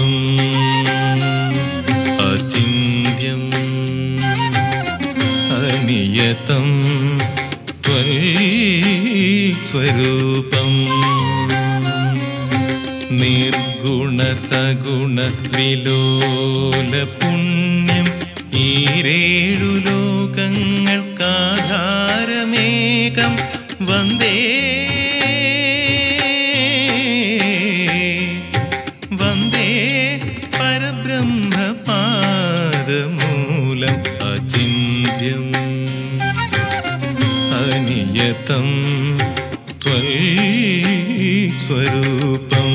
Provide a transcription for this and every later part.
സ്വരൂപം അചിന്യം അനിയതം സ്വരൂപം നിർഗുണ സഗുണ വിലോല പുണ്യം ഈരേഴു ലോകങ്ങൾക്കാധാരമേകം വന്ദേ വന്ദേ പരബ്രഹ്മപാദമൂലം അചിന്യം അനിയതം സ്വരൂപം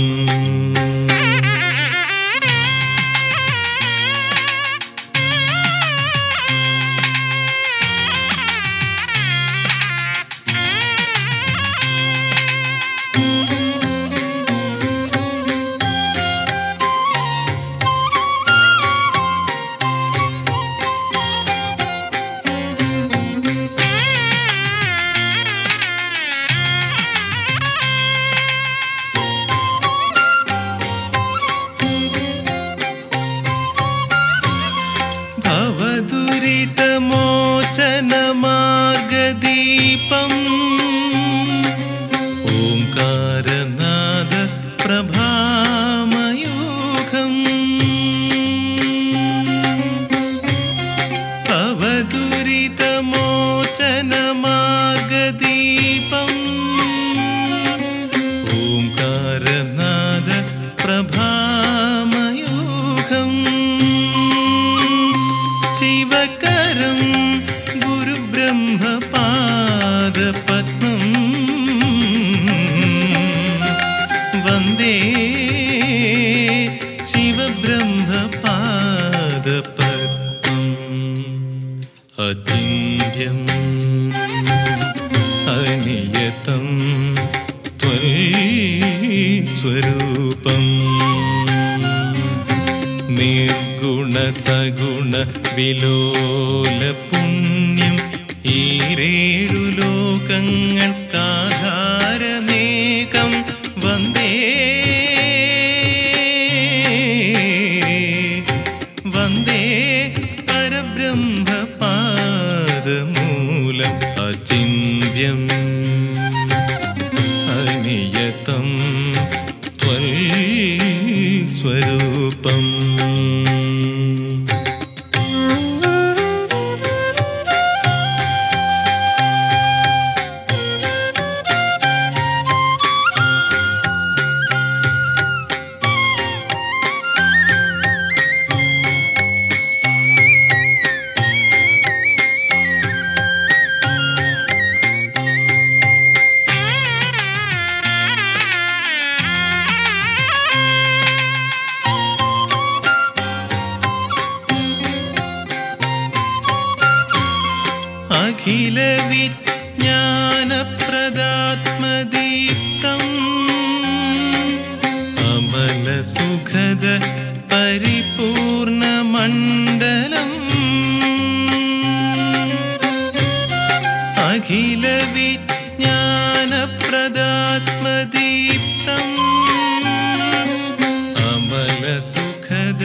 ഭവദുരിതമോചനമാർഗദീപം ഓംകാരനാദ പ്രഭാമയൂഖം ഭവദുരിതമോചനമാർഗദീപം ഓംകാരനാദ പ്രഭാമയൂഖം ശിവകരം ഗുരുബ്രഹ്മപാദപത്മം വന്ദേ ശിവബ്രഹ്മപാദപത്മം അചിന്യം അനിയതം സ്വരൂപം നിർഗുണ സഗുണ വിലോല പുണ്യം ഈരേഴു ലോകങ്ങൾക്കാധാരമേകം വന്ദേ വന്ദേ പരബ്രഹ്മപാദമൂലം അചിന്യം അനിയതം സ്വരൂപം അഖില വിജ്ഞാനപ്രദാത്മദീപ്തം അമല സുഖദ പരിപൂർണമണ്ഡലം അഖില വിജ്ഞാനപ്രദാത്മദീപ്തം അമല സുഖദ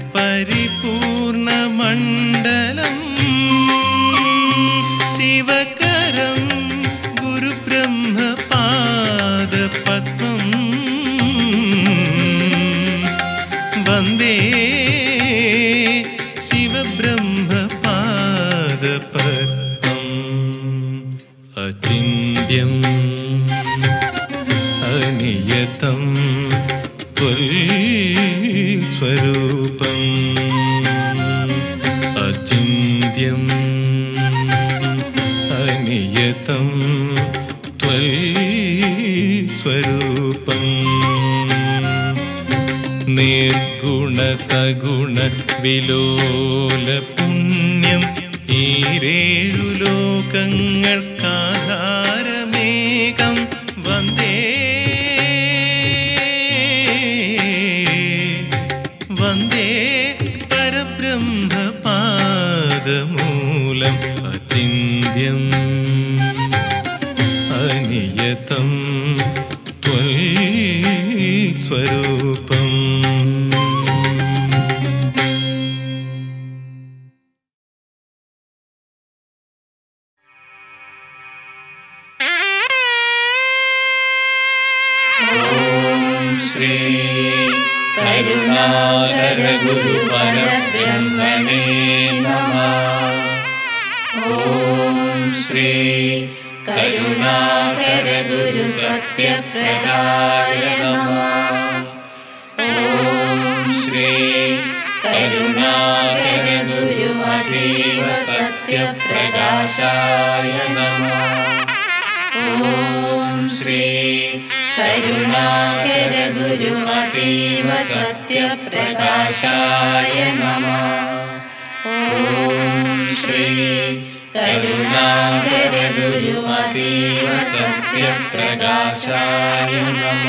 പരിപൂർണമണ്ഡലം ശിവകരം ഗുരുബ്രഹ്മപാദപത്മം വന്ദേ ശിവബ്രഹ്മപാദപത്മം അചിന്യം അനിയതം സ്വരൂപം അചിന്യം അനിയതം സ്വരൂപം നിർഗുണ സഗുണ വിലോല പുണ്യം ഈരേഴു ലോകങ്ങൾക്കാധാരമേകം വന്ദേ വന്ദേ പരബ്രഹ്മപാദമൂലം അചിന്യം അനിയതം സ്വരൂപം കരുണാകര ഗുരു പരബ്രഹ്മണേ നമ ഓം ശ്രീ കരുണാകര ഗുരു സത്യപ്രദായ നമ ഓം ശ്രീ കരുണാകര ഗുരു അതീവ സത്യപ്രകാശായ നമ ഓം ശ്രീ കരുണാകര ഗുരു അതീവ സത്യപ്രകാശായ നമ ഓം ശ്രീ കരുണാകര ഗുരു അതീവ സത്യപ്രകാശായ നമ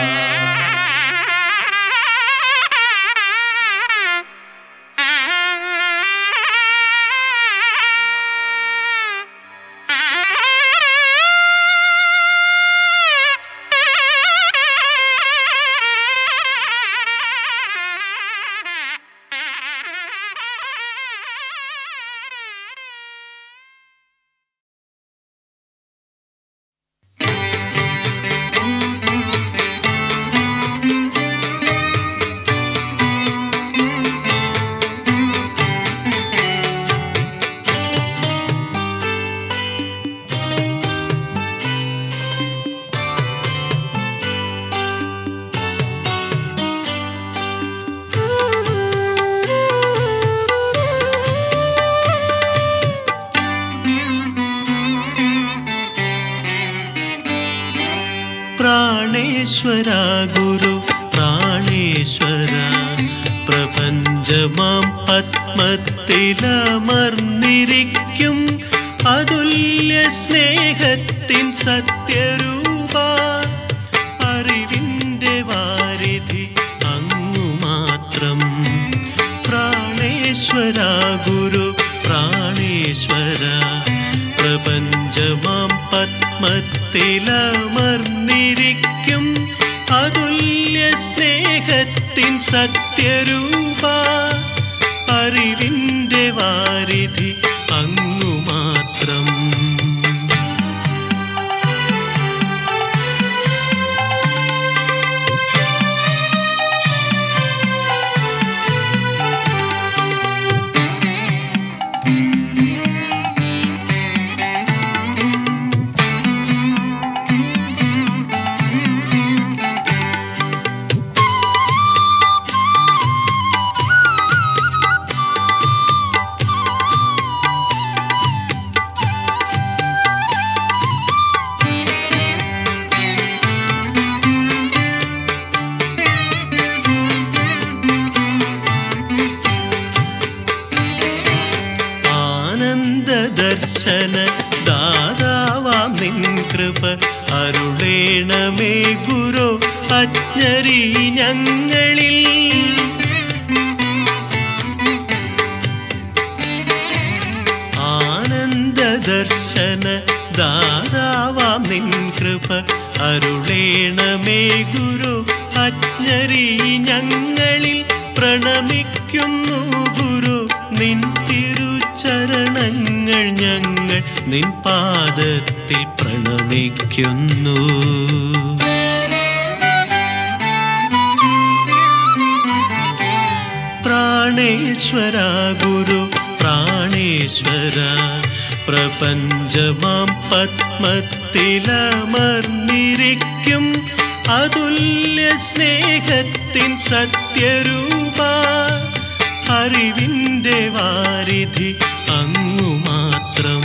പ്രാണേശ്വര ഗുരു പ്രാണേശ്വര പ്രപഞ്ചമാം പത്മത്തിലമർന്നിരിക്കും അതുല്യ സ്നേഹത്തിൻ സത്യരൂപ അറിവിൻ്റെ വാരിധി അങ്ങു മാത്രം പ്രാണേശ്വര ഗുരു പ്രാണേശ്വര പ്രപഞ്ചമാം പത്മത്തിലമർന്നിരിക്കും അതുല്യ സ്നേഹത്തിൻ സത്യരൂപ അറിവിൻ്റെ വാരിധി അങ്ങു മാത്രം ആനന്ദ ദർശന ദാതാവാം നിൻ കൃപ അരുളേണമേ ഗുരു അജ്ഞരി ഞങ്ങളിൽ ആനന്ദ ദർശന ദാതാവാം നിൻ കൃപ അരുളേണമേ ഗുരു അജ്ഞരി ഞങ്ങളിൽ പ്രണമിക്കുന്നു ഗുരു നിൻ തിരുചരണങ്ങൾ ഞങ്ങൾ നിൻ പാദത്തിൽ പ്രണമിക്കുന്നു പ്രാണേശ്വര ഗുരു പ്രാണേശ്വര പ്രപഞ്ചമാം പത്മത്തിലമർന്നിരിക്കും അതുല്യ സ്നേഹത്തിൻ സത്യരൂപ അറിവിൻ്റെ വാരിധി അങ്ങു മാത്രം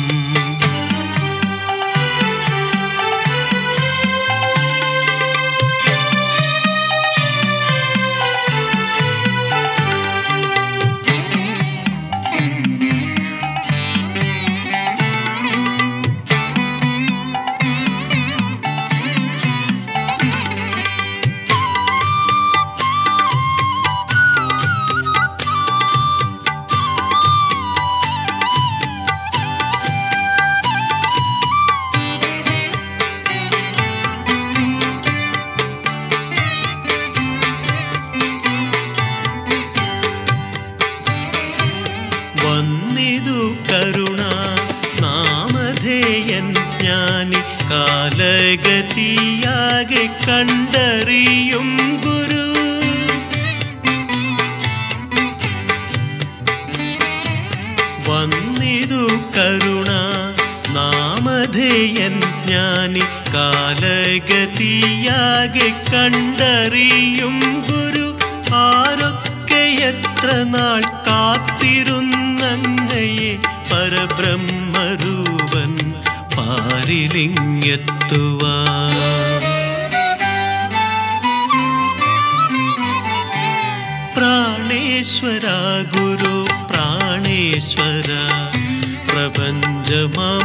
വന്നിതു കരുണ നാമധേയൻ ജ്ഞാനി കാലഗതിയാകെ കണ്ടറിയും ഗുരു കാലഗതിയാകെ കണ്ടറിയും ഗുരു ആരൊക്കെ എത്ര നാൾ കാത്തിരുന്നങ്ങയെ പരബ്രഹ്മരൂപൻ പാരിലിങ്ങെത്തുവാൻ പ്രാണേശ്വര ഗുരു പ്രാണേശ്വര പ്രപഞ്ചമാം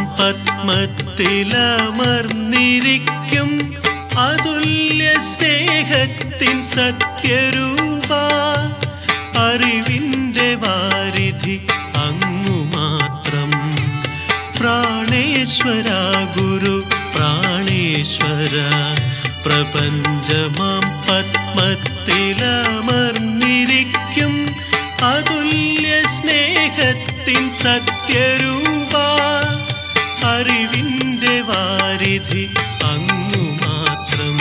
പത്മത്തിലമർന്നിരിക്കും അതുല്യ സ്നേഹത്തിൻ സത്യരൂപ അറിവിൻ്റെ വാരിധി അങ്ങു മാത്രം പ്രാണേശ്വര ഗുരു പ്രാണേശ്വര പ്രപഞ്ചമാം പത്മത്തിലമർന്നിരിക്കും അതുല്യ സ്നേഹത്തിൻ സത്യരൂപ അറിവിൻ്റെ വാരിധി അങ്ങു മാത്രം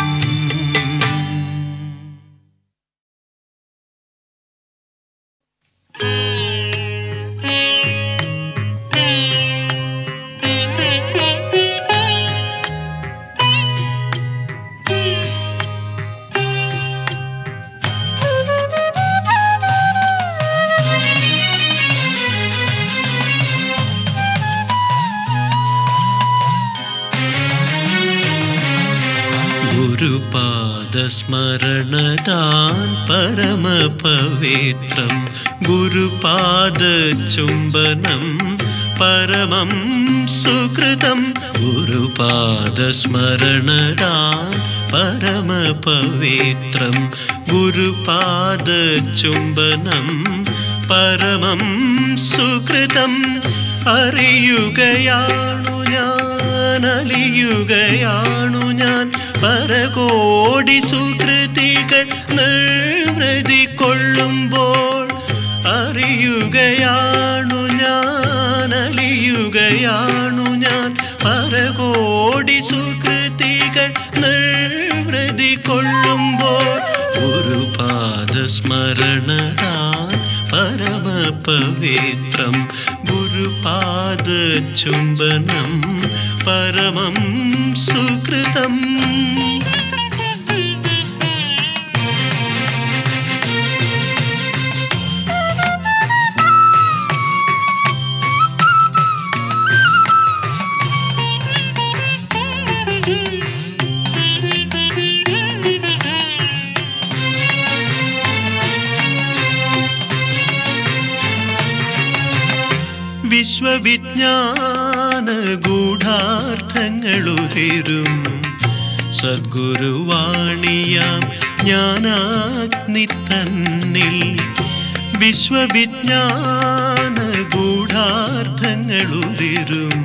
ഗുരുപാദസ്മരണദാൻ പരമപവിത്രം ഗുരുപാദചുംബനം പരമം സുകൃതം ഗുരുപാദസ്മരണദാൻ പരമപവിത്രം ഗുരുപാദചുംബനം പരമം സുകൃതം അറിയുകയാണു ഞാൻ അലിയുകയാണു ഞാൻ പരകോടി സുകൃതികൾ നിർവൃതി കൊള്ളുമ്പോൾ അറിയുകയാണു ഞാൻ അലിയുകയാണു ഞാൻ പരകോടി സുകൃതികൾ നിർവൃതി കൊള്ളുമ്പോൾ ഒരു പാദസ്മരണതാൻ പരമപവിത്രം ഗുരുപാദചുംബനം പരമം സുകൃതം വിശ്വവിജ്ഞാന ഗൂഢാർത്ഥങ്ങളുതിരും സദ്ഗുരുവാണിയാം ജ്ഞാനാഗ്നി തന്നിൽ വിശ്വവിജ്ഞാന ഗൂഢാർത്ഥങ്ങളുതിരും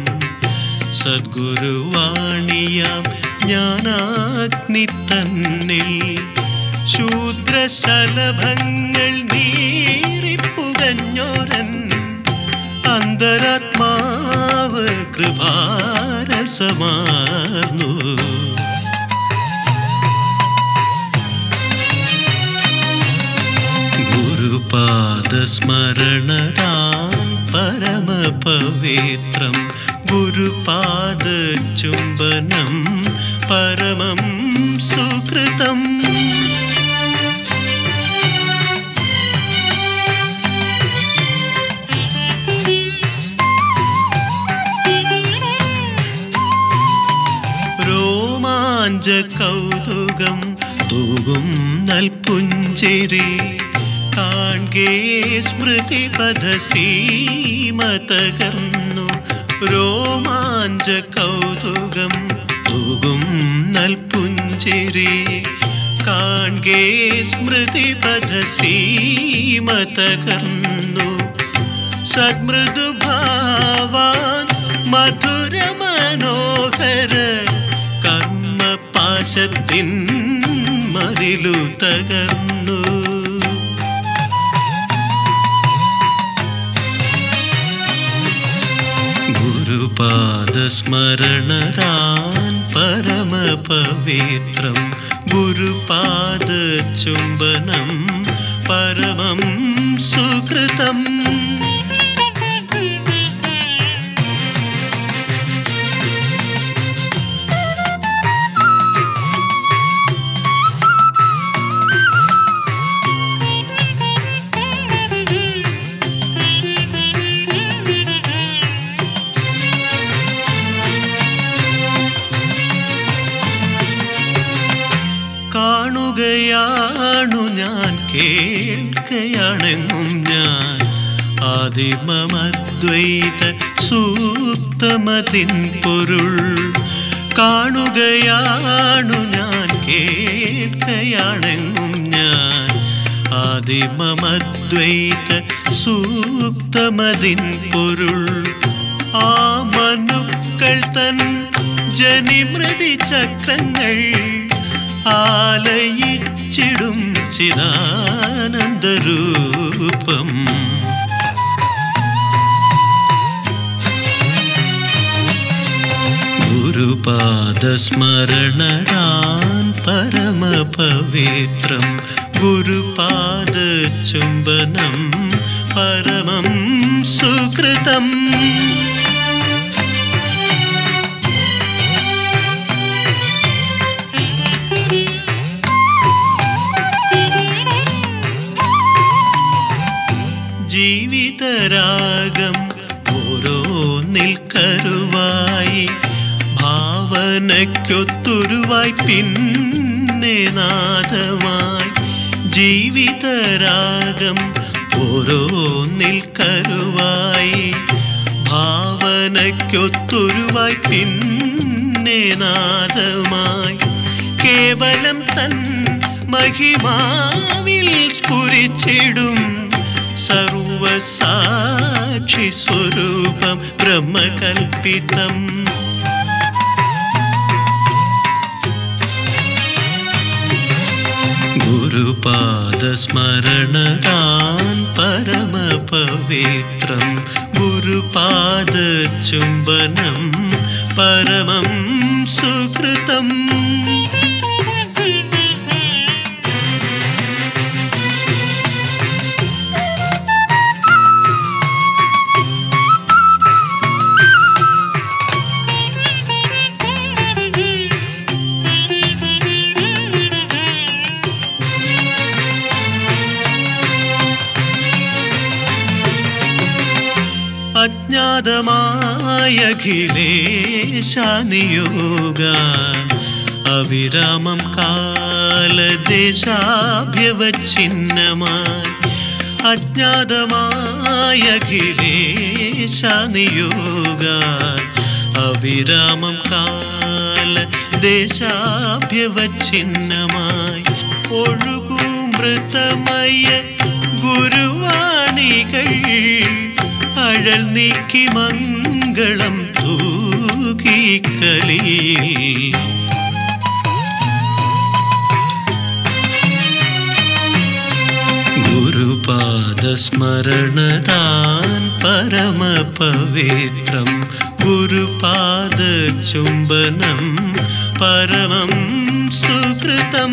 സദ്ഗുരുവാണിയാം ജ്ഞാനാഗ്നി തന്നിൽ ശൂദ്രശലഭങ്ങൾ നീറിപ്പുകഞ്ഞോരൻ അന്തരാത്മാവ് കൃപാരസമാർന്നു ഗുരുപാദസ്മരണതാൻ പരമപവിത്രം ഗുരുപാദചുംബനം പരമം സുകൃതം രോമാഞ്ച കൗതുകം തൂകും നൽപുഞ്ചിരി കാൺകേ സ്മൃതി പദസീമ തകർന്നു രോമാഞ്ച കൗതുകം തൂകും നൽപുഞ്ചിരി കാൺകേ സ്മൃതി പദസീമ തകർന്നു സദ്മൃദുഭാവാൻ മധുര മനോഹര കർമ്മപാശത്തിൻ മതിലു തകർന്നു ഗുരുപാദസ്മരണതാൻ പരമപവിത്രം ഗുരുപാദചുംബനം പരമം സുകൃതം കേൾക്കയാണെങ്ങും ഞാൻ ആദിമമദ്വൈത സൂക്തമതിൻ പൊരുൾ കാണുകയാണു ഞാൻ കേൾക്കയാണെങ്ങും ഞാൻ ആദിമമദ്വൈത സൂക്തമതിൻ പൊരുൾ ആ മനുക്കൾ തൻ ജനിമൃതി ചക്രങ്ങൾ ആലയിച്ചിടും ചിദാനന്ദരൂപം ഗുരുപാദസ്മരണരാൻ പരമപവിത്രം ഗുരുപാദചുംബനം പരമം സുകൃതം ജീവിതരാഗം ഓരോന്നിൽ കരുവായി ഭാവനയ്ക്കൊത്തുരുവായി പിന്നെ നാദമായി ജീവിതരാഗം ഓരോന്നിൽ കരുവായി ഭാവനയ്ക്കൊത്തുരുവായി പിന്നെ നാദമായി കേവലം തൻ മഹിമാവിൽ സ്ഫുരിച്ചിടും സർവസാക്ഷി സ്വരൂപം ബ്രഹ്മകൽപ്പിതം ഗുരുപാദസ്മരണതാൻ പരമപവിത്രം ഗുരുപാദചുംബനം പരമം സുകൃതം അജ്ഞാതമായഖിലേശാനിയോഗ അവിരാമം കാലദേശാഭ്യവഛിന്നമായി അജ്ഞാതമായഖിലേശാനിയോഗ അവിരാമം കാല ദേശാഭ്യവഛിന്നമായി ഒഴുകൂ മൃതമയ ഗുരുവാണികൾ അഴൽ നീക്കി മംഗളം തൂകി കലിയിൽ ഗുരുപാദസ്മരണതാൻ പരമപവിത്രം ഗുരുപാദചുംബനം പരമം സുകൃതം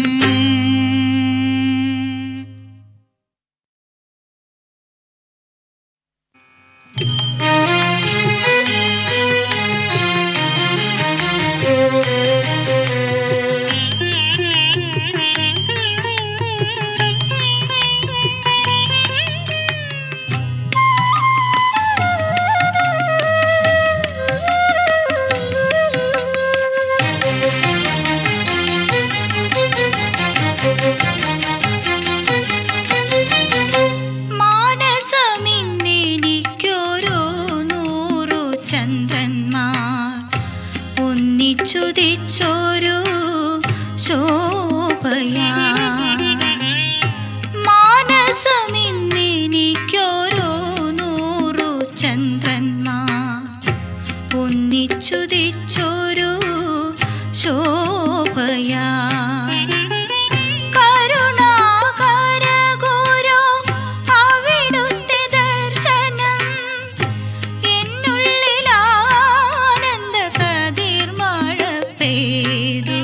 മാനസമിന്നെനിക്കൊരു നൂറു ചന്ദ്രന്മാർ ഒന്നിച്ചുദിച്ചൊരു ശോഭയാ മാനസമിന്നെനിക്കൊരു നൂറു ചന്ദ്രന്മാർ ഒന്നിച്ചുദിച്ചൊരു ശോഭയാ കരുണാകര ഗുരു അവിടുത്തെ ദർശനം എന്നുള്ളിൽ ആനന്ദ കതിർമഴ പെയ്തു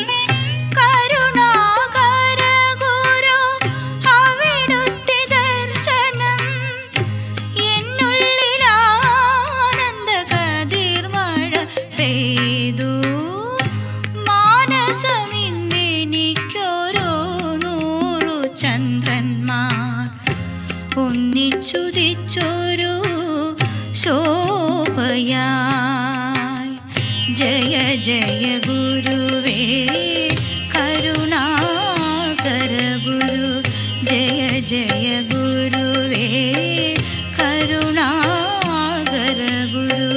കരുണാകര ഗുരു അവിടുത്തെ ദർശനം എന്നുള്ളിൽ ആനന്ദ കതിർമഴ പെയ്തു മാനസമിന്നെനിക്കൊരു നൂറു ചന്ദ്രന്മാർ ഒന്നിച്ചുദിച്ചൊരു ശോഭയായി ജയ ജയ ഗുരുവേ കരുണാകര ഗുരു ജയ ജയ ജയ ഗുരുവേ കരുണാകര ഗുരു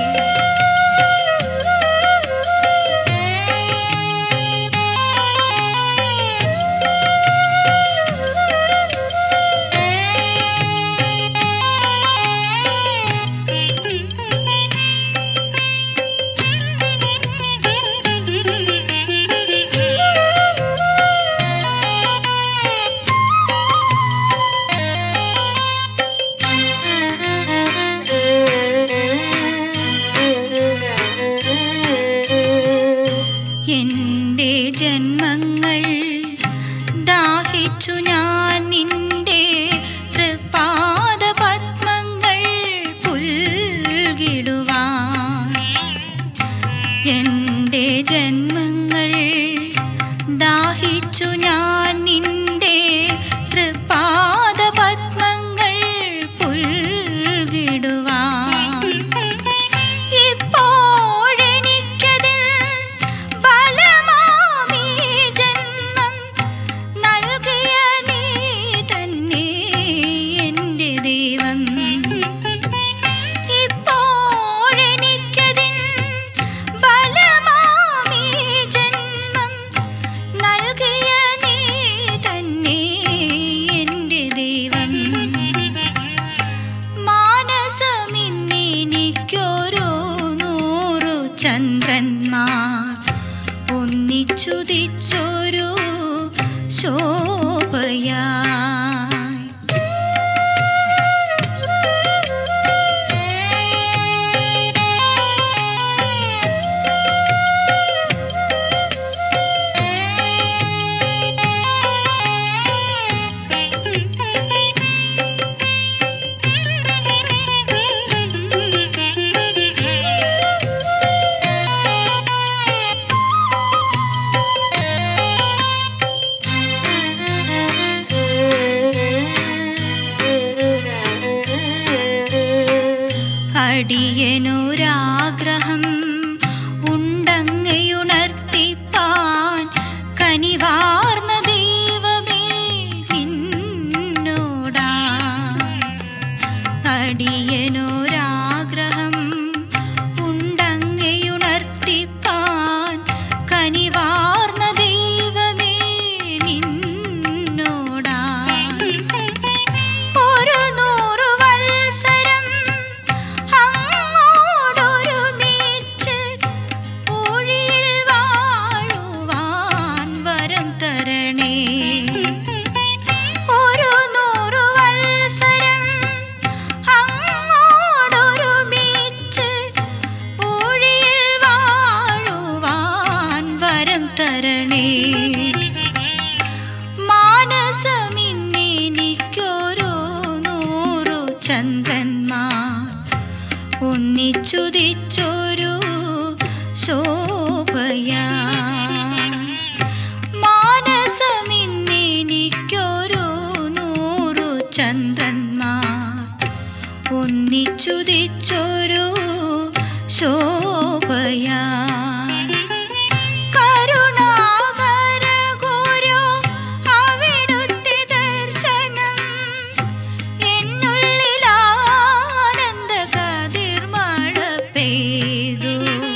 എൻ്റെ ജന്മങ്ങൾ ദാഹിച്ചു ഞാൻ നിന്റെ തൃപാദ പത്മങ്ങൾ പുൽകിടുവാൻ എൻ്റെ ജന്മങ്ങൾ ദാഹിച്ചു ഞാൻ നിന്റെ തൃപാദ പത്മങ്ങൾ പുൽകിടുവാൻ ഇപ്പോഴെനിക്കതിൽ ബലമാമീ ജന്മം നൽകിയ നീ തന്നെ എൻ്റെ ദൈവം ഇപ്പോഴെനിക്കതിൽ ബലമാമീ ജന്മം നൽകിയ നീ തന്നെ എൻ്റെ ദൈവം മാനസമിന്നെനിക്കൊരു നൂറു ചന്ദ്രന്മാർ ഒന്നിച്ചുദിച്ചൊരു ശോഭയായി അടിയനൊരാഗ്രഹം ഉണ്ടങ്ങയുണർത്തിപ്പാൻ കനിവാർന്ന ദൈവമേ നിന്നോടാ അടിയനൊരാഗ്രഹം ഉണ്ടങ്ങയുണർത്തിപ്പാൻ കനിവാർന്ന ദൈവമേ നിന്നോടാ ഒരു നൂറു വത്സരം അങ്ങോടൊരുമിച്ച് ഊഴിയിൽ വാഴുവാൻ വരം തരണേ ഒരു നൂറു വത്സരം അങ്ങോടൊരുമിച്ച് ഊഴിയിൽ വാഴുവാൻ വരം തരണേ മാനസമിന്നെനിക്കൊരു നൂറു ചന്ദ്രന്മാർ ഒന്നിച്ചുദിച്ചൊരു ശോഭയാ മാനസമിന്നെനിക്കൊരു നൂറു ചന്ദ്രന്മാർ ഒന്നിച്ചുദിച്ചൊരു ശോഭയാ കരുണാകര ഗുരു അവിടുത്തെ ദർശനം എന്നുള്ളിൽ ആനന്ദ കതിർമഴ പെയ്തു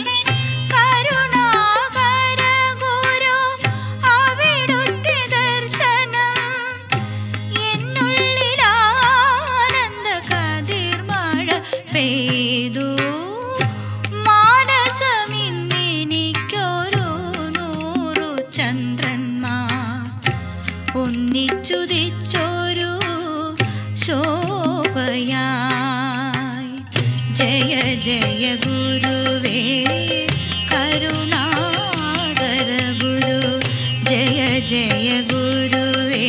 കരുണാകര ഗുരു അവിടുത്തെ ദർശനം എന്നുള്ളിൽ ആനന്ദ കതിർമഴ പെയ്തു മാനസമിന്നെനിക്കൊരു നൂറു ചന്ദ്രന്മാർ ഒന്നിച്ചുദിച്ചൊരു ശോഭയായി ജയ ജയ ഗുരുവേ കരുണാകര ഗുരു ജയ ജയ ഗുരുവേ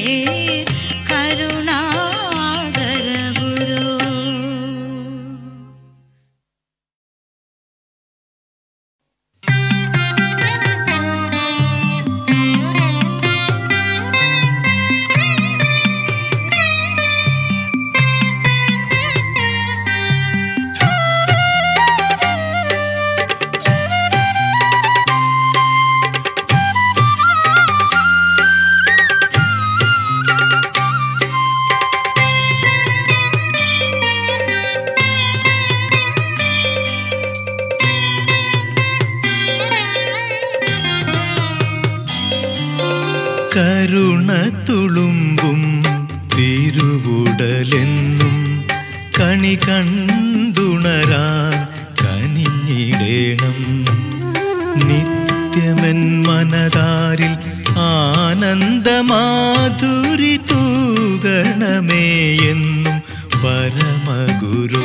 കരുണാകര ഗുരു ും കരുണ തുളുമ്പും തിരുവുടലെന്നും കണി കണ്ടുണരാൻ കനിഞ്ഞിടേണം നിത്യമൻ മനതാരിൽ ആനന്ദമാധുരി തൂകണമേ എന്നും പരമഗുരു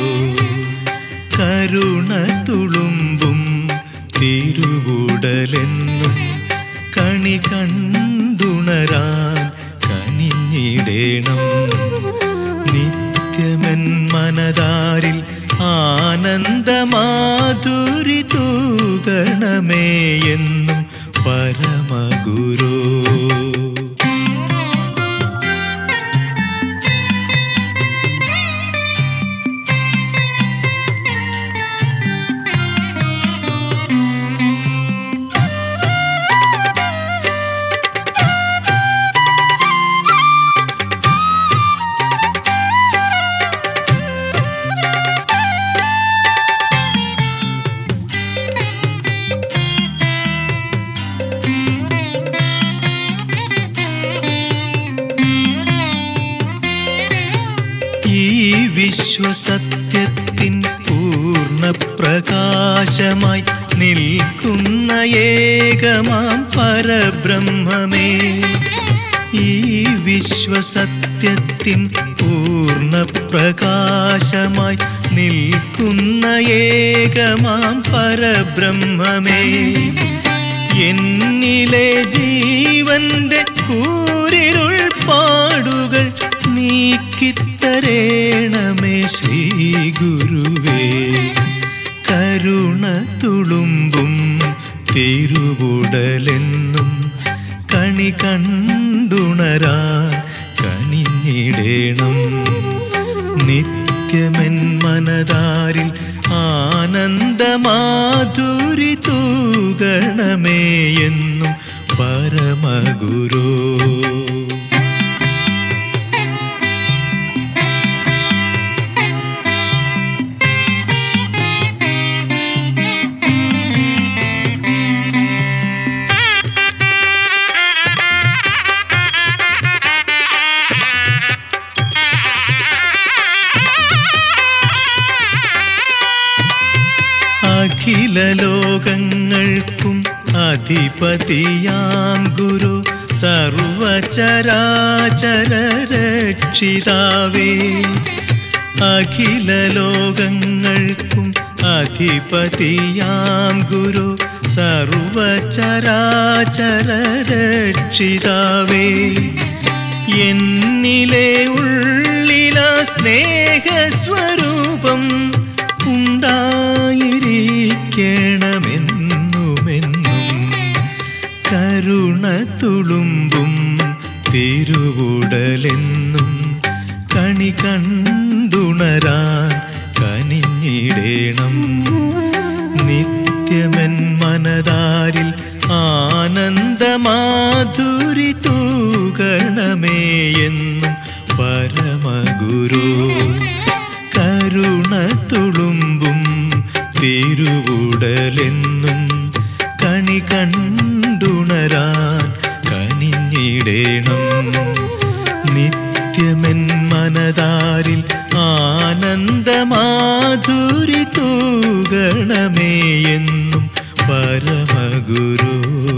കരുണ തുളുമ്പും തിരുവുടലെന്നും കണി കണ്ടുണരാൻ കനിഞ്ഞിടേണം നിത്യമൻ മനതാരിൽ ആനന്ദമാധുരി തൂകണമേ എന്നും പരമഗുരു ഈ വിശ്വസത്യത്തിൻ പൂർണ്ണ പ്രകാശമായി നിൽക്കുന്ന ഏകമാം പരബ്രഹ്മമേ ഈ വിശ്വസത്യത്തിൻ പൂർണ്ണ പ്രകാശമായി നിൽക്കുന്ന ഏകമാം പരബ്രഹ്മമേ എന്നിലെ ജീവന്റെ കൂരിരുൾ പാടുകൾ നീക്കിത്തരേണമേ ശ്രീ ഗുരുവേ കരുണ തുളുമ്പും തിരുവുടലെന്നും കണി കണ്ടുണരാൻ കനിഞ്ഞിടേണം നിത്യമൻ മനതാരിൽ ആനന്ദമാധുരി തൂകണമേ എന്നും പരമഗുരു അഖില ലോകങ്ങൾക്കും അധിപതിയാം ഗുരു സർവചരാചര രക്ഷിതാവേ അഖില ലോകങ്ങൾക്കും അധിപതിയാം ഗുരു സർവചരാചര രക്ഷിതാവേ എന്നിലെ ഉള്ളില സ്നേഹസ്വരൂപം ഉണ്ടായിരിക്കണമെന്നുമെന്നും കരുണ തുളുമ്പും തിരുവുടലെന്നും കണി കണ്ടുണരാൻ കനിഞ്ഞിടേണം നിത്യമൻ മനതാരിൽ ആനന്ദമാധുരി തൂകണമേ എന്നും പരമഗുരു കരുണ തുളുമ്പും തിരുവുടലെന്നും കണി കണ്ടുണരാൻ കനിഞ്ഞിടേണം നിത്യമൻ മനതാരിൽ ആനന്ദമാധുരി തൂകണമേ എന്നും പരമഗുരു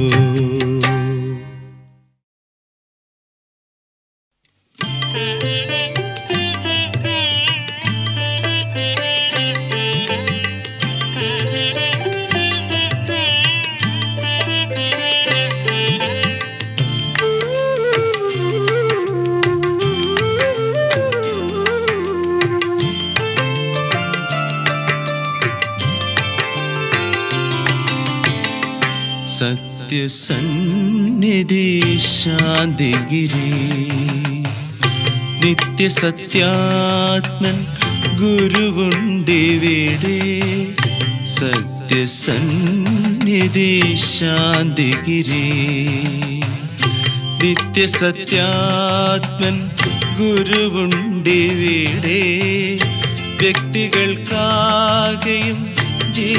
സത്യസന്നിധി ശാന്തിഗിരി നിത്യസത്യാത്മൻ ഗുരുവുണ്ടിവിടെ സത്യസന്നിധി ശാന്തിഗിരി നിത്യസത്യാത്മൻ ഗുരുവുണ്ടിവിടെ വ്യക്തികൾക്കാകെയും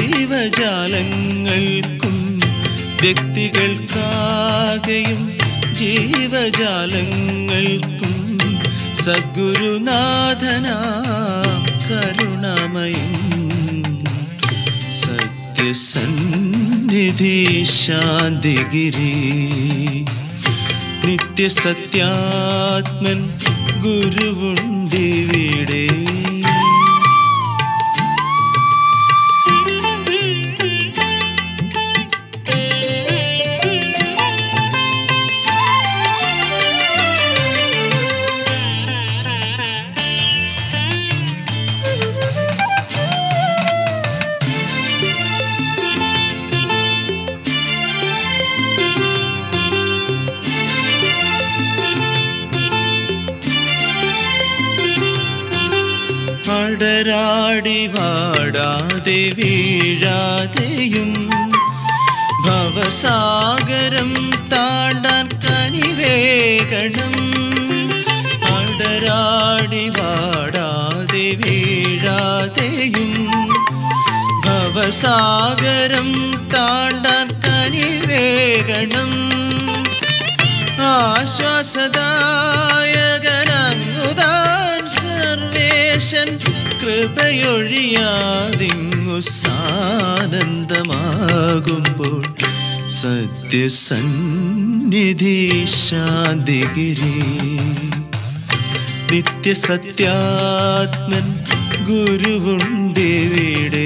ജീവജാലങ്ങൾക്കും വ്യക്തികൾക്കാകെയും ജീവജാലങ്ങൾക്കും സദ്ഗുരുനാഥനാ കരുണാമയം സത്യസന്നിധി ശാന്തിഗിരി നിത്യസത്യാത്മൻ ഗുരുവുണ്ടിവിടെ അടരാടി വാടാതെ വീഴാതെയും ഭവസാഗരം താണ്ടാൻ കനിവേകണം അടരാടി വാടാതെ വീഴാതെയും ഭവസാഗരം താണ്ടാൻ കനിവേകണം ആശ്വാസദായകനങ്ങുതാൻ സർവേശൻ കൃപയൊഴിയാതിങ്ങു സാനന്ദമാകുമ്പോൾ സത്യസന്നിധി ശാന്തിഗിരി നിത്യസത്യാത്മൻ ഗുരുവുണ്ടിവിടെ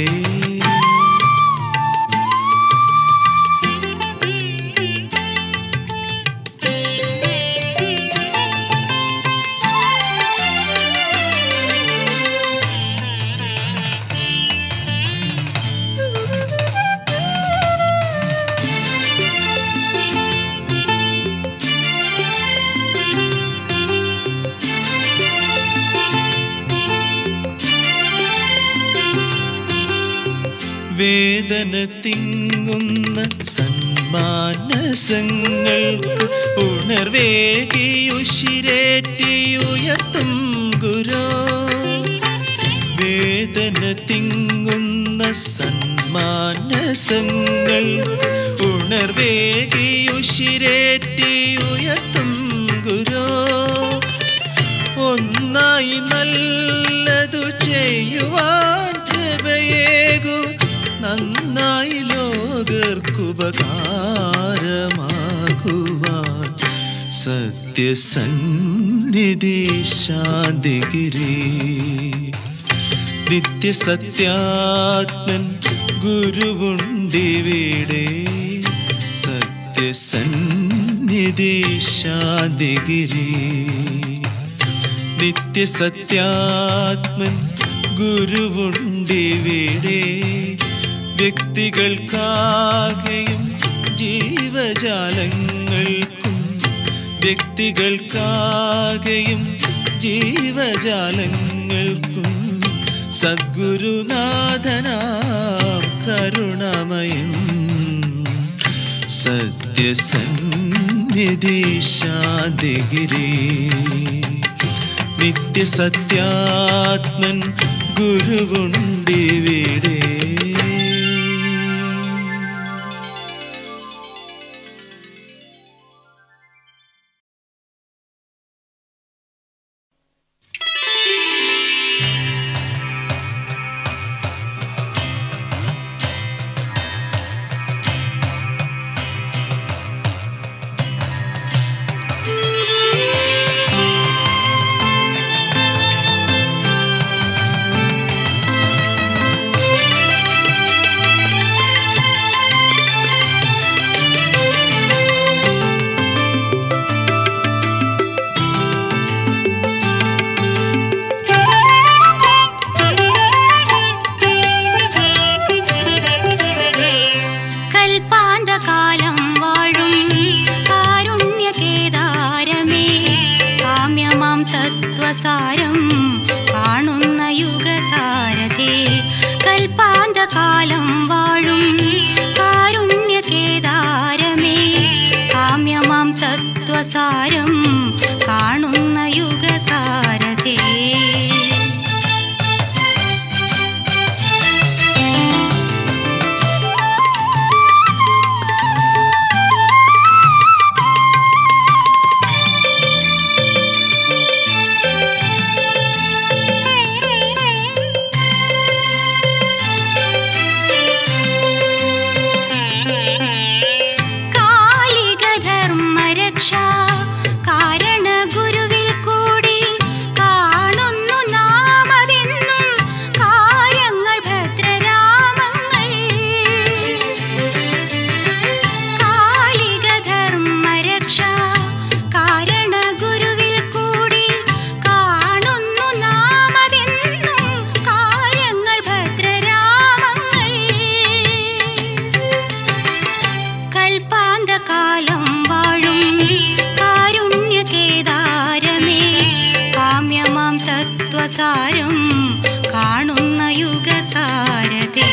വേദന തിങ്ങുന്ന സന്മാനസങ്ങൾക്ക് ഉണർവേകിയുശിരേറ്റിയുയർത്തും ഗുരോ വേദന തിങ്ങുന്ന സന്മാനസങ്ങൾക്ക് ഉണർവേകിയുശിരേറ്റിയുയർത്തും ഗുരോ ഒന്നായി നല്ലതു ചെയ്യുവാൻ കൃപയേകു നന്നായി ലോകർക്കുപകാരമാകുവാൻ സത്യസന്നിധി ശാന്തിഗിരി നിത്യസത്യാത്മൻ ഗുരുവുണ്ടിവിടെ സത്യസന്നിധി ശാന്തിഗിരി നിത്യസത്യാത്മൻ ഗുരുവുണ്ടിവിടെ വ്യക്തികൾക്കാകെയും ജീവജാലങ്ങൾക്കും വ്യക്തികൾക്കാകെയും ജീവജാലങ്ങൾക്കും സദ്ഗുരുനാഥനാം കരുണാമയം സത്യസന്നിധി ശാന്തിഗിരി നിത്യസത്യാത്മൻ ഗുരുവുണ്ടിവിടെ കൽപ്പാന്തകാലം വാഴും കാരുണ്യകേദാരമേ കാമ്യമാം തത്വസാരം കാണുന്ന യുഗസാരഥേ കൽപ്പാന്തകാലം വാഴും കാരുണ്യകേദാരമേ കാമ്യമാം തത്വസാരം കാണുന്ന യുഗസാരഥേ തത്വസാരം കാണുന്ന യുഗസാരഥേ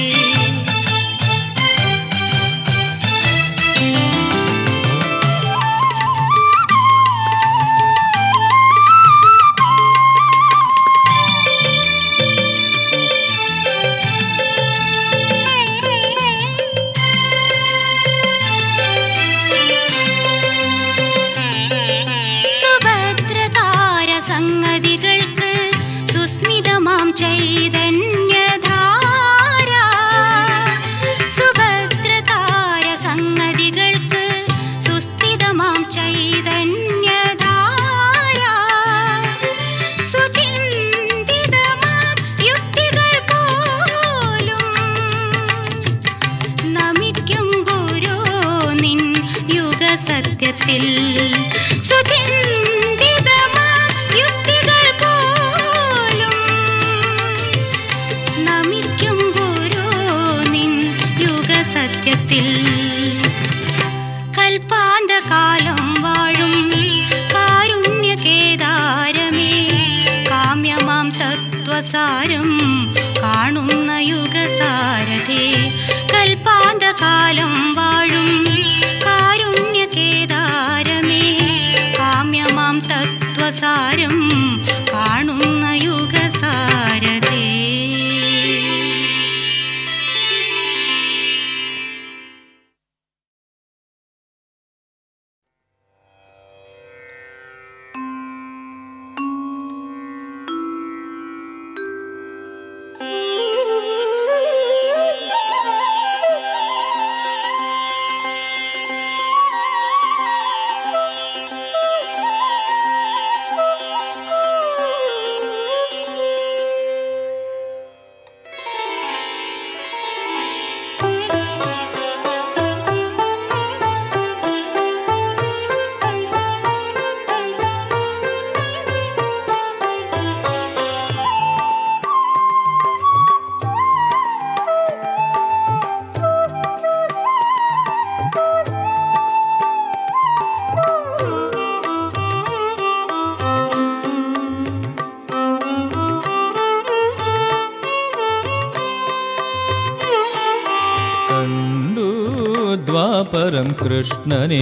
സുഭദ്രതാര സംഗതികൾക്ക് സുസ്മിതമാം ചൈതന്യധാര സുഭദ്രതാര സംഗതികൾക്ക് സുസ്ഥിതമാം ചൈതന്യധാര സുചിന്തിതമാം യുക്തികൾ പോലും നമിക്കും ഗുരു നിൻ യുഗസത്യത്തിൽ സുചിന്തിതമാം യുക്തികൾ പോലും നമിക്കും ഗുരു നിൻ യുഗസത്യത്തിൽ കൽപ്പാന്തകാലം വാഴും കാരുണ്യകേദാരമേ കാമ്യമാം തത്വസാരം കാണുന്ന യുഗസാരഥേ കൽപ്പാന്തകാലം വാഴും കാരുണ്യകേദാരമേ കാമ്യമാം തത്വസാരം കാണുന്ന യുഗസാരഥേ കണ്ടു ദ്വാപരം കൃഷ്ണനെ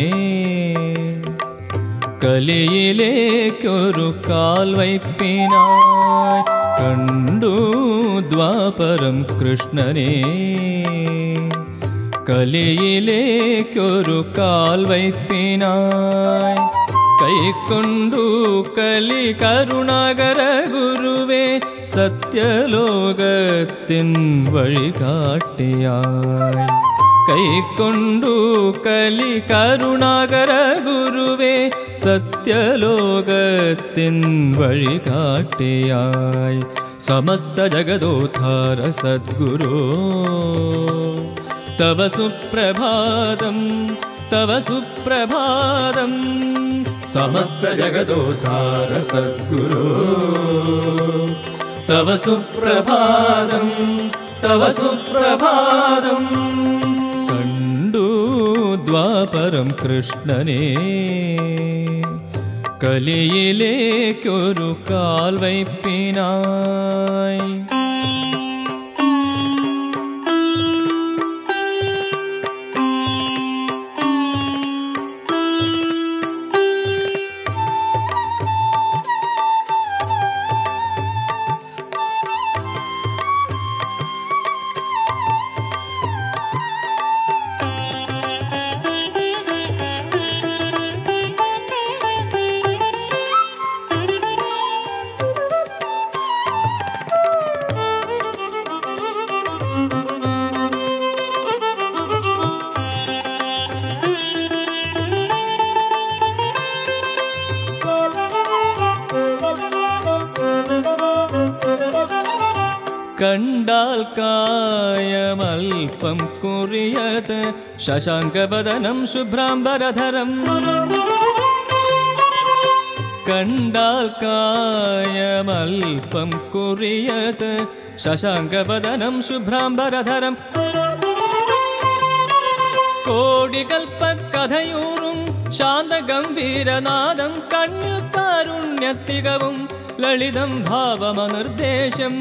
കലിയിലേക്കൊരു കാൽ വയ്പ്പിനായി കണ്ടു ദ്വാപരം കൃഷ്ണനെ കലിയിലേക്കൊരു കാൽ വയ്പ്പിനായി കൈക്കൊണ്ടു കലി കരുണാകര ഗുരുവേ സത്യലോകത്തിൻ വഴികാട്ടിയായി കൈക്കൊണ്ടു കലി കരുണാകര ഗുരുവേ സത്യലോകത്തിൻ വഴികാട്ടിയായി സമസ്ത ജഗദോദ്ധാര സദ്ഗുരോ തവ സുപ്രഭാതം തവ സുപ്രഭാതം സമസ്ത ജഗദോദ്ധാര സദ്ഗുരോ തവ സുപ്രഭാതം തവ സുപ്രഭാതം കണ്ടു ദ്വാപരം കൃഷ്ണനെ കലിയിലേക്കൊരു കാൽ വയ്പ്പിനായി കണ്ടാൽ കായമൽപം കുറിയത് ശശാങ്കവദനം ശുഭ്രാംബരധരം കണ്ടാൽ കായമൽപം കുറിയത് ശശാങ്കവദനം ശുഭ്രാംബരധരം കോടികൽപ്പക്കഥയൂറും ശാന്തഗംഭീരനാദം കണ്ണിൽ കാരുണ്യത്തികവും ലളിതം ഭാവമനിർദ്ദേശം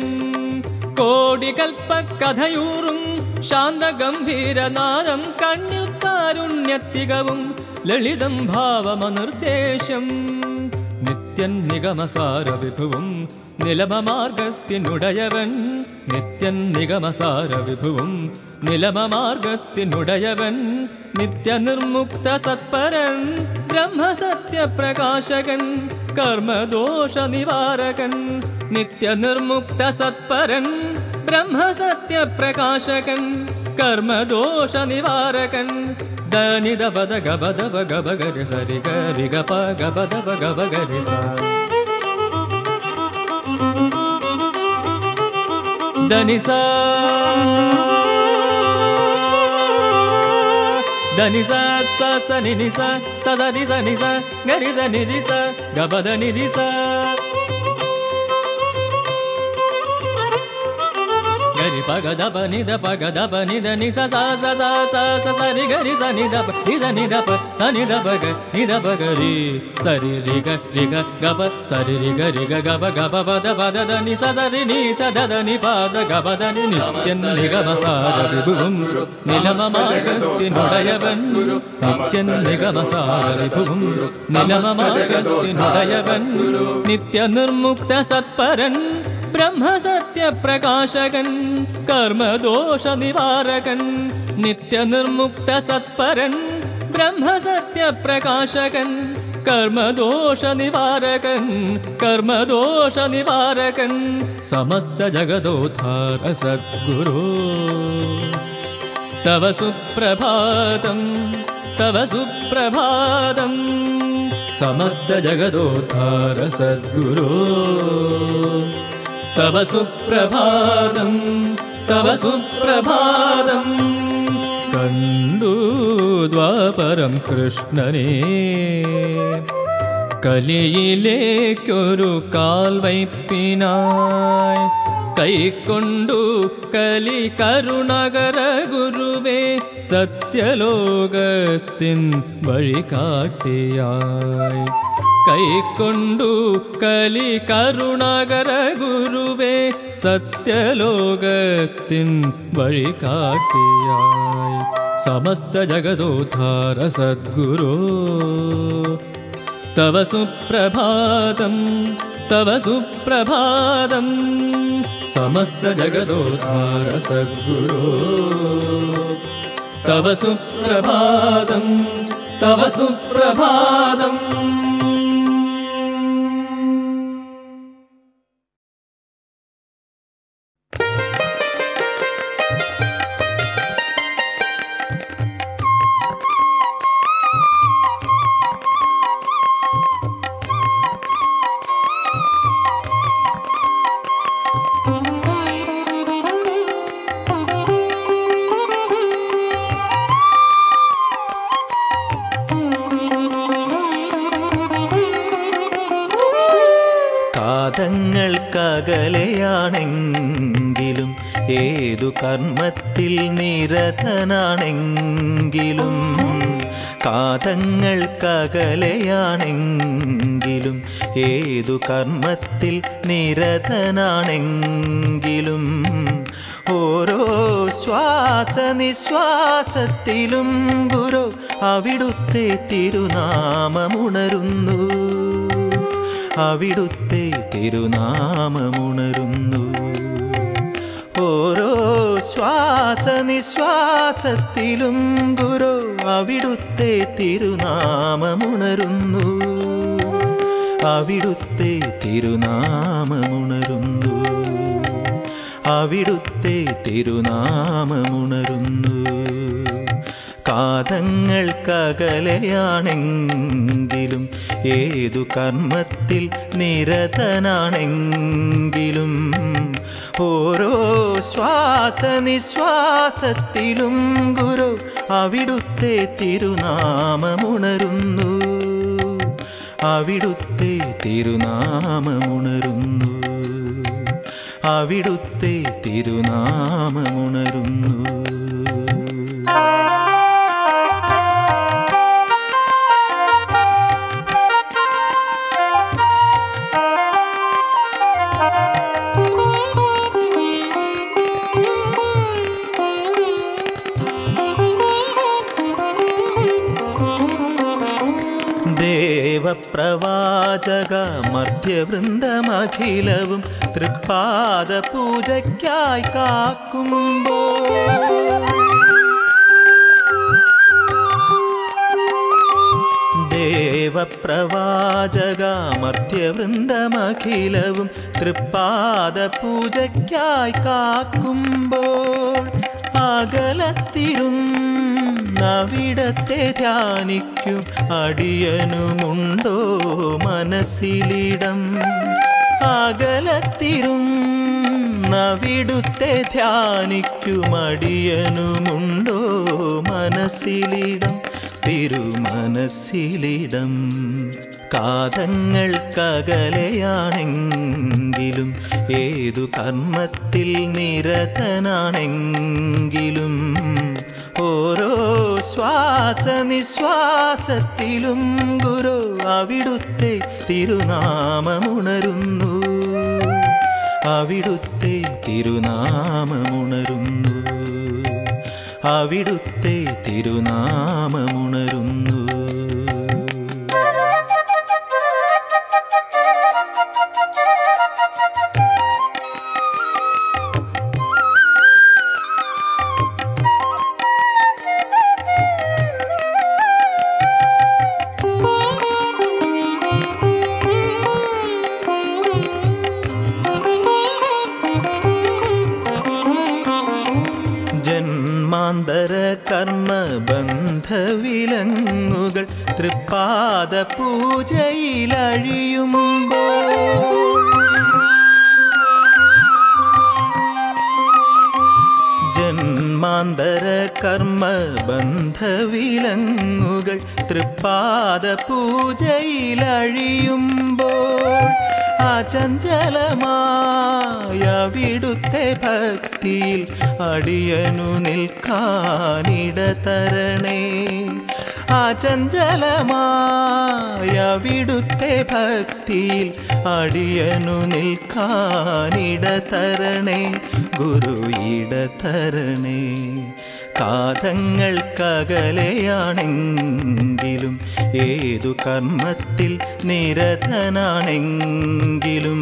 കോടികൽപ്പകഥയൂറും ശാന്തഗംഭീരനാദം കണ്ണിൽ കാരുണ്യത്തികവും ലളിതം ഭാവമനിർദ്ദേശം നിത്യൻ നിഗമസാര വിഭുവും നിലമമാർഗത്തിനുടയവൻ നിത്യൻ നിഗമസാര വിഭുവും നിലമമാർഗത്തിനുടയവൻ നിത്യനിർമുക്ത തത്പരൻ ബ്രഹ്മസത്യപ്രകാശകൻ കർമ്മദോഷ നിവാരകൻ നിത്യനിർമുക്ത സത്പരൻ ബ്രഹ്മസത്യപ്രകാശകൻ കർമ്മദോഷ നിവാരകൻ ധനിത പദ ഗബദ ഗബ ഗരി സരി ഗരി ഗപ ഗബദ ഗബ ഗരി സ ധനി സ ధని స స స ని ని స స ద ని స ని స గరి స ని రి స గ ప ద ని రి స గరి ప గ ద ప ని ద ప గ ద ప ని ద ని స స స స స స స రి గ రి స ని ద ప ని ద ని ద ప స ని ద ప గ ని ద ప గ రి స రి రి గ రి గ గ ప స రి రి గ రి గ గ ప గ ప ప ద ప ద ద ని స స రి ని స ద ద ని ప ద గ ప ద ని നിത്യൻ നിഗമസാര വിഭുവും നിലമമാർഗത്തിനുടയവൻ നിത്യൻ നിഗമസാര വിഭുവും നിലമമാർഗത്തിനുടയവൻ നിത്യനിർമുക്ത സത്പരൻ ബ്രഹ്മസത്യപ്രകാശകൻ കർമ്മദോഷ നിവാരകൻ നിത്യനിർമുക്ത സത്പരൻ ബ്രഹ്മസത്യപ്രകാശകൻ കർമ്മദോഷ നിവാരകൻ കർമ്മദോഷ നിവാരകൻ സമസ്ത ജഗദോദ്ധാര സദ്ഗുരു തവ സുപ്രഭാതം തവ സുപ്രഭാതം സമസ്ത ജഗദോദ്ധാര സദ്ഗുരു തവ സുപ്രഭാതം തവ സുപ്രഭാതം കണ്ടു ദ്വാപരം കൃഷ്ണനെ കലിയിലേക്കൊരു കാൽവയ്പ്പിനായി കൈക്കൊണ്ടു കലി കരുണകര ഗുരുവേ സത്യലോകത്തിൻ വഴികാട്ടിയായി കൈക്കൊണ്ടു കലി കരുണകര ഗുരുവേ സത്യലോകത്തിൻ വഴികാട്ടിയായി സമസ്ത ജഗദോദ്ധാര സദ്ഗുരു തവ സുപ്രഭാതം തവ സുപ്രഭാതം സമസ്ത ജഗദോദ്ധാര സദ്ഗുരു തവ സുപ്രഭാതം തവ സുപ്രഭാതം കാതങ്ങൾക്കകലെയാണെങ്കിലും ഏതു കർമ്മത്തിൽ നിരതനാണെങ്കിലും കാതങ്ങൾക്കകലെയാണെങ്കിലും ഏതു കർമ്മത്തിൽ നിരതനാണെങ്കിലും ഓരോ ശ്വാസ നിശ്വാസത്തിലും ഗുരു അവിടുത്തെ തിരുനാമമുണരുന്നു അവിടുത്തെ തിരുനാമമുണരുന്നു ഓരോ ശ്വാസ നിശ്വാസത്തിലും ഗുരു അവിടുത്തെ തിരുനാമമുണരുന്നു അവിടുത്തെ തിരുനാമമുണരുന്നു അവിടുത്തെ തിരുനാമമുണരുന്നു കാതങ്ങൾക്കകലെയാണെങ്കിലും ഏതു കർമ്മത്തിൽ നിരതനാണെങ്കിലും ഓരോ ശ്വാസ നിശ്വാസത്തിലും ഗുരു അവിടുത്തെ തിരുനാമമുണരുന്നു അവിടുത്തെ തിരുനാമമുണരുന്നു അവിടുത്തെ തിരുനാമമുണരുന്നു ദേവപ്രവാചക മധ്യവൃന്ദമഖിലവും തൃപ്പാദ പൂജയ്ക്കായി കാക്കുമ്പോ ദേവപ്രവാചക മധ്യവൃന്ദമഖിലവും തൃപ്പാദ പൂജയ്ക്കായി കാക്കുമ്പോൾ അകലത്തിരുന്നവിടത്തെ ധ്യാനിക്കും അടിയനുമുണ്ടോ മനസ്സിലിടം അകലത്തിരുന്നവിടുത്തെ ധ്യാനിക്കും അടിയനുമുണ്ടോ മനസ്സിലിടം തിരുമനസ്സിലിടം കാതങ്ങൾക്കകലെയാണെങ്കിലും ഏതു കർമ്മത്തിൽ നിരതനാണെങ്കിലും ഓരോ ശ്വാസ നിശ്വാസത്തിലും ഗുരു അവിടുത്തെ തിരുനാമമുണരുന്നു അവിടുത്തെ തിരുനാമമുണരുന്നു അവിടുത്തെ തിരുനാമമുണരുന്നു ജന്മാന്തര കർമ്മ ബന്ധവിലങ്ങുകൾ തൃപ്പാദ പൂജയിലഴിയുമ്പോൾ ജന്മാന്തര കർമ്മ ബന്ധവിലങ്ങുകൾ തൃപ്പാദ പൂജയിലഴിയുമ്പോൾ അചഞ്ചലമായ വിടുത്തെ ഭക്തിയിൽ അടിയനു നിൽക്കാനിട തരണേ അചഞ്ചലമായ വിടുത്തെ ഭക്തിയിൽ അടിയനു നിൽക്കാനിട തരണേ ഗുരു ഇട തരണേ കാതങ്ങൾക്കകലെയാണെങ്കിലും ഏതു കർമ്മത്തിൽ നിരതനാണെങ്കിലും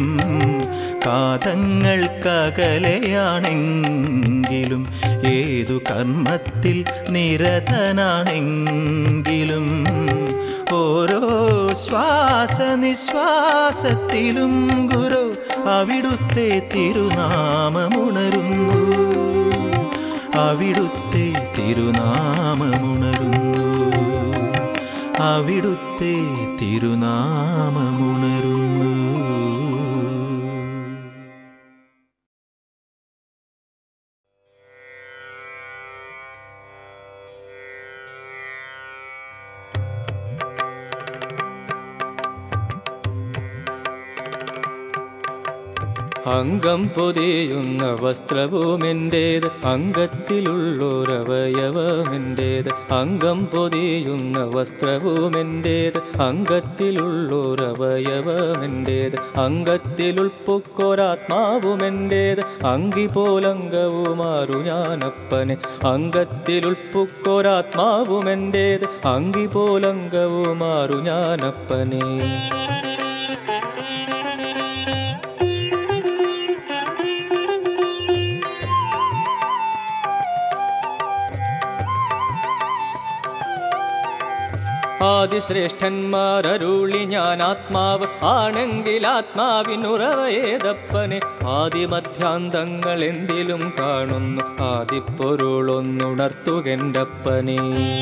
കാതങ്ങൾക്കകലെയാണെങ്കിലും ഏതു കർമ്മത്തിൽ നിരതനാണെങ്കിലും ഓരോ ശ്വാസ നിശ്വാസത്തിലും ഗുരു അവിടുത്തെ തിരുനാമമുണരുന്നു അവിടുത്തെ തിരുനാമമുണരുന്നു അവിടുത്തെ തിരുനാമമുണരുന്നു അംഗം പൊതിയുന്ന വസ്ത്രവുമെൻ്റേത് അംഗത്തിലുള്ളൊരവയവമെൻ്റേത് അംഗം പൊതിയുന്ന വസ്ത്രവുമെൻ്റേത് അംഗത്തിലുള്ളൊരവയവമെൻ്റേത് അംഗത്തിലുൾപ്പൊക്കൊരാത്മാവുമെൻ്റേത് അങ്കി പോലംഗവുമാറു ഞാനപ്പനെ അംഗത്തിലുൾപ്പൊക്കൊരാത്മാവുമെൻ്റേത് അങ്കി പോലംഗവുമാറു ഞാനപ്പനെ ആദിശ്രേഷ്ഠന്മാരരുളി ഞാൻ ആത്മാവ് ആണെങ്കിൽ ആത്മാവിനുറവയേതപ്പനെ ആദിമധ്യാന്തങ്ങൾ എന്തിലും കാണുന്നു ആദിപ്പൊരുളൊന്നുണർത്തുകെൻ്റപ്പനെ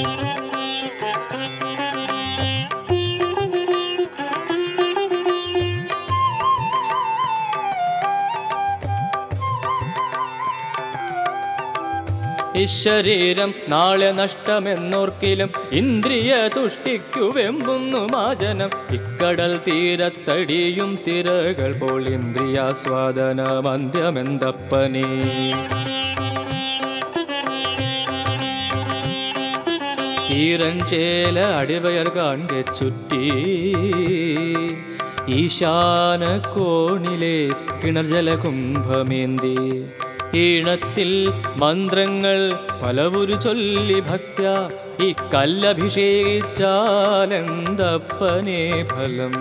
ഈ ശരീരം നാളെ നഷ്ടമെന്നോർക്കിലും ഇന്ദ്രിയ തുഷ്ടിക്കു വെമ്പുന്നു മാജനം ഇക്കടൽ തീരത്തടിയും തിരകൾ പോൽ ഇന്ദ്രിയാസ്വാദന മന്ധ്യമെന്തപ്പനേ ഈറഞ്ചേല അടിവയർ കാണ്ടെ ചുറ്റി ഈശാന കോണിലെ കിണർ ജലകുംഭമേന്തി ഈണത്തിൽ മന്ത്രങ്ങൾ പലവുരു ചൊല്ലി ഭക്ത ഈ കല്ലഭിഷേകിച്ചാലെന്തപ്പനെ ഫലം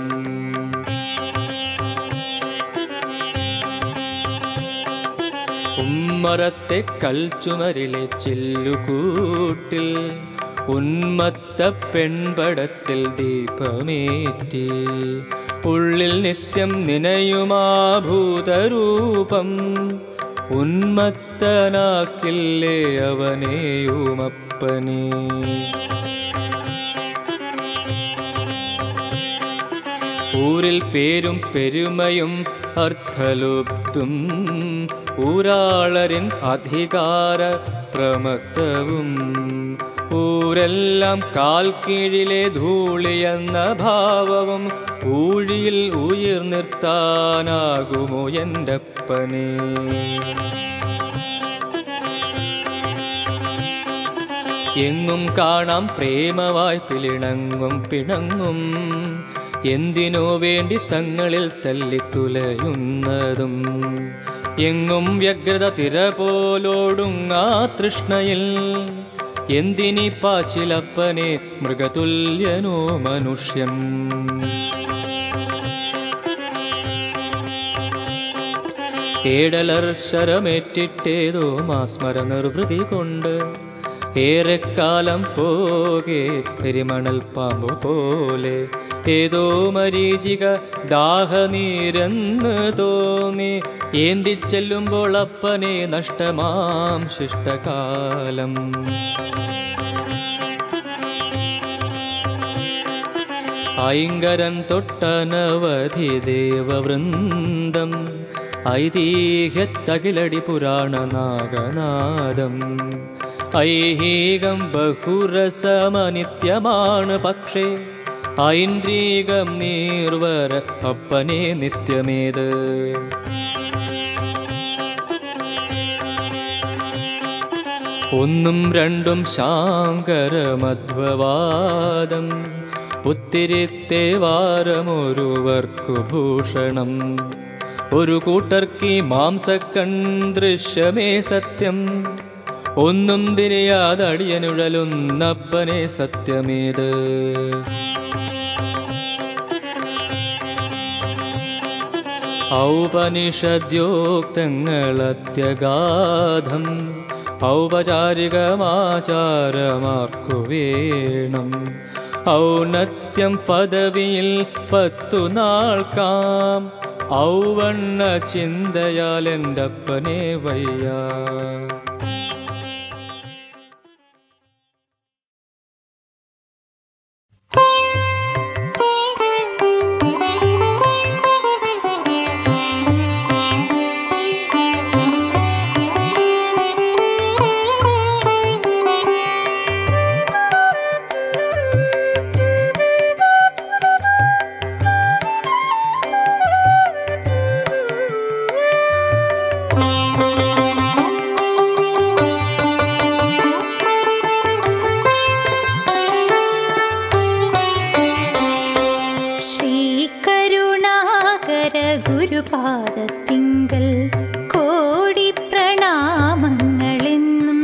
ഉമ്മറത്തെ കൽച്ചുമരിലെ ചില്ലുകൂട്ടിൽ ഉന്മത്ത പെൺപടത്തിൽ ദീപമേറ്റി ഉള്ളിൽ നിത്യം നിനയുമാ ഭൂതരൂപം ഉന്മത്തനാക്കില്ലേ അവനെയുമപ്പനേ ഊരിൽ പേരും പെരുമയും അർത്ഥലുപ്തും ഊരാളരിൻ അധികാര പ്രമത്തവും ഊരെല്ലാം കാൽ കീഴിലെ ധൂളിയെന്ന ഭാവവും ഊഴിയിൽ ഉയിർ നിർത്താനാകുമോ എൻ്റെ അപ്പനേ എങ്ങും കാണാം പ്രേമവായ് പിളിണങ്ങും പിണങ്ങും എന്തിനോ വേണ്ടി തങ്ങളിൽ തല്ലിത്തുലയുന്നതും എങ്ങും വ്യഗ്രത തിര പോലോടുങ്ങാ തൃഷ്ണയിൽ എന്തിനി പാച്ചിലപ്പനെ മൃഗതുല്യനോ മനുഷ്യൻ ഏടലർ ശരമേറ്റിട്ടേതോ മാസ്മര നിർവൃതി കൊണ്ട് ഏറെക്കാലം പോകെ പെരുമണൽ പാമ്പു പോലെ ഏതോ മരീചിക ദാഹനീരെന്ന് തോന്നി ഏന്തിച്ചെല്ലുമ്പോൾ അപ്പനെ നഷ്ടമാം ശിഷ്ടകാലം ഐങ്കരൻ തൊട്ടനവധി ദേവവൃന്ദം ഐതിഹ്യത്തകിലടി പുരാണ നാഗനാദം ഐഹികം ബഹുരസമനിത്യമാണ് പക്ഷേ ഐന്ദ്രീകം നീർവര അപ്പനെ നിത്യമേത് ഒന്നും രണ്ടും ശാങ്കരമധ്വവാദം ഒത്തിരിത്തെ വാരമൊരുവർക്കു ഭൂഷണം ഒരു കൂട്ടർക്കി മാംസക്കൺ ദൃശ്യമേ സത്യം ഒന്നും തിരിയാതടിയനുഴലുന്നപ്പനെ സത്യമേത് ഔപനിഷദ്യോക്തങ്ങളത്യഗാധം ഔപചാരികമാചാരമാർക്കു വേണം ഔന്നത്യം പദവിയിൽ പത്തു നാൾക്കാം ഔവണ്ണ ചിന്തയാൽ എൻ്റെ അപ്പനെ വയ്യ ശ്രീകരുണാകര ഗുരുപാദത്തിങ്കൽ കോടി പ്രണാമങ്ങളെന്നും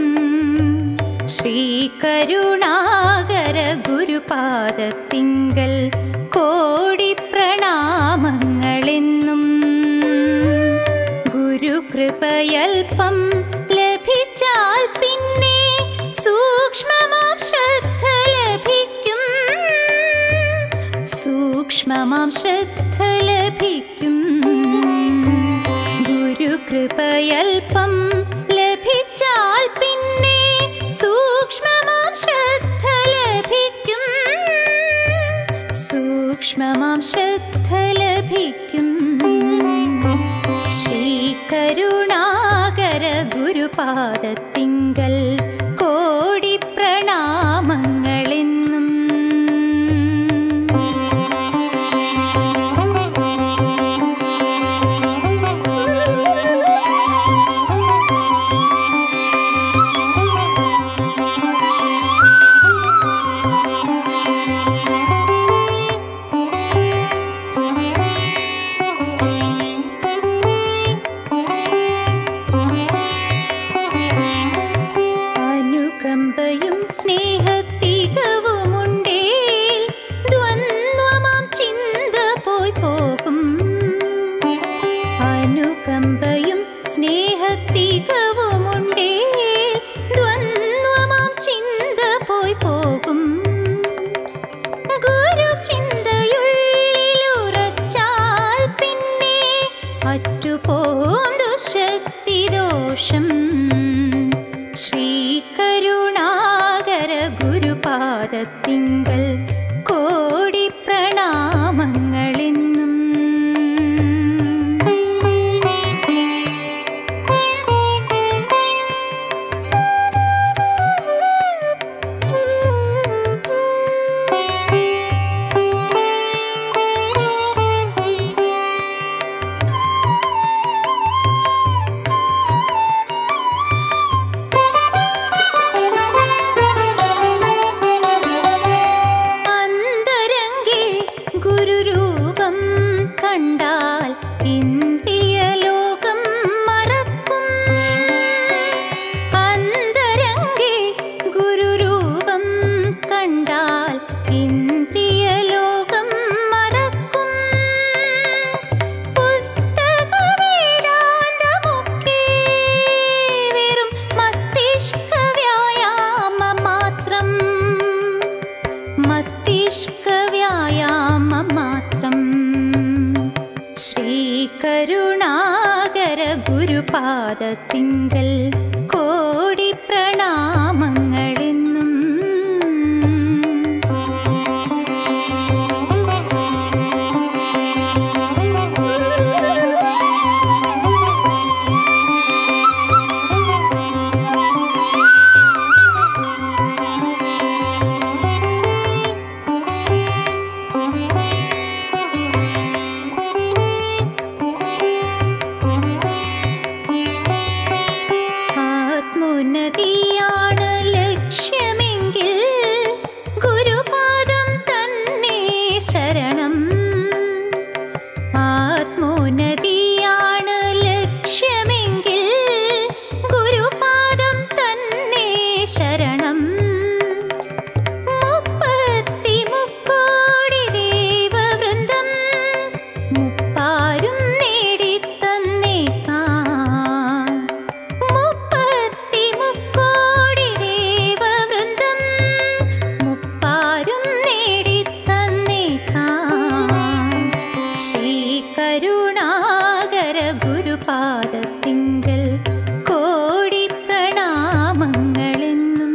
ശ്രീകരുണാകര ഗുരുപാദത്തിങ്കൽ കോടി പ്രണാമങ്ങളെന്നും ഗുരുകൃപയൽപ്പം ലഭിച്ചാൽ പിന്നെ സൂക്ഷ്മമാം ശ്രദ്ധ ലഭിക്കും സൂക്ഷ്മമാം ശ്രദ്ധ ലഭിക്കും ഗുരുകൃപയൽപ്പം ലഭിച്ചാൽ പിന്നെ സൂക്ഷ്മമാം ശ്രദ്ധ ലഭിക്കും സൂക്ഷ്മമാം ശ്രദ്ധ ലഭിക്കും ശ്രീകരുണാകര ഗുരുപാദത്തിങ്കൽ കോടി പ്രണാമങ്ങളെന്നും അനുകമ്പയും സ്നേഹത്തികവുമുണ്ടേ ദ്വന്ദ്വമാം ചിന്ത പോയി പോകും ഗുരു ചിന്തയുള്ളിലുറച്ചാൽ പിന്നെ അറ്റുപോന്തു ശക്തി ദോഷം ശ്രീ കരുണാകര ഗുരുപാദത്തിങ്കൽ കോടി പ്രണാമങ്ങളെന്നും അന്തരംഗേ ഗുരുരൂപം കണ്ടാൽ ഇന്ദ്രിയ ലോകം മറക്കും അന്തരംഗേ ഗുരുരൂപം കണ്ടാൽ ഇന്ദ്രിയ ലോകം മറക്കും പുസ്തകവേദാന്തമൊക്കെ വെറും മസ്തിഷ്ക വ്യായാമം മാത്രം മസ്തിഷ്ക വ്യായാമം മാത്രം ശ്രീ കരുണാകര ഗുരുപാദത്തിങ്കൽ കോടി പ്രണാമങ്ങളെന്നും ആത്മോന്നതിയാണ് ലക്ഷ്യമെങ്കിൽ ഗുരുപാദം തന്നെ ശരണം ആത്മോന്നതിയാണ് ലക്ഷ്യമെങ്കിൽ ഗുരുപാദം തന്നെ ശരണം മുപ്പത്തി മുക്കോടി ദേവവൃന്ദം മുപ്പാരും നേടിത്തന്നേക്കാം മുപ്പത്തി മുക്കോടി ദേവവൃന്ദം മുപ്പാരും നേടിത്തന്നേക്കാം ശ്രീ കരുണാകര ഗുരുപാദത്തിങ്കൽ കോടി പ്രണാമങ്ങളെന്നും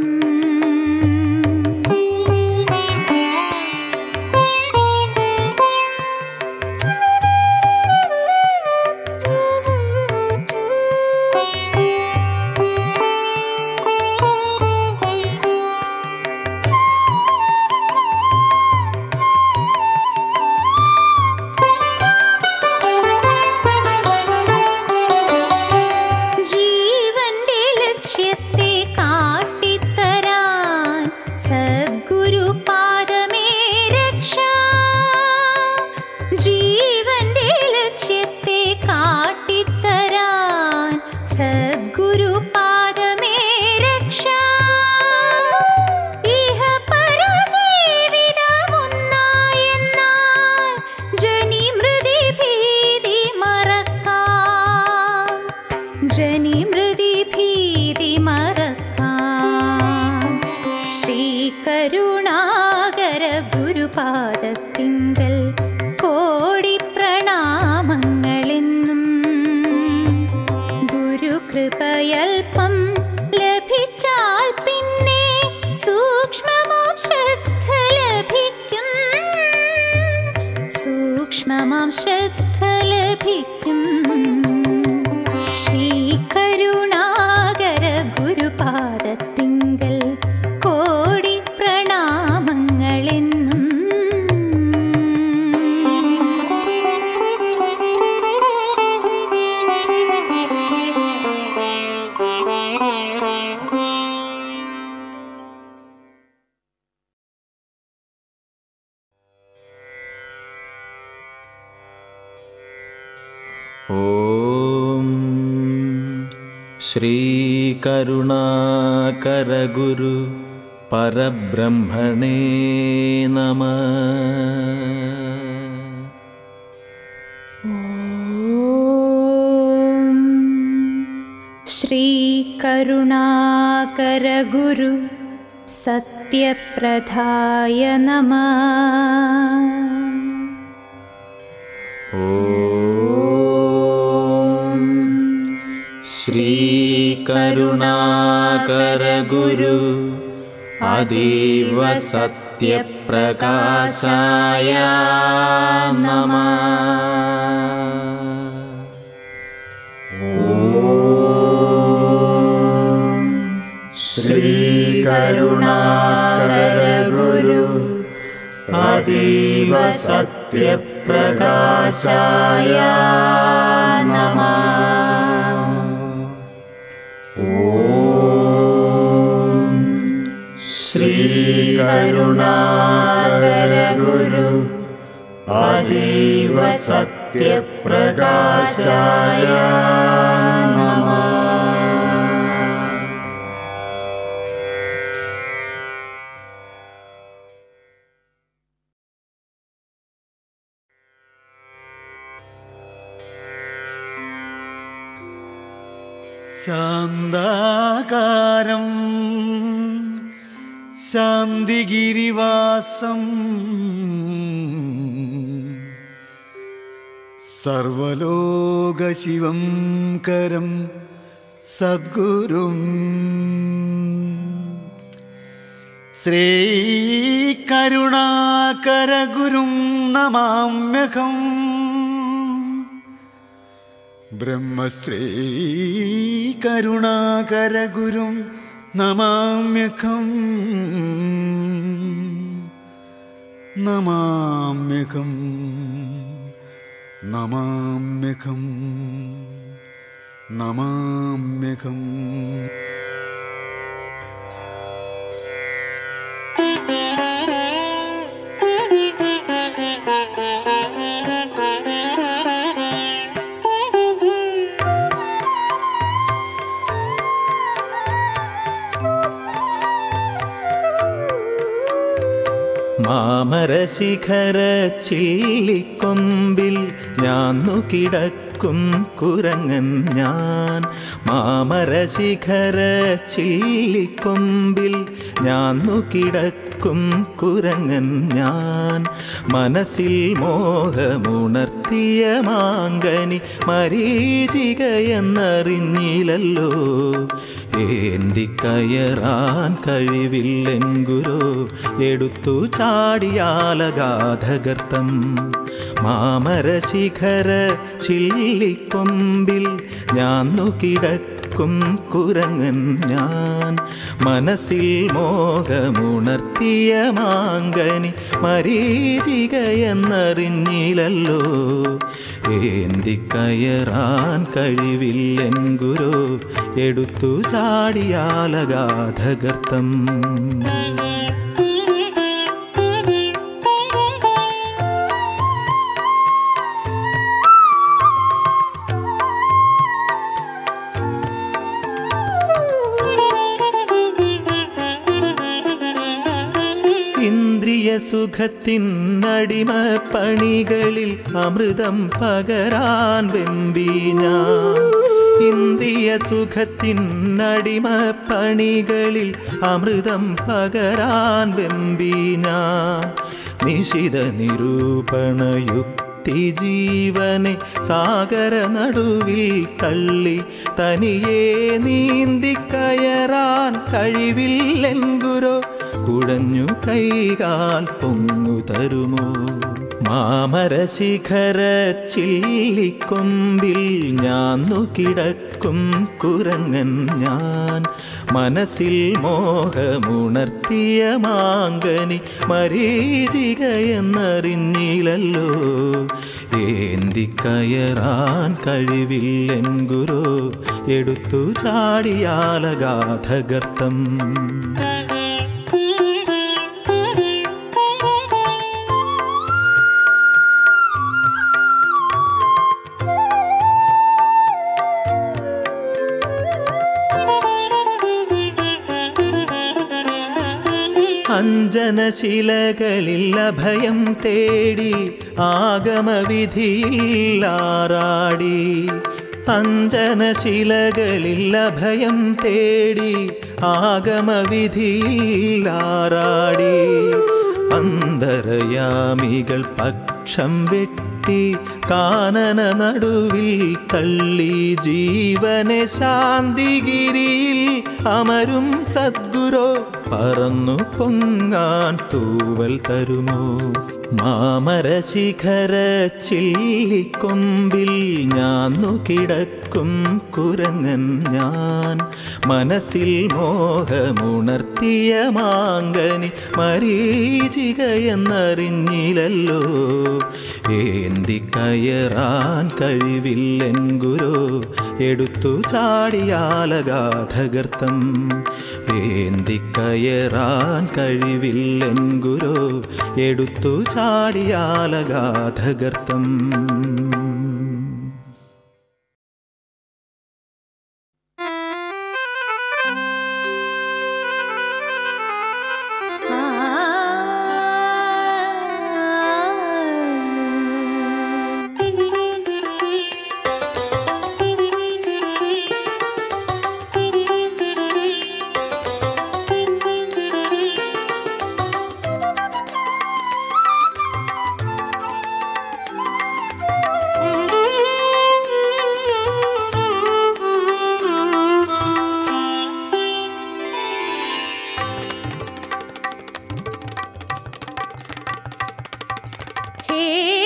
ജീവന്റെ ലക്ഷ്യത്തെ കാട്ടിത്തരാൻ സദ്ഗുരു പാദമേ രക്ഷ ജീവന്റെ ലക്ഷ്യത്തെ കാട്ടിത്തരാൻ സദ്ഗുരു പാദമേ രക്ഷ ഇഹ പരജീവിതമൊന്നായെന്നാൽ ജനിമൃതി ഭീതി മറക്കാം ജനിമൃതി ഭീതി മറക്കാം ശ്രീ കരുണാകര ഗുരുപാദത്തിങ്കൽ കോടി പ്രണാമങ്ങളെന്നും ഗുരുകൃപയൽപ്പം ലഭിച്ചാൽ പിന്നെ സൂക്ഷ്മമാം ശ്രദ്ധ ലഭിക്കും സൂക്ഷ്മമാം ശ്രദ്ധ ലഭിക്കും ശ്രീ കരുണാകര ഗുരുപാദത്തിങ്കൽ കോടി പ്രണാമങ്ങളെന്നും ॐ श्रीकरुणाकरगुरु परब्रह्मणे नमः ഓം श्रीकरुणाकरगुरु सत्यप्रधाय नमः श्रीकरुणाकरगुरु अतीव सत्यप्रकाशाय नमः श्रीकरुणाकरगुरु अतीव सत्यप्रकाशाय नमः श्रीकरुणाकरगुरु अतीव सत्यप्रकाशाय नमः ശാന്താകാരം ശാന്തിഗിരിവാസം സർവലോകശിവം കരം സദ്ഗുരും ശ്രീകരുണാകരഗുരും നമാമ്യഹം ബ്രഹ്മശ്രീ കരുണാകരഗുരും നമാമ്യഖം നമാമ്യഖം നമാമ്യഖം നമാമ്യഖം മാമരശിഖര ചില്ലിക്കൊമ്പിൽ ഞാന്നു കിടക്കും കുരങ്ങൻ ഞാൻ മാമരശിഖര ചില്ലിക്കൊമ്പിൽ ഞാന്നു കിടക്കും കുരങ്ങൻ ഞാൻ മനസ്സിൽ മോഹമുണർത്തിയ മാങ്കനി മരീചികയെന്നറിഞ്ഞില്ലല്ലോ ഏന്തിക്കയറാൻ കഴിവില്ലെങ്കുരോ എടുത്തു ചാടിയാലഗാധഗർത്തം മാമരശിഖര ചില്ലിക്കൊമ്പിൽ ഞാന്നു കിടക്കും കുരങ്ങൻ ഞാൻ മനസ്സിൽ മോഹമുണർത്തിയ മാങ്കനി മരീചികയെന്നറിഞ്ഞില്ലല്ലോ ഏന്തിക്കയറാൻ കഴിവില്ലെങ്കുരോ എടുത്തു ചാടിയാലഗാധഗർത്തം ഇന്ദ്രിയ സുഖത്തിനടിമ പണികളിൽ അമൃതം പകരാൻ വെമ്പി ഞാൻ ഇന്ദ്രിയ സുഖത്തിനടിമ പണികളിൽ അമൃതം പകരാൻ വെമ്പി ഞാൻ നിശിത നിരൂപണയുക്തി ജീവനെ സാഗര നടുവിൽ തള്ളി തനിയെ നീന്തിക്കയറാൻ കഴിവില്ലെങ്കുരോ കുഴഞ്ഞു കൈകാൽ പൊങ്ങു തരുമോ മാമരശിഖര ചില്ലിക്കൊമ്പിൽ ഞാന്നു കിടക്കും കുരങ്ങൻ ഞാൻ മനസ്സിൽ മോഹമുണർത്തിയ മാങ്കനി മരീചികയെന്നറിഞ്ഞില്ലല്ലോ ഏന്തിക്കയറാൻ കഴിവില്ലെങ്കുരോ എടുത്തു ചാടിയാലഗാധഗർത്തം അഞ്ജനശിലകളിൽ അഭയം തേടി ആഗമവിധിയിൽ ആറാടി അഞ്ജനശിലകളിൽ അഭയം തേടി ആഗമവിധിയിൽ ആറാടി അന്തരയാമികൾ പക്ഷം വെട്ടി കാനന നടുവിൽ തള്ളി ജീവനെ ശാന്തിഗിരിയിൽ അമരും സദ്ഗുരോ പറന്നു പൊങ്ങാൻ തൂവൽ തരുമോ മാമരശിഖര ചില്ലിക്കൊമ്പിൽ ഞാന്നു കിടക്കും കുരങ്ങൻ ഞാൻ മനസ്സിൽ മോഹമുണർത്തിയ മാങ്കനി മരീചിക എന്നറിഞ്ഞില്ലല്ലോ ഏന്തി കയറാൻ കഴിവില്ലെൻ ഗുരു എടുത്തു ചാടിയാലഗാധഗർത്തം ഏന്തി കയറാൻ കഴിവില്ലെൻ ഗുരു എടുത്തു ചാടിയാലഗാധഗർത്തം ഹേ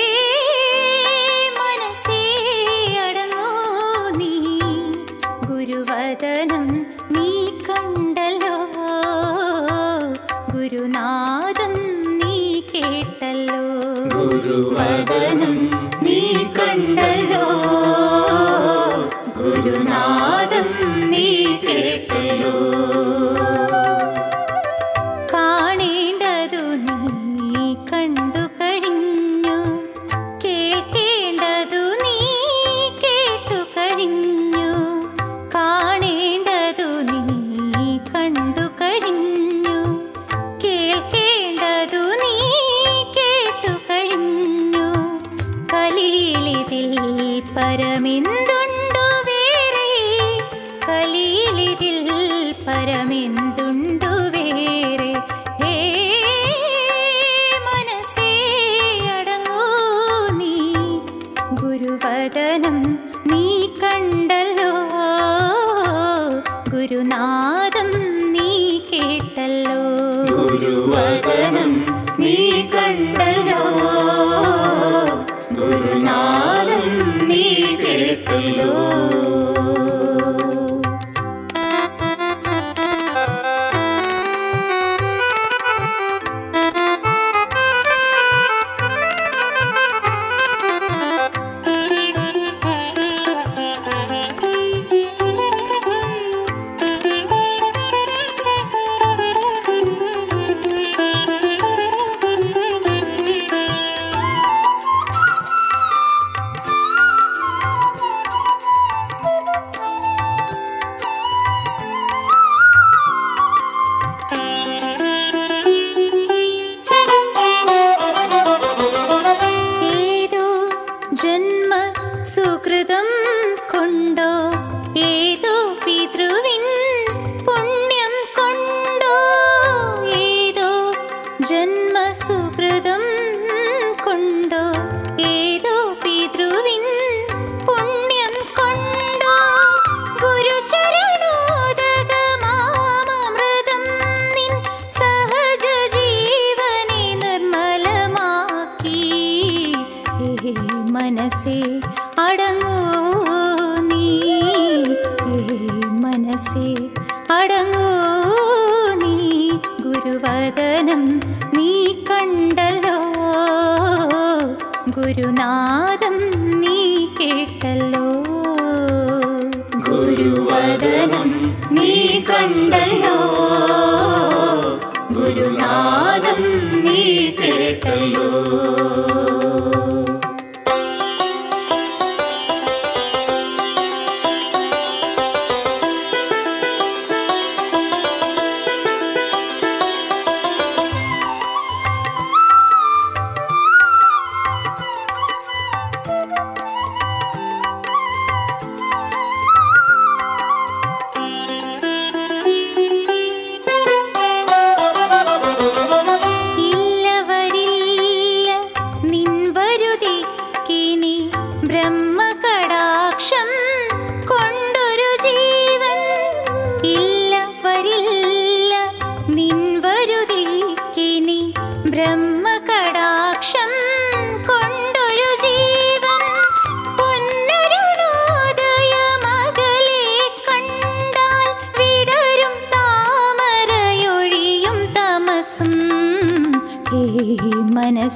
മനസ്സേ അടങ്ങൂ നീ ഗുരുവദനം നീ കണ്ടല്ലോ ഗുരുനാഥം നീ കേട്ടല്ലോ ഗുരുവദനം നീ കണ്ടല്ലോ ഗുരുനാഥം നീ കേട്ടല്ലോ കാണേണ്ടതു നീ കണ്ടു കഴിഞ്ഞു കേൾക്കേണ്ടതു നീ കേട്ടു കഴിഞ്ഞു കാണേണ്ടതു നീ കണ്ടു കഴിഞ്ഞു കേൾക്കേണ്ടതു നീ കേട്ടു കഴിഞ്ഞു കലീലിതിൽ പരമെന്തുണ്ടു വേറെ കലീലിതിൽ പരമെന്തുണ്ടു വേറെ ഹേ മനസ്സേ അടങ്ങൂ നീ ഗുരുവദനം നീ കണ്ടല്ലോ ഗുരുനാഥം നീ കേട്ടല്ലോ ഗുരുവദനം നീ കണ്ടല്ലോ ഗുരുനാഥം നീ കേട്ടല്ലോ ഏതോ ജന്മ സുകൃതം കൊണ്ടോ ഏതോ പിതൃവിൻ പുണ്യം കൊണ്ടോ ഏതോ ജന്മ സുകൃതം കൊണ്ടോ ഏതോ പിതൃവിൻ പുണ്യം കൊണ്ടോ ഗുരുചരണോദകമാമൃതം നിൻ സഹജ ജീവനെ നിർമ്മലമാക്കി ഹേ മനസ്സേ അടങ്ങൂ നീ ഹേ മനസ്സേ അടങ്ങൂ നീ ഗുരുവദനം നീ കണ്ടല്ലോ ഗുരുനാഥം നീ കേട്ടല്ലോ ഗുരുവദനം നീ കണ്ടല്ലോ ഗുരുനാഥം നീ കേട്ടല്ലോ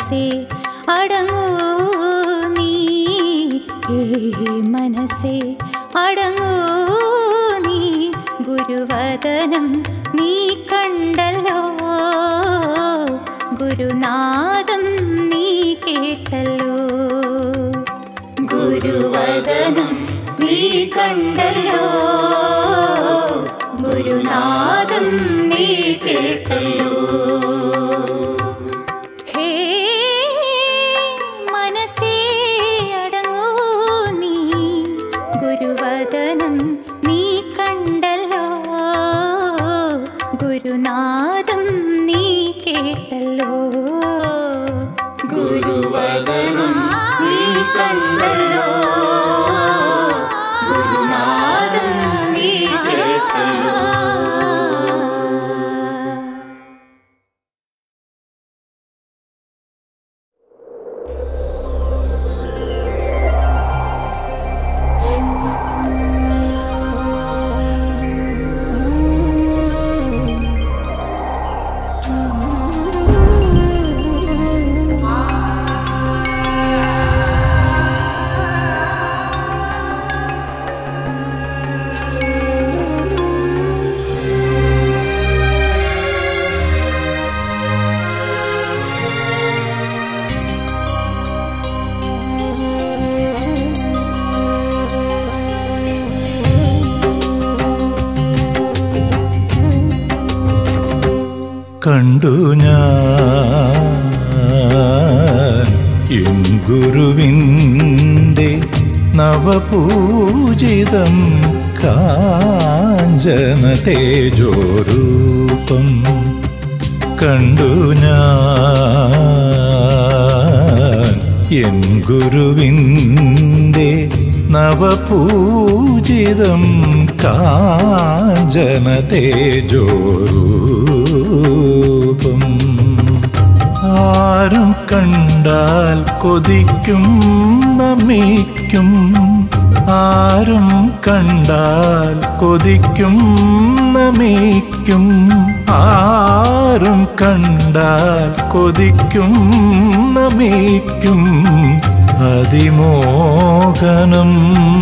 മനസ്സേ അടങ്ങൂ നീ ഏ മനസ്സേ അടങ്ങൂ നീ ഗുരുവദനം നീ കണ്ടല്ലോ ഗുരുനാദം നീ കേട്ടല്ലോ ഗുരുവദനം നീ കണ്ടല്ലോ ഗുരുനാദം നീ കേട്ടല്ലോ ഹേ മനസ്സേ അടങ്ങൂ നീ ഗുരുവദനം നീ കണ്ടല്ലോ ഗുരുനാദം നീ കേട്ടല്ലോ ഗുരുവദനം നീ കണ്ടല്ലോ ഗുരുനാദം നീ കേട്ടല്ലോ കണ്ടു ഞാൻ എൻ ഗുരുവിൻ്റെ നവപൂജിതം കാഞ്ചന തേജോരൂപം കണ്ടു ഞാൻ എൻ ഗുരുവിൻ്റെ നവപൂജിതം കാഞ്ചന തേജോരൂപം ആരും കണ്ടാൽ കൊതിക്കും നമിക്കും ആരും കണ്ടാൽ കൊതിക്കും നമിക്കും ആരും കണ്ടാൽ കൊതിക്കും നമിക്കും അതിമോഹനം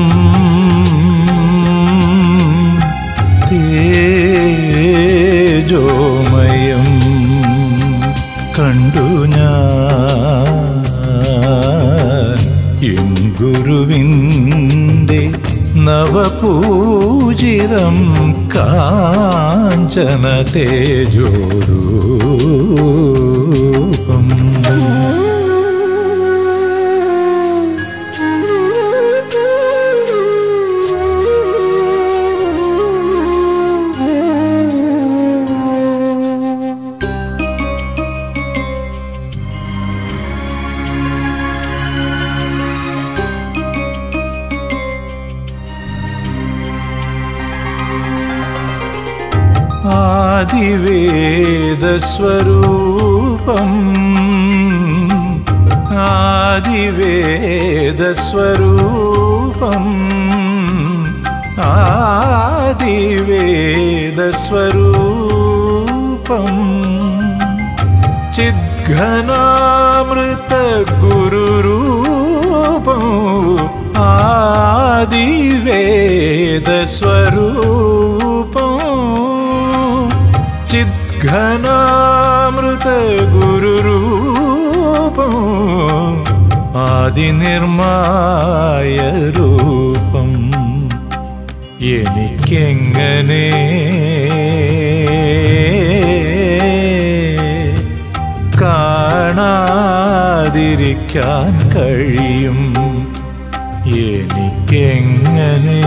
തേജോമയം കണ്ടു ഞാൻ എൻ ഗുരുവിൻ്റെ നവപൂജിതം കാഞ്ചന തേജോരൂപം ആദിവേദസ്വരൂപം ആദിവേദസ്വരൂപം ആദിവേദസ്വരൂപം ചിദ്ഘനാമൃത ഗുരുരൂപം ആദിവേദസ്വരൂപം ചിദ്ഘനാമൃത ഗുരുരൂപം ആദിനിർമായ രൂപം എനിക്കെങ്ങനെ കാണാതിരിക്കാൻ കഴിയും എനിക്കെങ്ങനെ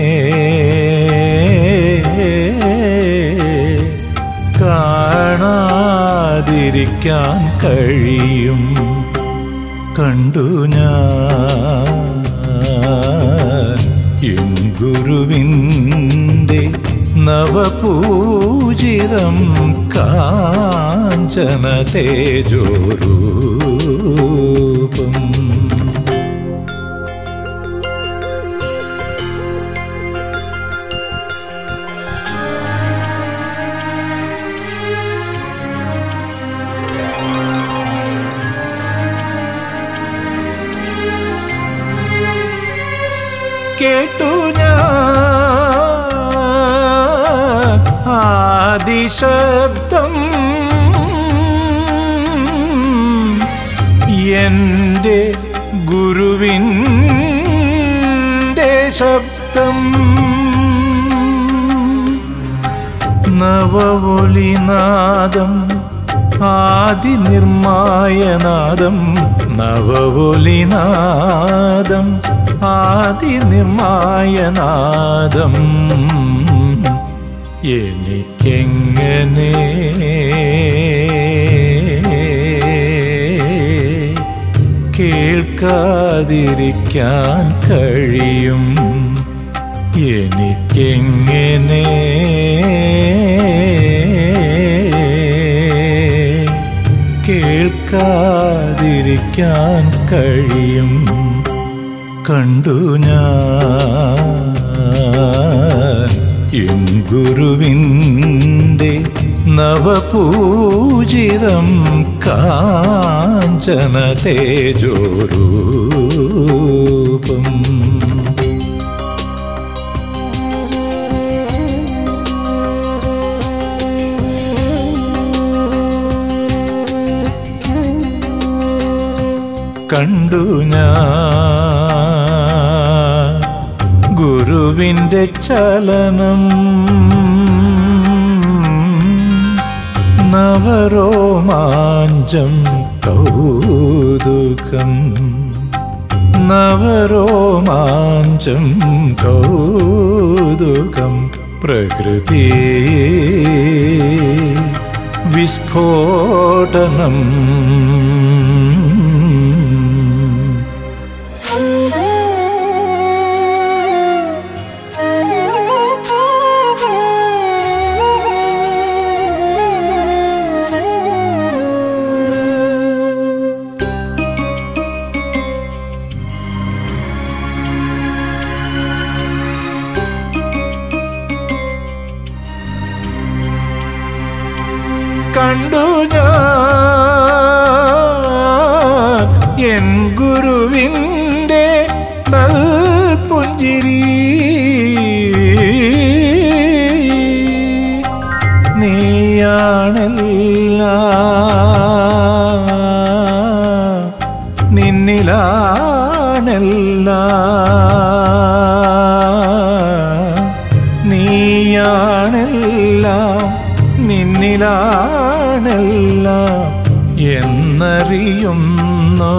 കാണാതിരിക്കാൻ കഴിയും കണ്ടു ഞാൻ എൻ ഗുരുവിൻ്റെ നവപൂജിതം കാഞ്ചന തേജോരൂപം അതിശബ്ദം എൻ്റെ ഗുരുവിൻ്റെ ശബ്ദം നവവൊലിനാദം ആദി നിർമായനാദം നവവൊലിനാദം ആദി നിർമായനാദം എനിക്കെങ്ങനെ കേൾക്കാതിരിക്കാൻ കഴിയും എനിക്കെങ്ങനെ കേൾക്കാതിരിക്കാൻ കഴിയും കണ്ടു ഞാൻ എൻ ഗുരുവിൻ്റെ നവപൂജിതം കാഞ്ചന തേജോരൂപം കണ്ടു ഞാൻ ഗുരുവിൻ്റെ ചലനം നവരോമാഞ്ചം കൗതുകം നവരോമാഞ്ചം കൗതുകം പ്രകൃതി വിസ്ഫോടനം കണ്ടു ഞാൻ എൻ ഗുരുവിൻ്റെ നൽപുഞ്ചിരി നീയാണല്ല നിന്നിലാണല്ല നീയാണെല്ലാം നിന്നിലാണെല്ലാം എന്നറിയുന്നു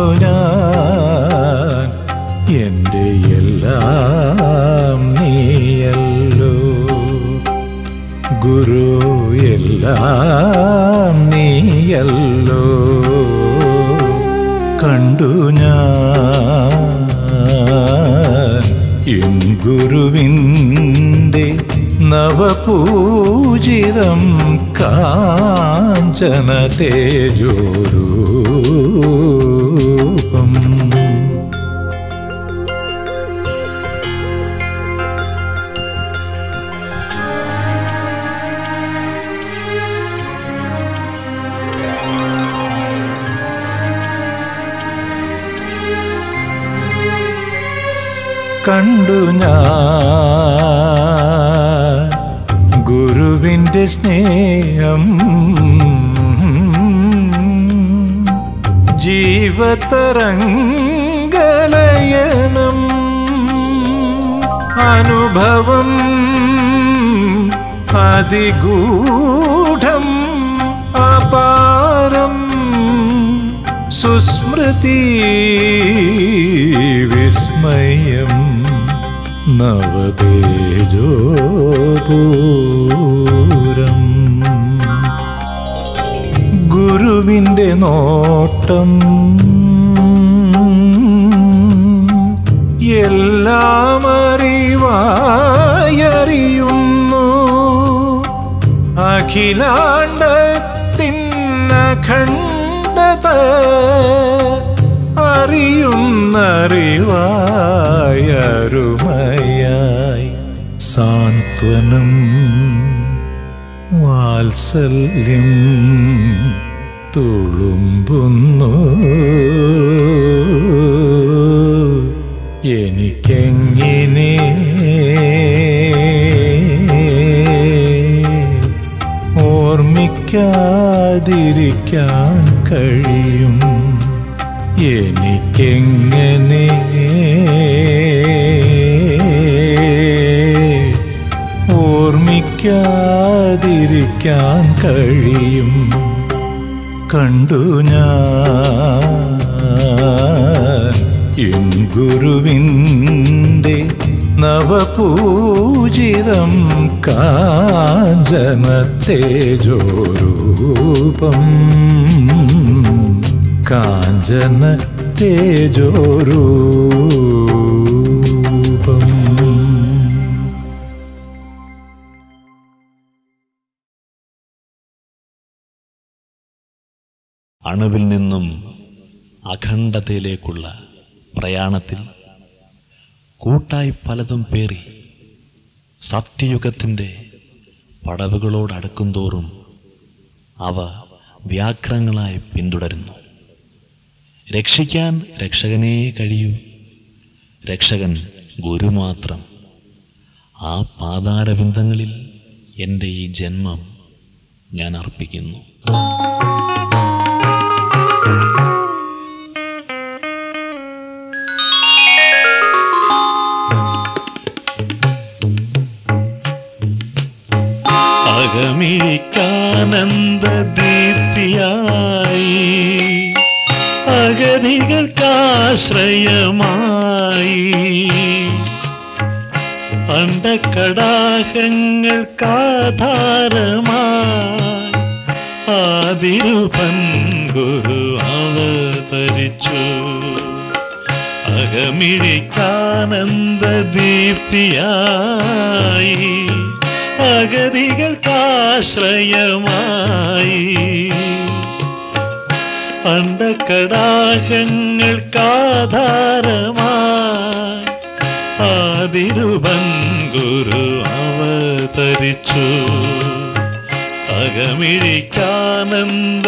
ഞാൻ എൻ്റെ എല്ലാം നീയല്ലോ ഗുരു എല്ലാം നീയല്ലോ കണ്ടു ഞാൻ എൻ ഗുരുവിൻ്റെ നവപൂജിതം കാഞ്ചന തേജോരൂപം കണ്ടു ഞാൻ ഗുരുവിൻ്റെ സ്നേഹം ജീവതരംഗലയനം അനുഭവം അതിഗൂഢം അപാരം സുസ്മൃതി വിസ്മയം നവതേജോപൂരം ഗുരുവിൻ്റെ നോട്ടം എല്ലാം അറിവായറിയുന്നു അഖിലാണ്ടത്തിനഖണ്ഡത അറിയുന്നറിവായരുമയായി സാന്ത്വനം വാത്സല്യം തുളുമ്പുന്നു എനിക്കെങ്ങനെ കാത്തിരിക്കാൻ കഴിയും എനിക്കെങ്ങനെ ഓർമ്മിക്കാതിരിക്കാൻ കഴിയും കണ്ടു ഞാൻ എൻ ഗുരുവിൻ്റെ നവപൂജിതം കാഞ്ചന തേജോരൂപം കാഞ്ചന തേജോരൂപം അണുവിൽ നിന്നും അഖണ്ഡതയിലേക്കുള്ള പ്രയാണത്തിൽ കൂട്ടായി പലതും പേറി സത്യയുഗത്തിൻ്റെ പടവുകളോടടുക്കും തോറും അവ വ്യാഘ്രങ്ങളായി പിന്തുടരുന്നു രക്ഷിക്കാൻ രക്ഷകനേ കഴിയൂ രക്ഷകൻ ഗുരു മാത്രം ആ പാതാരബിന്ദങ്ങളിൽ എൻ്റെ ഈ ജന്മം ഞാൻ അർപ്പിക്കുന്നു അകമിഴിക്കാനന്ദ ദീപ്തിയായി അഗതികൾക്കാശ്രയമായി അണ്ടക്കടാഹങ്ങൾക്കാധാരമായി ആതിരുപൻ ഗുരു അവതരിച്ചു അകമിഴിക്കാനന്ദ ദീപ്തിയായി അഗതികൾക്കാശ്രയമായി അണ്ടക്കടാഹങ്ങൾക്കാധാരമായി ആതിരുവൻ ഗുരു അവതരിച്ചു അകമിഴിക്കാനന്ദ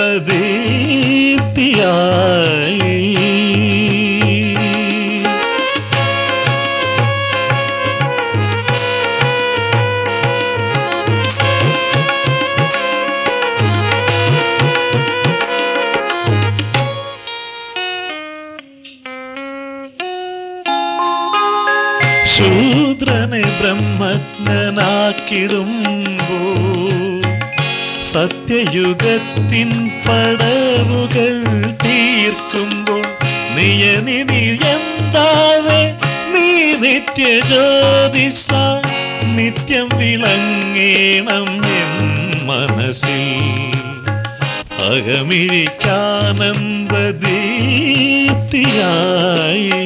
ദീപ്തിയായി ശൂദ്രനെ ബ്രഹ്മജ്ഞനാക്കിടുമ്പോ സത്യയുഗത്തിൻ പടവുകൾ തീർക്കുമ്പോൾ നിയനിധി എന്താവേ നീ നിത്യജ്യോതിസ നിത്യം വിളങ്ങേണം എൻ മനസ്സിൽ അകമിഴിക്കാനന്ദ ദീപ്തിയായി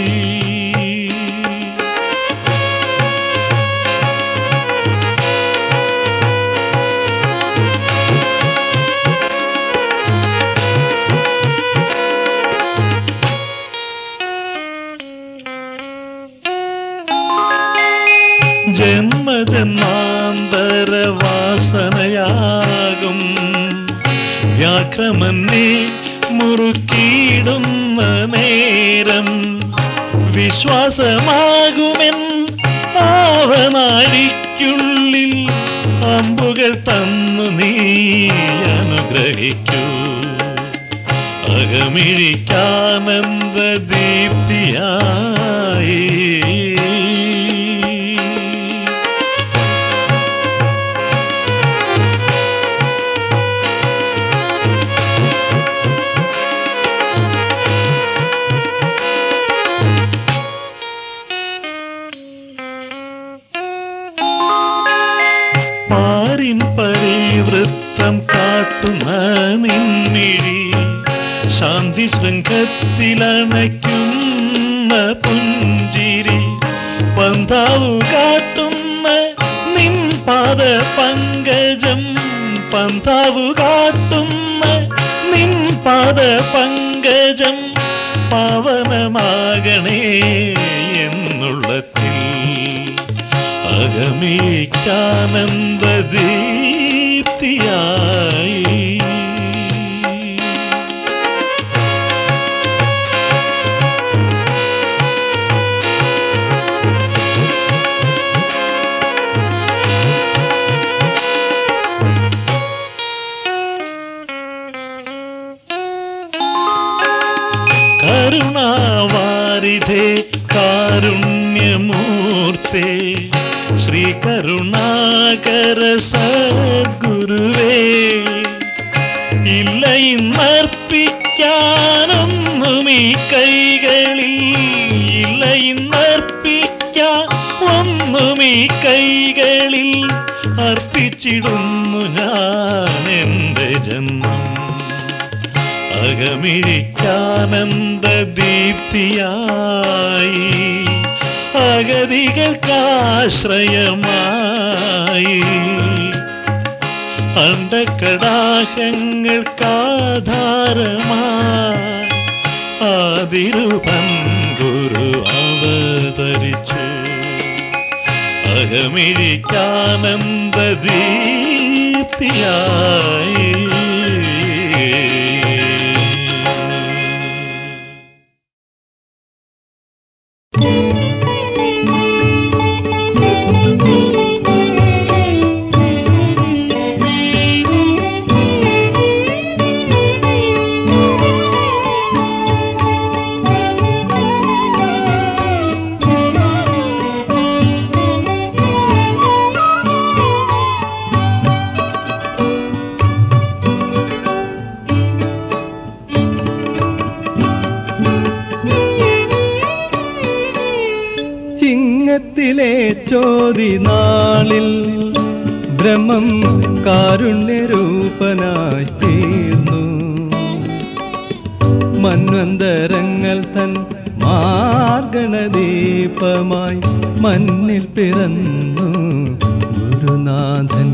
ജന്മജന്മാന്തര വാസനയാകും വ്യാക്രമന്നെ മുറുക്കിയിടുന്ന നേരം വിശ്വാസമാകുമെൻ ആവനാഴിക്കുള്ളിൽ അമ്പുകൾ തന്നു നീ അനുഗ്രഹിക്കൂ അകമിഴിക്കാനന്ദ ദീപ്തിയായി പാരിൻ പരിവൃത്തം കാട്ടുന്ന നിൻമിഴി ശാന്തി ശൃംഖത്തിലണയ്ക്കുന്ന പുഞ്ചിരി പന്താവു കാട്ടുന്ന നിൻ പാദ പങ്കജം പന്താവു കാട്ടുന്ന നിൻ പാദ പങ്കജം പാവനമാകണേ എന്നുള്ളത്തിൽ അകമിക്കാനന്ദ ദീപ്തിയായി ശ്രീ കരുണാകര സദ്ഗുരുവേ ഇല്ല ഇന്നർപ്പിക്കാനൊന്നും ഈ കൈകളിൽ ഇല്ല ഇന്നർപ്പിക്കാൻ ഒന്നും ഈ കൈകളിൽ അർപ്പിച്ചിടുന്നു ഞാൻ എൻ്റെ ജന്മം അകമിഴിക്കാനന്ദ ദീപ്തിയായി അഗതികൾക്കാശ്രയമായി അണ്ടക്കടാഹങ്ങൾക്കാധാരമായി ആതിരുപൻ ഗുരു അവതരിച്ചു അകമിഴിക്കാനന്ദ ദീപ്തിയായി ചിങ്ങത്തിലെ ചോതി നാളിൽ ബ്രഹ്മം കാരുണ്യരൂപനായി തീർന്നു മന്വന്തരങ്ങൾ തൻ മാർഗണദീപമായി മണ്ണിൽ പിറന്നു ഗുരുനാഥൻ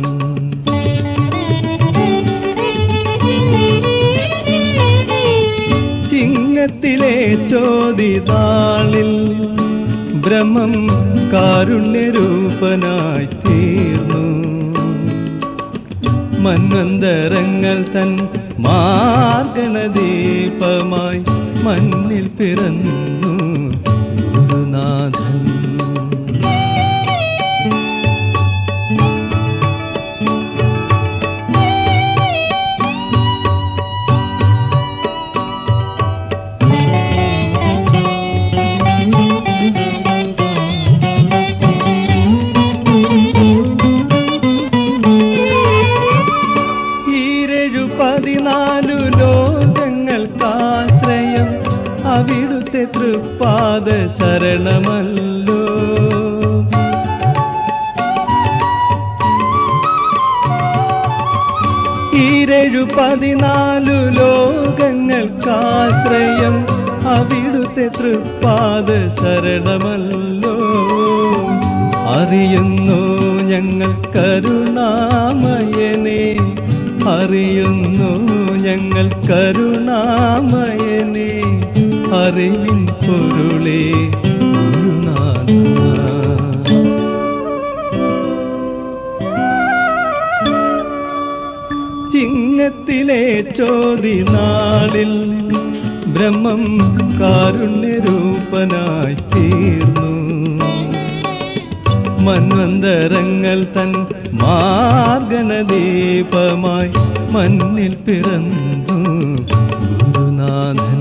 ചിങ്ങത്തിലെ ചോതി നാളിൽ ബ്രഹ്മം കാരുണ്യരൂപനായി തീർന്നു മന്വന്തരങ്ങൾ തൻ മാർഗണദീപമായി മണ്ണിൽ പിറന്നു ഗുരുനാഥൻ ഈരഴു പതിനാലു ലോകങ്ങൾക്കാശ്രയം അവിടുത്തെ തൃപ്പാദ ശരണമല്ലോ ഈരഴു പതിനാലു ലോകങ്ങൾക്കാശ്രയം അവിടുത്തെ തൃപ്പാദ ശരണമല്ലോ അറിയുന്നു ഞങ്ങൾ കരുണാമയനെ അറിയുന്നു ഞങ്ങൾ കരുണാമയനെ അറിവിൻ പൊരുളേ ഗുരുനാഥ ചിങ്ങത്തിലെ ചോതി നാളിൽ ബ്രഹ്മം കാരുണ്യരൂപനായി തീർന്നു മന്വന്തരങ്ങൾ തൻ മാർഗണദീപമായി മണ്ണിൽ പിറന്നു ഗുരുനാഥൻ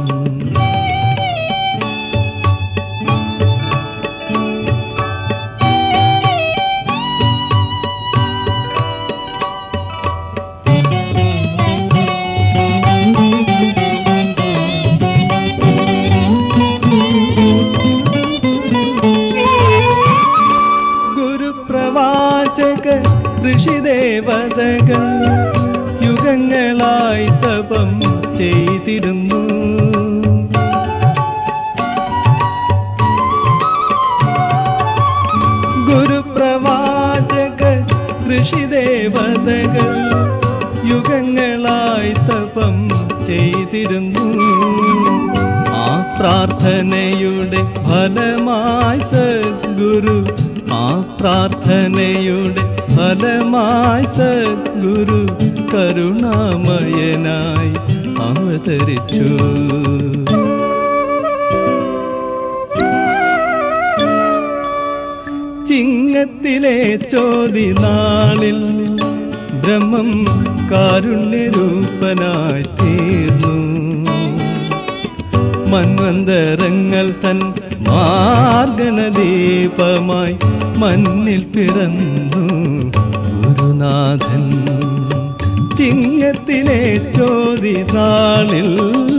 ഗുരുപ്രവാചക ഋഷിദേവതകൾ യുഗങ്ങളായി തപം ചെയ്തിരുന്നു ഗുരുപ്രവാചക ഋഷിദേവതകൾ യുഗങ്ങളായി തപം ചെയ്തിരുന്നു ആ പ്രാർത്ഥനയുടെ ഫലമായി സദ്ഗുരു ആ പ്രാർത്ഥനയുടെ ഫലമായി സദ്ഗുരു കരുണാമയനായി അവതരിച്ചു ചിങ്ങത്തിലെ ചോതി നാളിൽ ബ്രഹ്മം കാരുണ്യരൂപനായി തീർന്നു മന്വന്തരങ്ങൾ തൻ മാർഗണദീപമായി മണ്ണിൽ പിറന്നു ഗുരുനാഥൻ ചിങ്ങത്തിലെ ചോതി നാളിൽ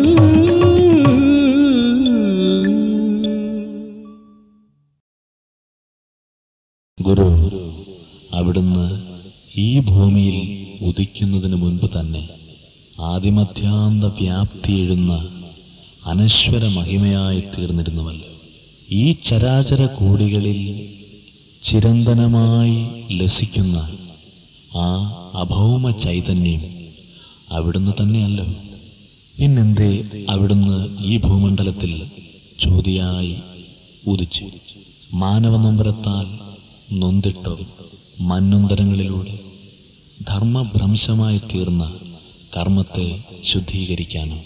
ഗുരു അവിടുന്ന് ഈ ഭൂമിയിൽ ഉദിക്കുന്നതിന് മുൻപ് തന്നെ ആദിമധ്യാന്ത വ്യാപ്തി എഴുന്ന അനശ്വര മഹിമയായി തീർന്നിരുന്നുവല്ലോ ഈ ചരാചര കൂടികളിൽ ചിരന്തനമായി ലസിക്കുന്ന ആ അഭൗമ ചൈതന്യം അവിടുന്ന് തന്നെയല്ലോ പിന്നെന്തേ അവിടുന്ന് ഈ ഭൂമണ്ഡലത്തിൽ ചോതിയായി ഉദിച്ചു മാനവ നൊമ്പരത്താൽ നൊന്തിട്ടോ മന്നൊന്തരങ്ങളിലൂടെ ധർമ്മഭ്രംശമായി തീർന്ന കർമ്മത്തെ ശുദ്ധീകരിക്കാനോ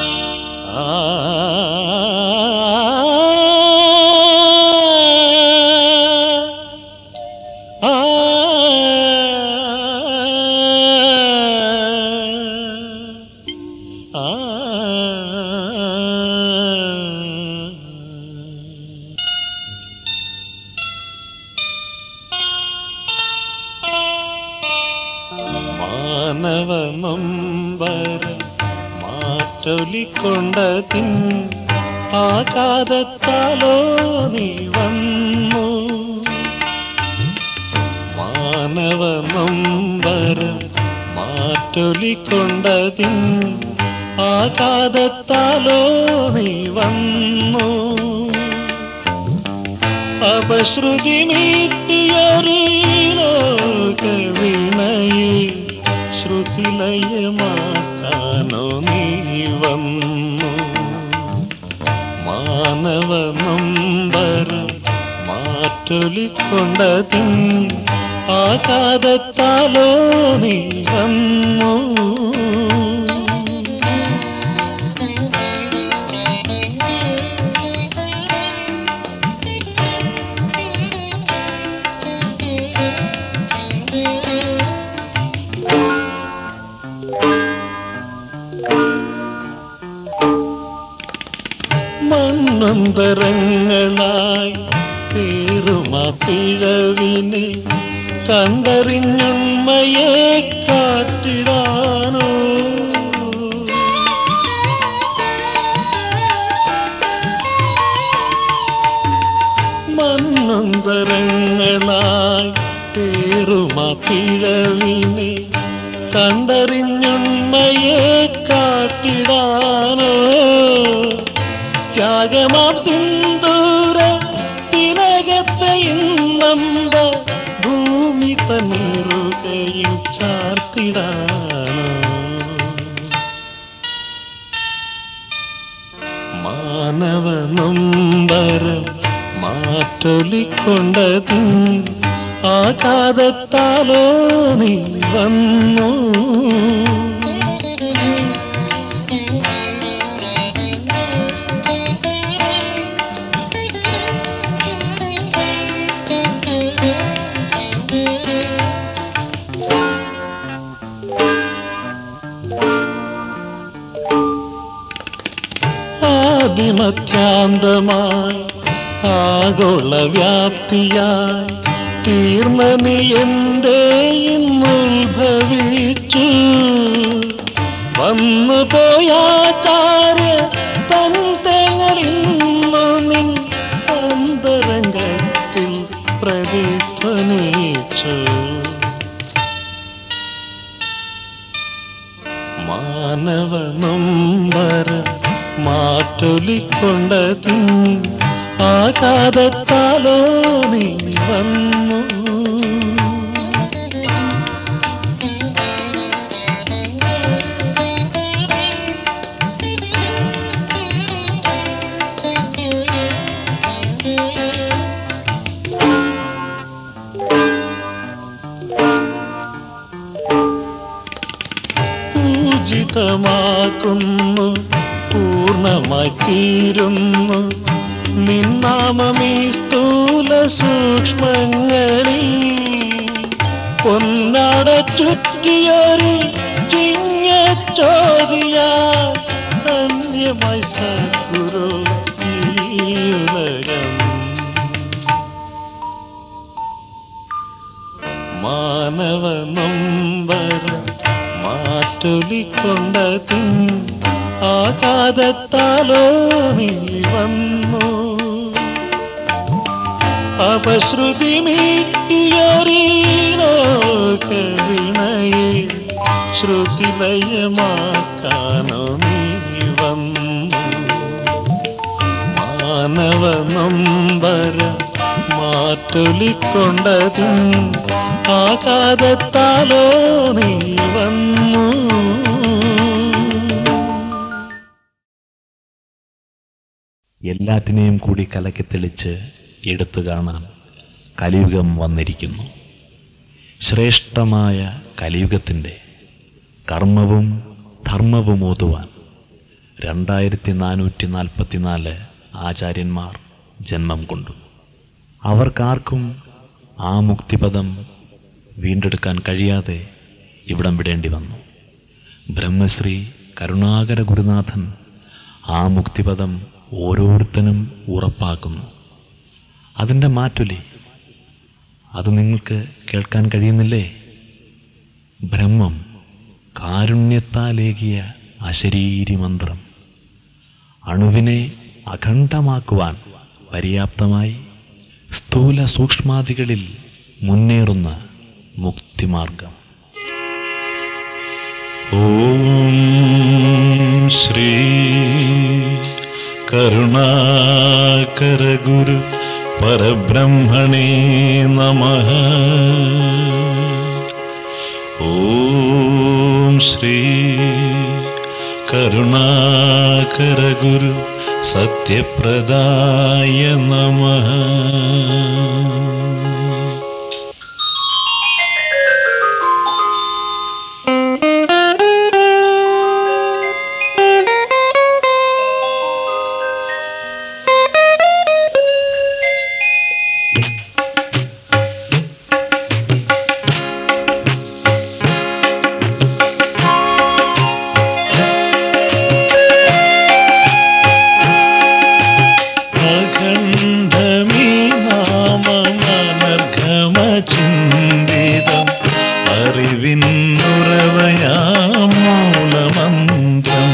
മാനവ നൊമ്പര മാറ്റൊലിക്കൊണ്ടതിൻ ആഘാതത്താലോ നീ വന്നു മാനവ നൊമ്പര മാറ്റൊലിക്കൊണ്ടതിൻ ആഘാതത്താലോ നീ വന്നു അപശ്രുതി മീട്ടിയൊരു ലോകവിനയെ ശ്രുതിലയമാക്കാനോ നീ വന്നു മാനവ നമ്പര മാറ്റൊലിക്കൊണ്ടതിൻ ആഘാതത്താലോ നീ വന്നു മണ്ണന്തരങ്ങളായി പേറുമ പിഴവിനെ കണ്ടറിഞ്ഞുണ്മയെ കാട്ടിടാനോ മണ്ണന്തരങ്ങളായി പേറുമ പിഴവിനെ കണ്ടറിഞ്ഞുണ്മയെ കാട്ടിടാനോ ത്യാഗമാം സിന്ദൂര തിലകത്തെ ഇന്നമ്പ ഭൂമി തന്നിറുകയിൽ ചാർത്തിടാനോ മാനവ നൊമ്പരം മാറ്റൊലിക്കൊണ്ടതും ആഘാതത്താലോ നീ വന്നു ആദിമത്യാന്തമായി ആഗോള വ്യാപ്തിയായി തീർന്ന നീ എന്റെ ഇന്നുത്ഭവിച്ചു വന്നു പോയാചാര്യ തൻ തെങ്ങലിന്നു നിൻ അന്തരംഗത്തിൽ പ്രതിധ്വനിച്ചു മാനവ നൊമ്പര മാറ്റൊലിക്കൊണ്ടതിൻ ആഘാതത്താലോ നീ വന്നു പൂജിതമാക്കുന്നു പൂർണ്ണമായി തീരുന്നു നിന്നാമമീ സ്ഥൂല സൂക്ഷ്മങ്ങളിൽ പൊന്നാട ചുറ്റിയൊരു ചിങ്ങ ചോദിയാ ധന്യമായി സദ്ഗുരു ഈ ഉലകം മാനവ നൊമ്പര മാറ്റൊലിക്കൊണ്ടതിൻ ആഘാതത്താലോ നീ വന്നു അപശ്രുതി മീട്ടിയൊരീനോ കരുണയെ ശ്രുതിലയമാക്കാനോ നീ വന്നു മാനവ നൊമ്പര മാറ്റൊലിക്കൊണ്ടതും ആഘാതത്താലോ നീ വന്നു എല്ലാറ്റിനെയും കൂടി കലക്കി തെളിച്ച് എടുത്തു കാണാൻ കലിയുഗം വന്നിരിക്കുന്നു ശ്രേഷ്ഠമായ കലിയുഗത്തിൻ്റെ കർമ്മവും ധർമ്മവും ഓതുവാൻ രണ്ടായിരത്തി നാനൂറ്റി നാൽപ്പത്തിനാല് ആചാര്യന്മാർ ജന്മം കൊണ്ടു അവർക്കാർക്കും ആ മുക്തിപദം വീണ്ടെടുക്കാൻ കഴിയാതെ ഇവിടം വിടേണ്ടി വന്നു ബ്രഹ്മശ്രീ കരുണാകര ഗുരുനാഥൻ ആ മുക്തിപദം ഓരോരുത്തനും ഉറപ്പാക്കുന്നു അതിൻ്റെ മാറ്റൊലി അത് നിങ്ങൾക്ക് കേൾക്കാൻ കഴിയുന്നില്ലേ ബ്രഹ്മം കാരുണ്യത്താലേകിയ അശരീരി മന്ത്രം അണുവിനെ അഖണ്ഡമാക്കുവാൻ പര്യാപ്തമായി സ്ഥൂല സൂക്ഷ്മാദികളിൽ മുന്നേറുന്ന മുക്തിമാർഗം ഓം ശ്രീ കരുണാകര ഗുരു പരബ്രഹ്മണേ നമ ഓം ശ്രീ കരുണാകര ഗുരു സത്യപ്രദായ നമ അഖണ്ഡമീ നാമമനർഘമ ചിന്തിതം അറിവിന്നുറവയാം മൂലമന്ത്രം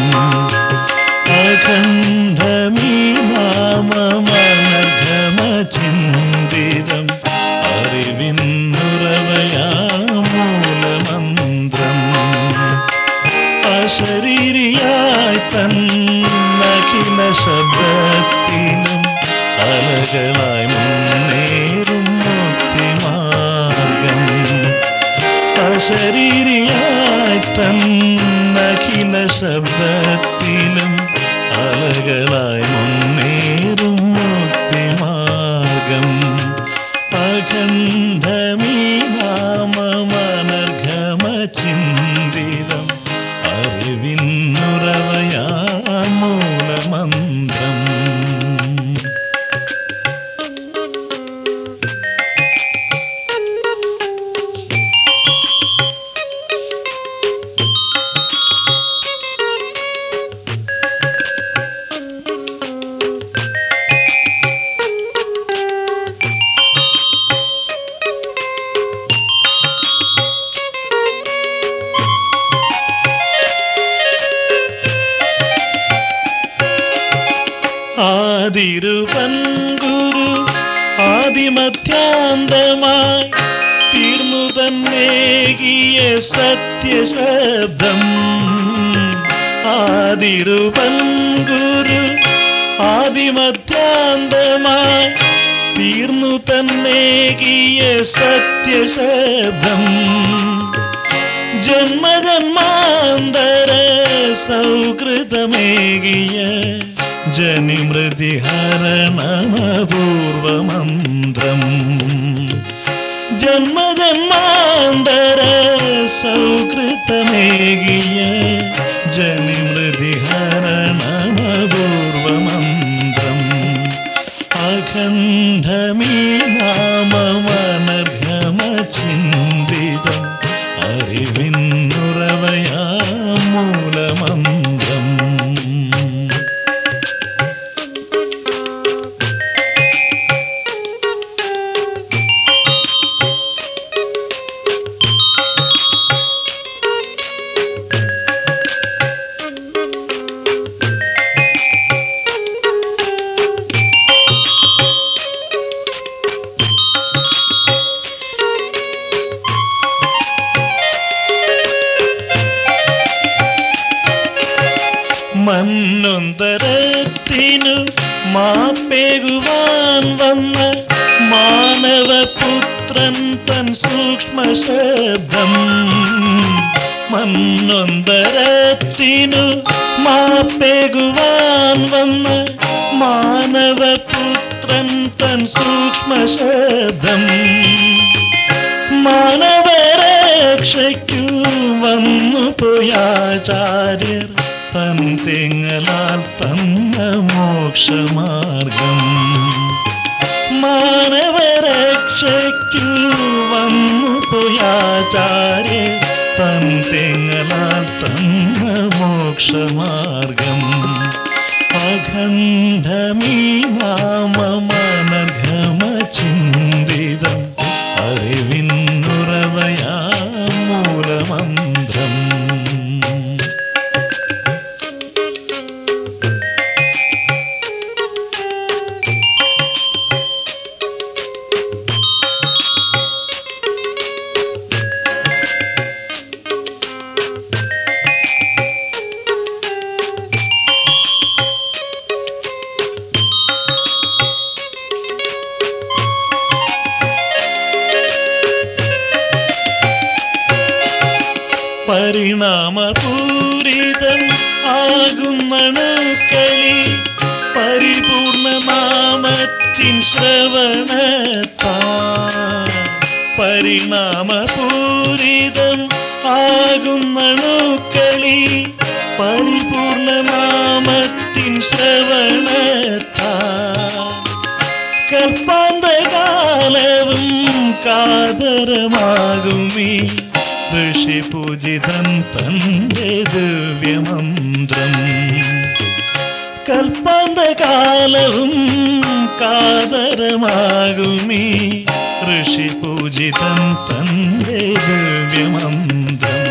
അഖണ്ഡമീ നാമമനർഘമ ചിന്തിതം അറിവിന്നുറവയാം മൂലമന്ത്രം അശരീരിയായി തന്നഖില ശബ്ദത്തിലും അലകളായി മുന്നേറും മുക്തിമാർഗം അശരീരിയായി തന്നഖില ശബ്ദത്തിലും അലകളായി മുന്നേറും മുക്തിമാർഗം അഖണ്ഡമീ നാമമനർഘമ ചിന്തിതം അറിവിന്നുറവയാ മൂലമന്ത്രം ആദിരുപൻഗുരു ആദിമധ്യാന്തമായി തീർന്നു തന്നേകിയ സത്യശബ്ദം ആദിരുപൻഗുരു ആദിമധ്യാന്തമായി തീർന്നു തന്നേകിയ സത്യശബ്ദം ജന്മജന്മാന്തര സൗഹൃദമേകിയ ജനിമൃതിഹരണമപൂർവമന്ത്രം ജന്മജന്മാന്തര സൗഹൃദമേകിയ ജനിമൃതിഹരണമപൂർവമന്ത്രം അഖണ്ഡമീ നാമമനർഘമ ചിന്തിതം അറിവിന്നുറവയാ മൂലമന്ത്രം മാപ്പേകുവാൻ വന്ന മാനവപുത്രൻ തൻ സൂക്ഷ്മ ശബ്ദം മന്നൊന്തരത്തിനു മാപ്പേകുവാൻ വന്ന മാനവപുത്രൻ തൻ സൂക്ഷ്മ ശബ്ദം മാനവരക്ഷയ്ക്കു വന്നു പോയാചാര്യർ തൻ തെങ്ങലാൽ തന്ന മോക്ഷമാർഗം മാനവരക്ഷയ്ക്കു വന്നു പോയാചാര്യർ തൻ തെങ്ങലാൽ തന്ന മോക്ഷമാർഗം അഖണ്ഡമീ നാമമനഘമ ചിന്തിതം അറിവിന്നുറവയാ മൂലമന്ത്രം പരിണാമപൂരിതം ആകുന്നണുക്കളി പരിപൂർണ നാമത്തിൻ ശ്രവണത്താ പരിണാമപൂരിതം ആകുന്നണുക്കളി പരിപൂർണ നാമത്തിൻ ശ്രവണത്താ കൽപ്പാന്തകാലവും കാതരമാകുമീ ഋഷിപൂജിതൻ തന്റെ ദിവ്യമന്ത്രം കൽപ്പാന്തകാലവും കാതരമാകുമീ ഋഷിപൂജിതൻ തന്റെ ദിവ്യമന്ത്രം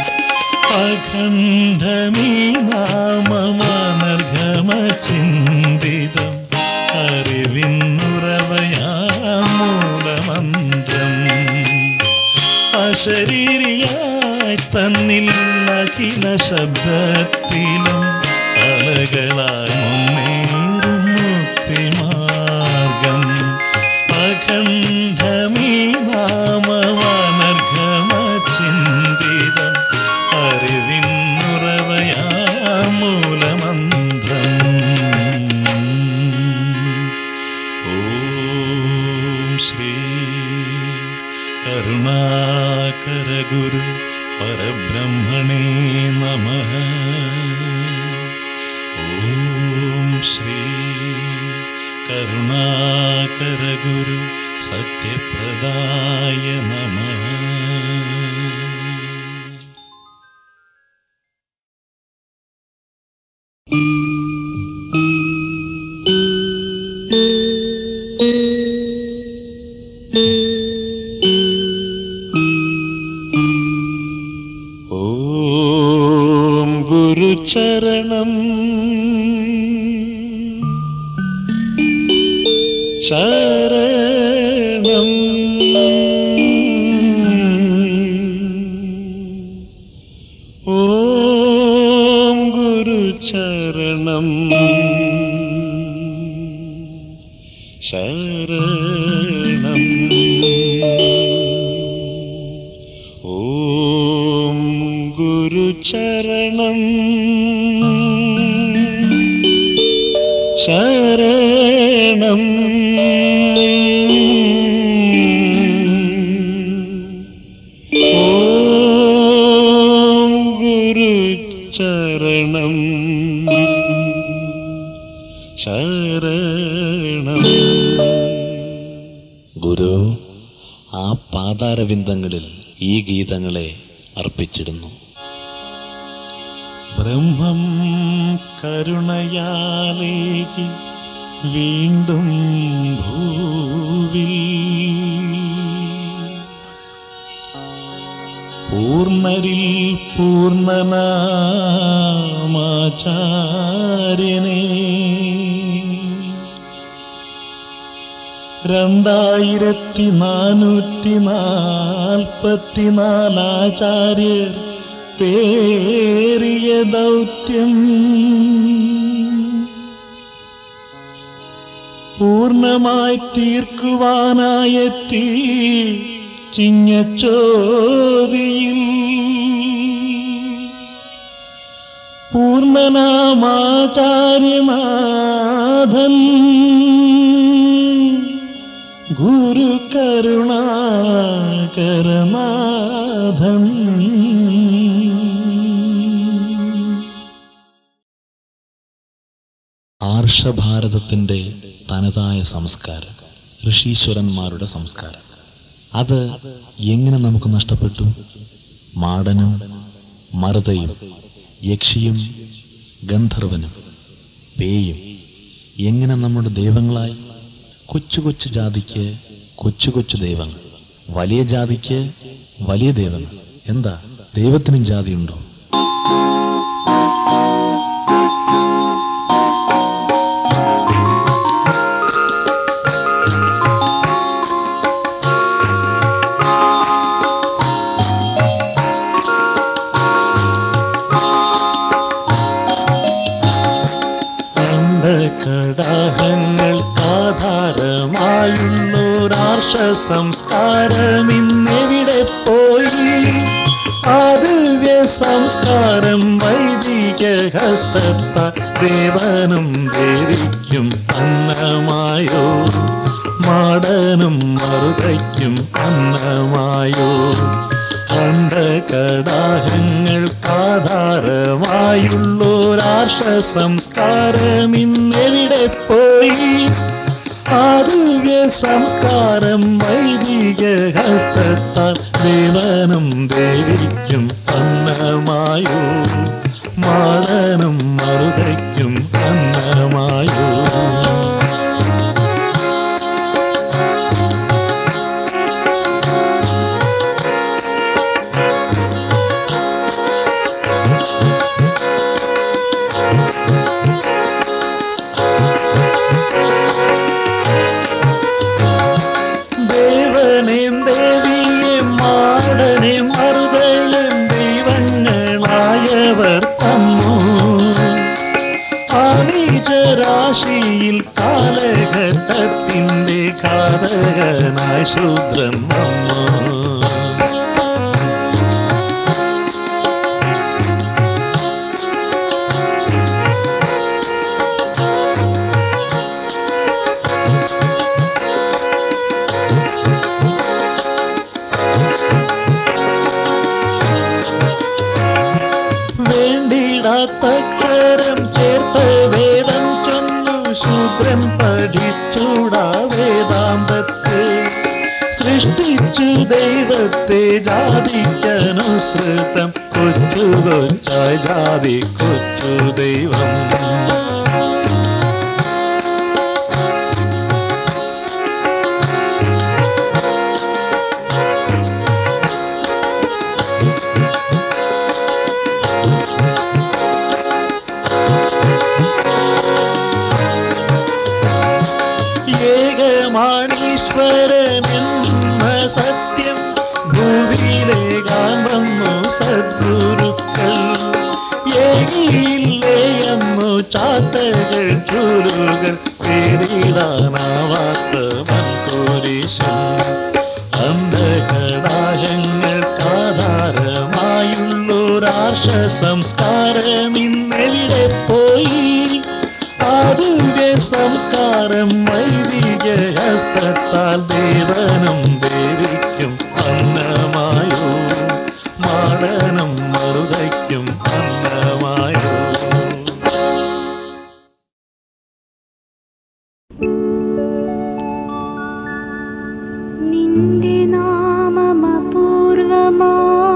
അഖണ്ഡമീ നാമമനർഘമ ചിന്തിതം അറിവിന്നുറവയാ മൂലമന്ത്രം അശരീരിയായി തന്നിൽ അഖില ശബ്ദത്തിലും അലകളായി മുന്നേറും മുക്തിമാർഗം അഖണ്ഡമീ നാമവനർഘമ ചിന്തിതം അറിവിന്നുറവയാ മൂലമന്ത്രം ഓം ശ്രീ കരുണാകര ഗുരു പരബ്രഹ്മണേ നമ ഓം ശ്രീ കരുണാകര ഗുരു സത്യപ്രദായ നമ ഓം ഗുരുചരണം ശരണം ഓം ഗുരുചരണം ശരണം ഓം ഗുരുചരണം ശരണം ഓം ഗുരുചരണം ശരണം ഗുരു ആ പാതാരവിന്ദങ്ങളിൽ ഈ ഗീതങ്ങളെ അർപ്പിച്ചിടുന്നു ബ്രഹ്മം കരുണയാലേക്ക് വീണ്ടും ഭൂവിൽ പൂർണ്ണരിൽ പൂർണ്ണനാമാചാര്യനെ രണ്ടായിരത്തി നാനൂറ്റി നാൽപ്പത്തിനാലാചാര്യർ പേറിയ ദൗത്യം പൂർണ്ണമായി തീർക്കുവാനായെത്തി ചിങ്ങച്ചോതിയിൽ പൂർണ്ണനാമാചാര്യനാഥൻ ഗുരു കരുണാകരനാഥൻ ആർഷഭാരതത്തിൻ്റെ തനതായ സംസ്കാരം ഋഷീശ്വരന്മാരുടെ സംസ്കാരം അത് എങ്ങനെ നമുക്ക് നഷ്ടപ്പെട്ടു മാടനും മറുതയും യക്ഷിയും ഗന്ധർവനും പേയും എങ്ങനെ നമ്മുടെ ദൈവങ്ങളായി കൊച്ചു കൊച്ചു ജാതിക്ക് കൊച്ചു കൊച്ചു ദൈവങ്ങൾ വലിയ ജാതിക്ക് വലിയ ദൈവങ്ങൾ എന്താ ദൈവത്തിനും ജാതിയുണ്ടോ അന്ധകടാഹങ്ങൾക്കാധാരമായുള്ളൊരാർഷ സംസ്കാരം ഇന്നെവിടെ പോയി ആദിവ്യ സംസ്കാരം വൈദിക ഹസ്തത്ത ദേവനും ദേവിക്കും അന്നമായോ മാടനും മറുതയ്ക്കും അന്നമായോ അന്ധകടാഹങ്ങൾക്കാധാരമായുള്ളൊരാർഷ സംസ്കാരം ഇന്നെവിടെ പോയി ആരോഗ്യ സംസ്കാരം വൈദിക ഹസ്തത്താൽ ദേവനും ദേവിക്കും അന്നമായോ മാടനും മറുതയ്ക്കും അന്നമായോ ദേവനെയും ദേവിയെയും മാടനെയും മറുതയും ദൈവങ്ങളായവർ തന്നു ആനീചരാശിയിൽ കാലഘട്ടത്തിൻ്റെ ഘാതകനായ ശൂദ്രൻ വന്നു വേണ്ടിടാത്തക്ഷരം ചേർത്ത് വേദം ചൊന്നു ശൂദ്രൻ പഠിച്ചൂടാ വേദാന്തത്തെ സൃഷ്ടിച്ചു ദൈവത്തെ ജാതിക്കനുസൃതം കൊച്ചു കൊച്ചായ ജാതി കൊച്ചു ദൈവം ഏകമാണീശ്വരൻ എന്ന സത്യം ഭൂമിയിലേകാൻ വന്നു സദ്ഗുരുക്കൾ ഏകിയില്ലേ എന്നു ചാത്തകൾ ചുരുകൾ പേരിടാനാവാത്ത മൻകുരിശൻ അന്ധകടാഹങ്ങൾക്കാധാരമായുള്ളൊരാർഷ സംസ്കാരം ഇന്നെവിടെ പോയി ആദിവ്യ സംസ്കാരം വൈദിക ഹസ്തത്താൽ ദേവനും ദേവിക്കും അന്നമായോ മാടനും മറുതയ്ക്കും അന്നമായോ നിന്റെ നാമമപൂർവമാ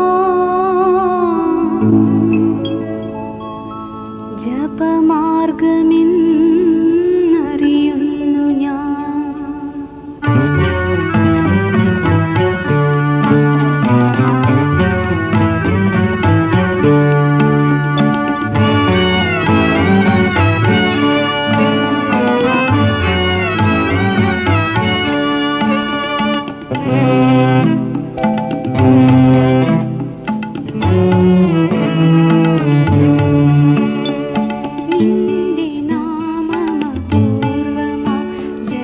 ജപമാർഗമെന്നറിയുന്നു ഞാൻ നിന്റെ നാമമപൂർവമാ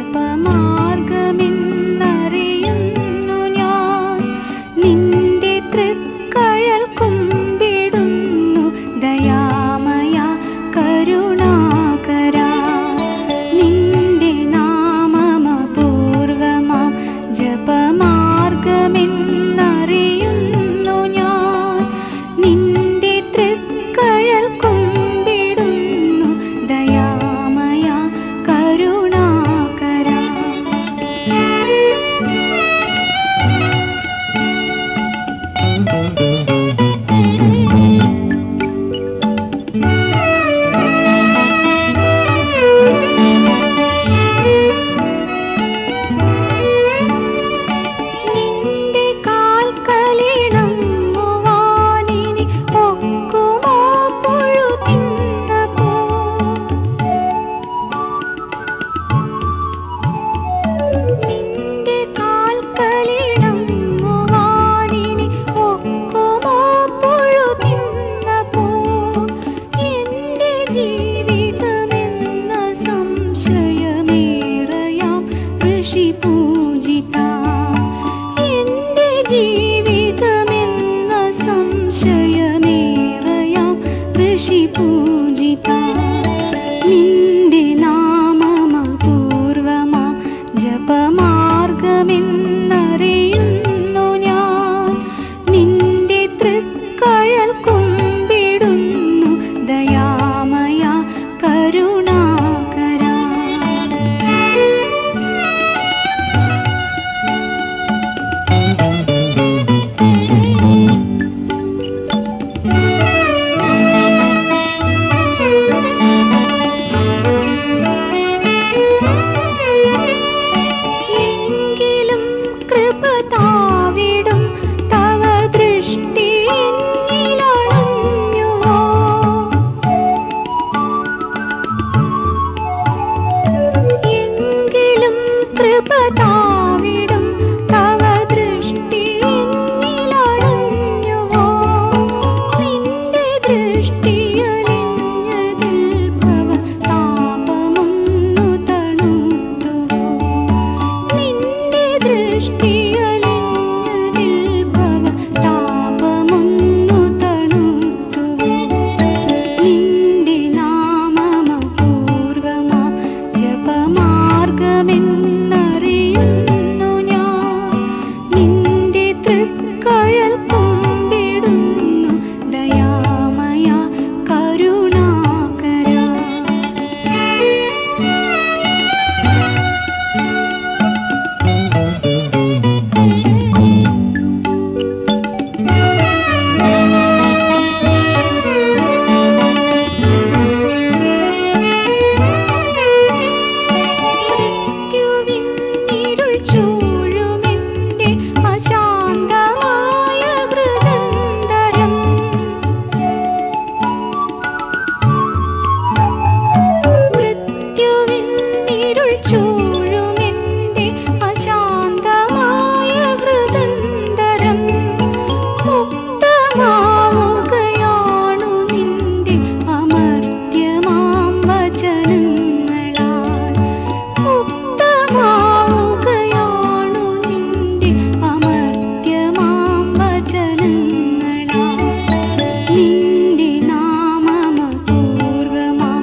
ജീവിതമെന്ന സംശയമേറയാം ഋഷി പൂജിത നിന്റെ നാമമപൂർവമാ ജപമാർഗമെന്നറിയുന്നു ഞാൻ നിന്റെ തൃക്കഴൽ കുമ്പിടുന്നു ദയാമയ കരുണാകര എങ്കിലും കൃപ താവിടും തവ ദൃഷ്ടി എന്നിലണഞ്ഞുവോ എങ്കിലും കൃപ താവിടും തവ ദൃഷ്ടി എന്നിലണഞ്ഞുവോ നിന്റെ ദൃഷ്ടിയലിഞ്ഞതിൽ ഭവ താപമൊന്നു തണുത്തുവോ നിന്റെ ദൃഷ്ടിയലിഞ്ഞതിൽ ഭവ താപമൊന്നു തണുത്തുവോ നിന്റെ നാമമപൂർവമാ ജപമാർഗമെന്നറിയുന്നു ഞാൻ നിന്റെ തൃക്കഴൽ കുമ്പിടുന്നു ദയാമയ കരുണാകര മൃത്യുവിന്നിരുൾ ചൂഴുമെന്റെ അശാന്തമായ ഹൃദന്തരം മൃത്യുവിന്നിരുൾ ചൂഴുമെന്റെ അശാന്തമായ ഹൃദന്തരം മുക്തമാവുകയാണു നിന്റെ അമർത്യമാം വചനങ്ങളാൽ മുക്തമാവുകയാണു നിന്റെ അമർത്യമാം വചനങ്ങളാൽ നിന്റെ നാമമപൂർവമാം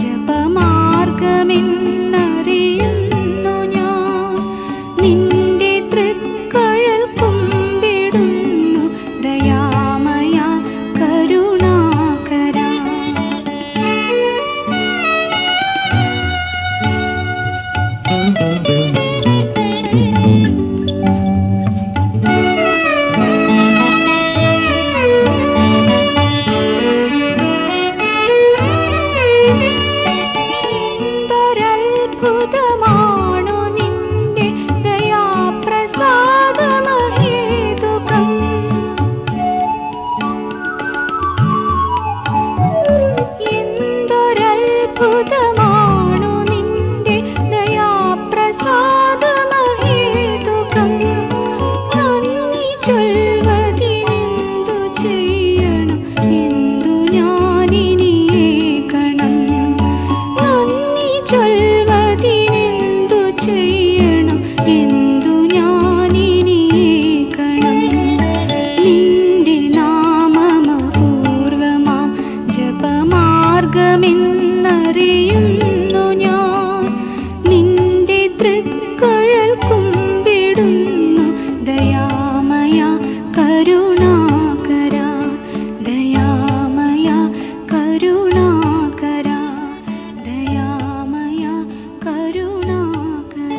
ജപമാർഗമെന്നറിയുന്നു ഞാൻ നിന്റെ തൃക്കഴൽ കുമ്പിടുന്നു ദയാമയ കരുണാകര എന്തൊരത്ഭുതമാണു നിന്റെ ദയാപ്രസാദമഹേതുകം എന്തൊരത്ഭുതമാണു നിന്റെ ദയാപ്രസാദമഹേതുകം നന്ദി ചൊൽവതിനെന്തു ചെയ്യണം എന്തു ഞാനിനിയേക്കണം നന്ദി ചൊൽവതിനെന്തു ചെയ്യണം എന്തു ഞാനിനിയേക്കണം നിന്റെ നാമമപൂർവമാം ജപമാർഗമെന്നറിയുന്നു ഞാൻ നിന്റെ തൃക്കഴൽ കുമ്പിടുന്നു ദയാമയ കരുണാകര ദയാമയ കരുണാകര ദയാമയ കരുണാകര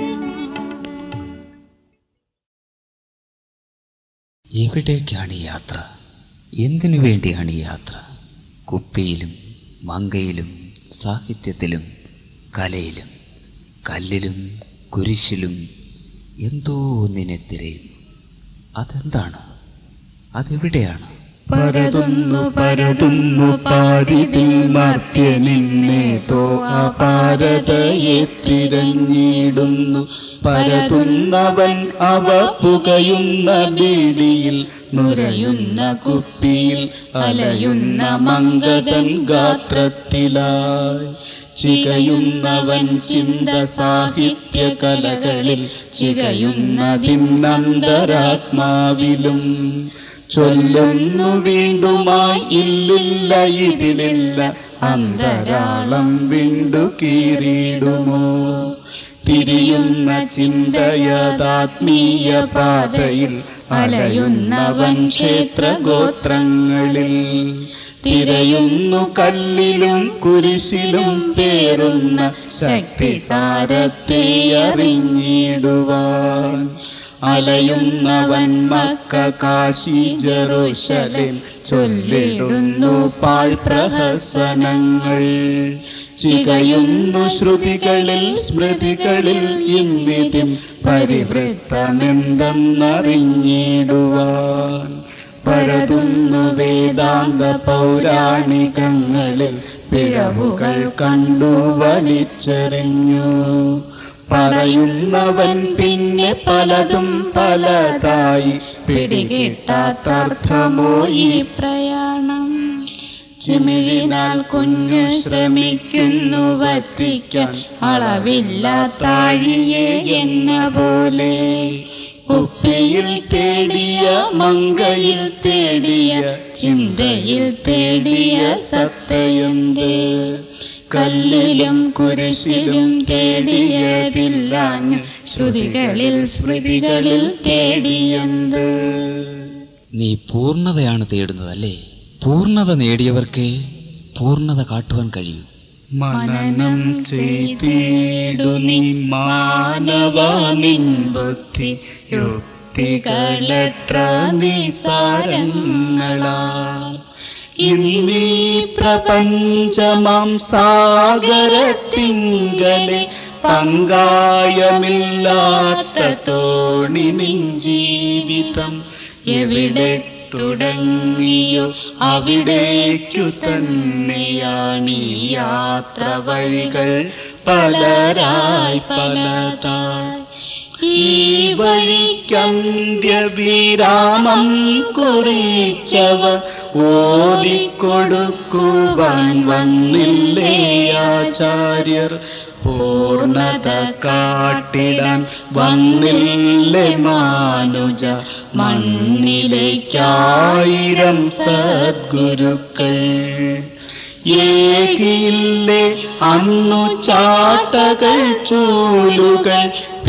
എവിടേക്കാണ് ഈ യാത്ര എന്തിനു വേണ്ടിയാണ് ഈ യാത്ര കുപ്പിയിലും മങ്കയിലും സാഹിത്യത്തിലും കലയിലും കല്ലിലും കുരിശിലും എന്തോ ഒന്നിനെ തിരയുന്നു അതെന്താണ് അതെവിടെയാണ് പരതുന്നു പരതുന്നു പാരിതിൽ മർത്യനിന്നേതോ അപാരതയെ തിരഞ്ഞിടുന്നു പരതുന്നവൻ അവ പുകയുന്ന ബീഡിയിൽ നുരയുന്ന കുപ്പിയിൽ അലയുന്ന മങ്കതൻ ഗാത്രത്തിലായി ചികയുന്നവൻ ചിന്ത സാഹിത്യ കലകളിൽ ചികയുന്നതിന്നന്തരാത്മാവിലും ചൊല്ലുന്നു വീണ്ടുമായി ഇല്ലില്ല ഇതിലില്ല അന്തരാളം വിണ്ടു കീറിയിടുമോ തിരിയുന്ന ചിന്തയതാത്മീയ പാതയിൽ അലയുന്നവൻ ക്ഷേത്രഗോത്രങ്ങളിൽ തിരയുന്നു കല്ലിലും കുരിശിലും പേറുന്ന ശക്തിസാരത്തെ അറിഞ്ഞിടുവാൻ അലയുന്നവൻ മക്ക കാശി ജെറൂശലേം ചൊല്ലിടുന്നു പാഴ്പ്രഹസനങ്ങൾ ചികയുന്നു ശ്രുതികളിൽ സ്മൃതികളിൽ ഇന്നിതിൻ പരിവൃത്തമെന്തെന്നറിഞ്ഞിടുവാൻ പരതുന്നു വേദാന്ത പൗരാണികങ്ങളിൽ പിഴവുകൾ കണ്ടു വലിച്ചെറിഞ്ഞു പറയുന്നവൻ പിന്നെ പലതും പലതായി പിടികിട്ടാത്തർത്ഥമോ ഈ പ്രയാണം ചിമിഴിനാൽ കുഞ്ഞു ശ്രമിക്കുന്നു വത്തിക്കാൻ അളവില്ലാത്താഴിയെ എന്ന പോലെ കുപ്പിയിൽ തേടിയ മങ്കയിൽ തേടിയ ചിന്തയിൽ തേടിയ സത്തയുണ്ട് കല്ലിലും കുരിശിലും തേടിയതില്ലാഞ്ഞു ശ്രുതികളിൽ സ്മൃതികളിൽ തേടിയെന്ത് നീ പൂർണ്ണതയാണ് തേടുന്നതല്ലേ പൂർണ്ണത നേടിയവർക്ക് പൂർണ്ണത കാട്ടുവാൻ കഴിയും മനനം ചെയ്തിടു നിൻ മാനവ നിൻ ബുദ്ധി യുക്തികളെത്ര നിസാരങ്ങളാൽ ഇന്നീ പ്രപഞ്ചമാം സാഗരത്തിങ്കലെ പങ്കായമില്ലാത്ത തോണി നിൻ ജീവിതം എവിടെ തുടങ്ങിയോ അവിടേക്കു തന്നെയാണീ യാത്ര വഴികൾ പലരായി പലതായി ഈ വഴിക്കന്ത്യവിരാമം കുറിച്ചവ ഓതിക്കൊടുക്കുവാൻ വന്നില്ലേ ആചാര്യർ പൂർണത കാട്ടിടാൻ വന്നില്ലേ മാനുജ മണ്ണിലേക്കായിരം സദ്ഗുരുക്കൾ ഏകിയില്ലേ അന്നു ചാട്ടകൾ ചൂലുകൾ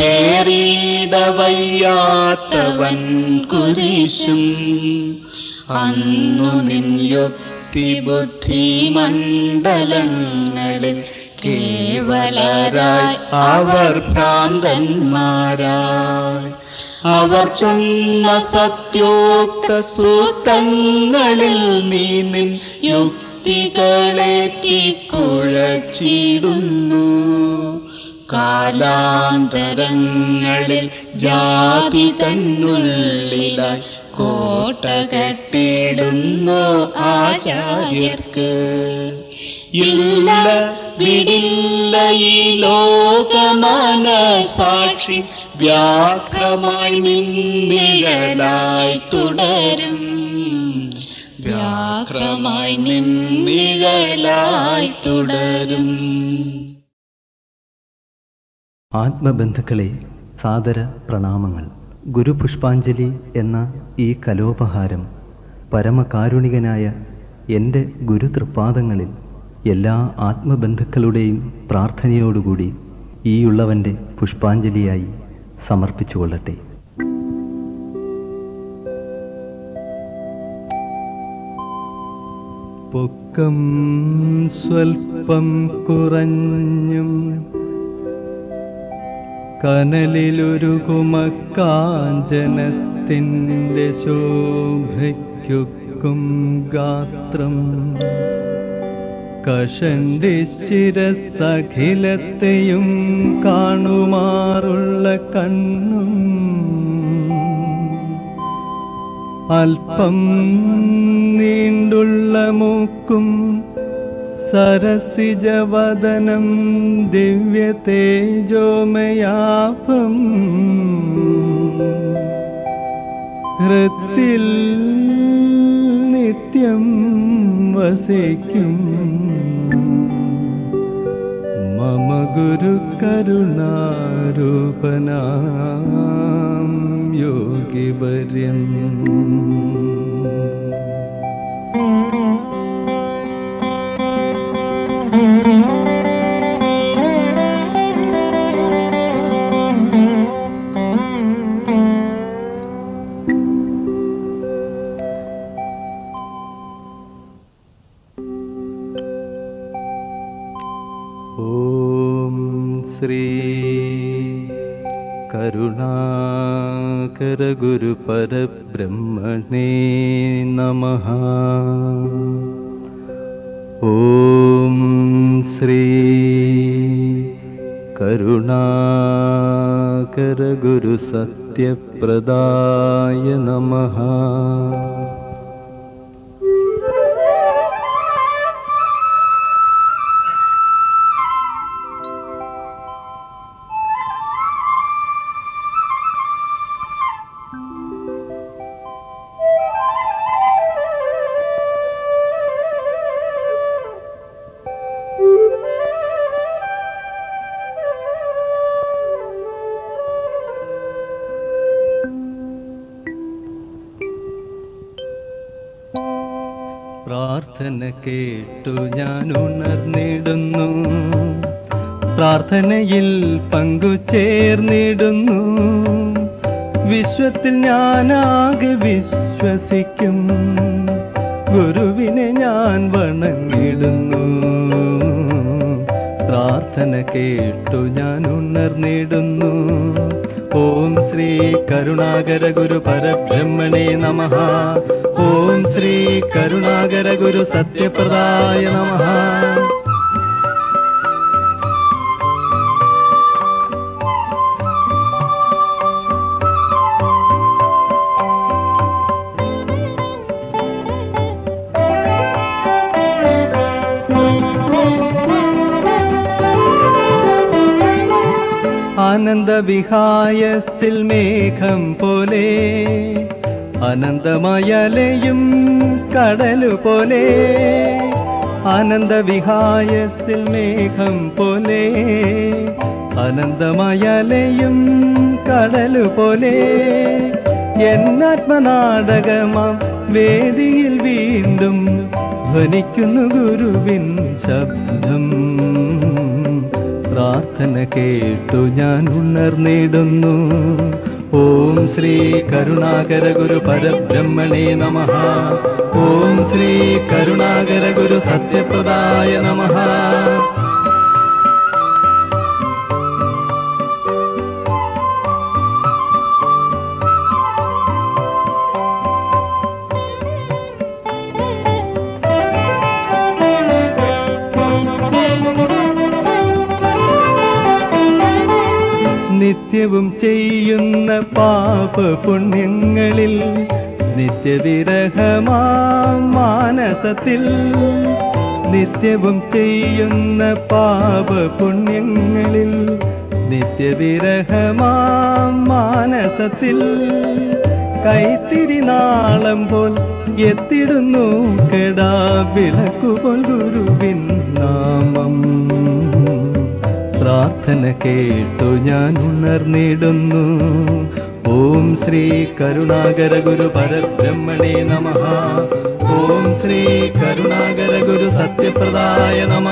പേറിയിടവയ്യാത്തവൻ കുരിശും അന്നു നിൻ യുക്തി ബുദ്ധി മണ്ഡലങ്ങളിൽ കേവലരായി അവർ ഭ്രാന്തന്മാരായി അവർ ചൊന്ന സത്യോക്ത സൂക്തങ്ങളിൽ നീ നിൻ യുക്തികളേറ്റി കുഴച്ചിടുന്നു കാലാന്തരങ്ങളിൽ ജാതി തന്നുള്ളിലായി കോട്ട കെട്ടിടുന്നു ആചാര്യർക്ക് ഇല്ല വിടില്ല ഈ ലോകമാന സാക്ഷി വ്യാഘ്രമായി നിന്നിഴലായി തുടരും വ്യാഘ്രമായി നിന്നിഴലായി തുടരും ആത്മബന്ധുക്കളെ സാദര പ്രണാമങ്ങൾ ഗുരുപുഷ്പാഞ്ജലി എന്ന ഈ കലോപഹാരം പരമകാരുണികനായ എൻ്റെ ഗുരുതൃപാദങ്ങളിൽ എല്ലാ ആത്മബന്ധുക്കളുടെയും പ്രാർത്ഥനയോടുകൂടി ഈയുള്ളവൻ്റെ പുഷ്പാഞ്ജലിയായി സമർപ്പിച്ചുകൊള്ളട്ടെ പൊക്കം സ്വൽപ്പം കുറഞ്ഞും കനലിലൊരുകുമക്കാഞ്ചനത്തിൻ്റെ ശോഭയ്ക്കൊക്കും ഗാത്രം കഷണ്ടിശിരസഖിലത്തെയും കാണുമാറുള്ള കണ്ണും അല്പം നീണ്ടുള്ള മൂക്കും സരസിജവദനം ദിവ്യ തേജോമയാപം ഹൃത്തിൽ നിത്യം വസിക്കും ഗുരു കരുണാരൂപനാം യോഗിവര്യൻ ഓം ശ്രീ കരുണാകര ഗുരു പരബ്രഹ്മണേ നമ ഓം ശ്രീ കരുണാകര ഗുരു സത്യപ്രദായ നമ പ്രാർത്ഥന കേട്ടു ഞാൻ ഉണർന്നിടുന്നു പ്രാർത്ഥനയിൽ പങ്കുചേർന്നിടുന്നു വിശ്വത്തിൽ ഞാനാകെ വിശ്വസിക്കും ഗുരുവിനെ ഞാൻ വണങ്ങിടുന്നു പ്രാർത്ഥന കേട്ടു ഞാൻ ഉണർന്നിടുന്നു ഓം ശ്രീ കരുണാകര ഗുരു പരബ്രഹ്മണേ നമ ഓം ശ്രീ കരുണാകര ഗുരു സത്യപ്രദായ നമ ആനന്ദവിഹായസിൽ മേഘം പോലെ അനന്തമയലയും കടലു പോലെ ആനന്ദവിഹായസിൽ മേഘം പോലെ അനന്തമയലയും കടലു പോലെ എന്നാത്മനാടകമാം വേദിയിൽ വീണ്ടും ധ്വനിക്കുന്നു ഗുരുവിൻ ശബ്ദം പ്രാർത്ഥന കേട്ടു ഞാൻ ഉണർന്നിടുന്നു ഓം ശ്രീ കരുണാകര ഗുരു പരബ്രഹ്മണേ നമ ഓം ശ്രീ കരുണാകര ഗുരു സത്യപ്രദായ നമ നിത്യവും ചെയ്യുന്ന പാപ പുണ്യങ്ങളിൽ നിത്യവിരഹമാം മാനസത്തിൽ നിത്യവും ചെയ്യുന്ന പാപ പുണ്യങ്ങളിൽ നിത്യവിരഹമാം മാനസത്തിൽ കൈത്തിരി നാളം പോൽ എത്തിടുന്നു കെടാ വിളക്കുപോൽ ഗുരുവിൻ നാമം പ്രാർത്ഥന കേട്ടു ഞാൻ ഉണർന്നിടുന്നു ഓം ശ്രീ കരുണാകര ഗുരു പരബ്രഹ്മണേ നമ ഓം ശ്രീ കരുണാകര ഗുരു സത്യപ്രദായ നമ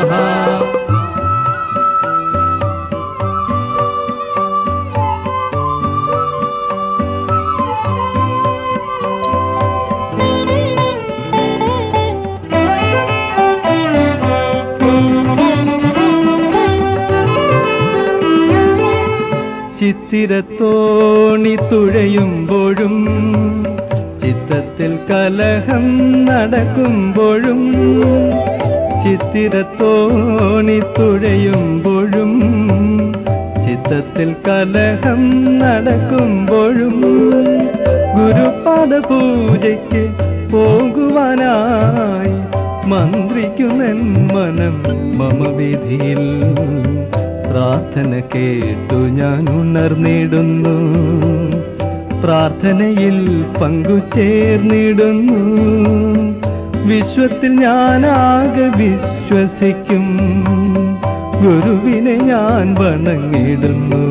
ചിത്തിരത്തോണി തുഴയുമ്പോഴും ചിത്തത്തിൽ കലഹം നടക്കുമ്പോഴും ചിത്തിരത്തോണി തുഴയുമ്പോഴും ചിത്തത്തിൽ കലഹം നടക്കുമ്പോഴും ഗുരുപാദ പൂജയ്ക്ക് പോകുവാനായി മന്ത്രിക്കുന്നൻ മനം മമ വിധിയിൽ പ്രാർത്ഥന കേട്ടു ഞാൻ ഉണർന്നിടുന്നു പ്രാർത്ഥനയിൽ പങ്കുചേർന്നിടുന്നു വിശ്വത്തിൽ ഞാനാകെ വിശ്വസിക്കും ഗുരുവിനെ ഞാൻ വണങ്ങിടുന്നു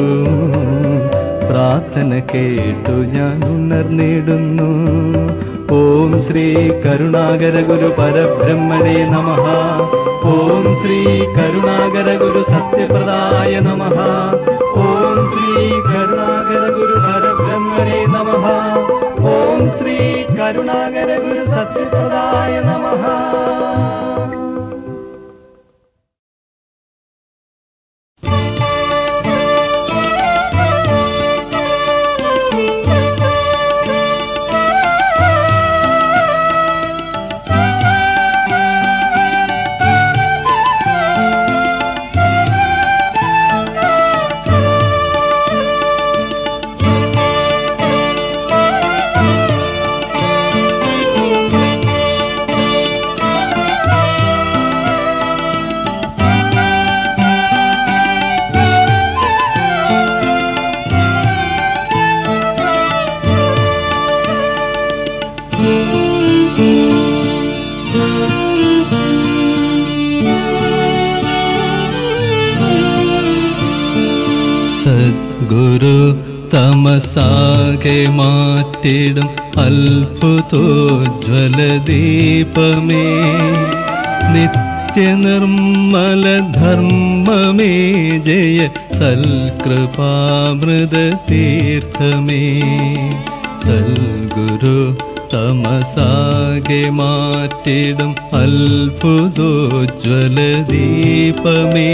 പ്രാർത്ഥന കേട്ടു ഞാൻ ഉണർന്നിടുന്നു ഓം ശ്രീ കരുണാകര ഗുരു പരബ്രഹ്മണേ നമ ഓം ശ്രീ കരുണാകര ഗുരു സത്യപ്രദായ നമ ഓം ശ്രീ കരുണാകര ഗുരു പരബ്രഹ്മണേ നമ ഓം ശ്രീ കരുണാകര ഗുരു സത്യപ്രദായ നമ സദ്ഗുരു തമസാകെ മാറ്റിടും അത്ഭുതോജ്വല ദീപമേ നിത്യനിർമ്മല ധർമ്മമേ ജയ സൽകൃപാമൃത തീർത്ഥമേ സൽഗുരു തമസാകെ മാറ്റിടും അത്ഭുതോജ്വല ദീപമേ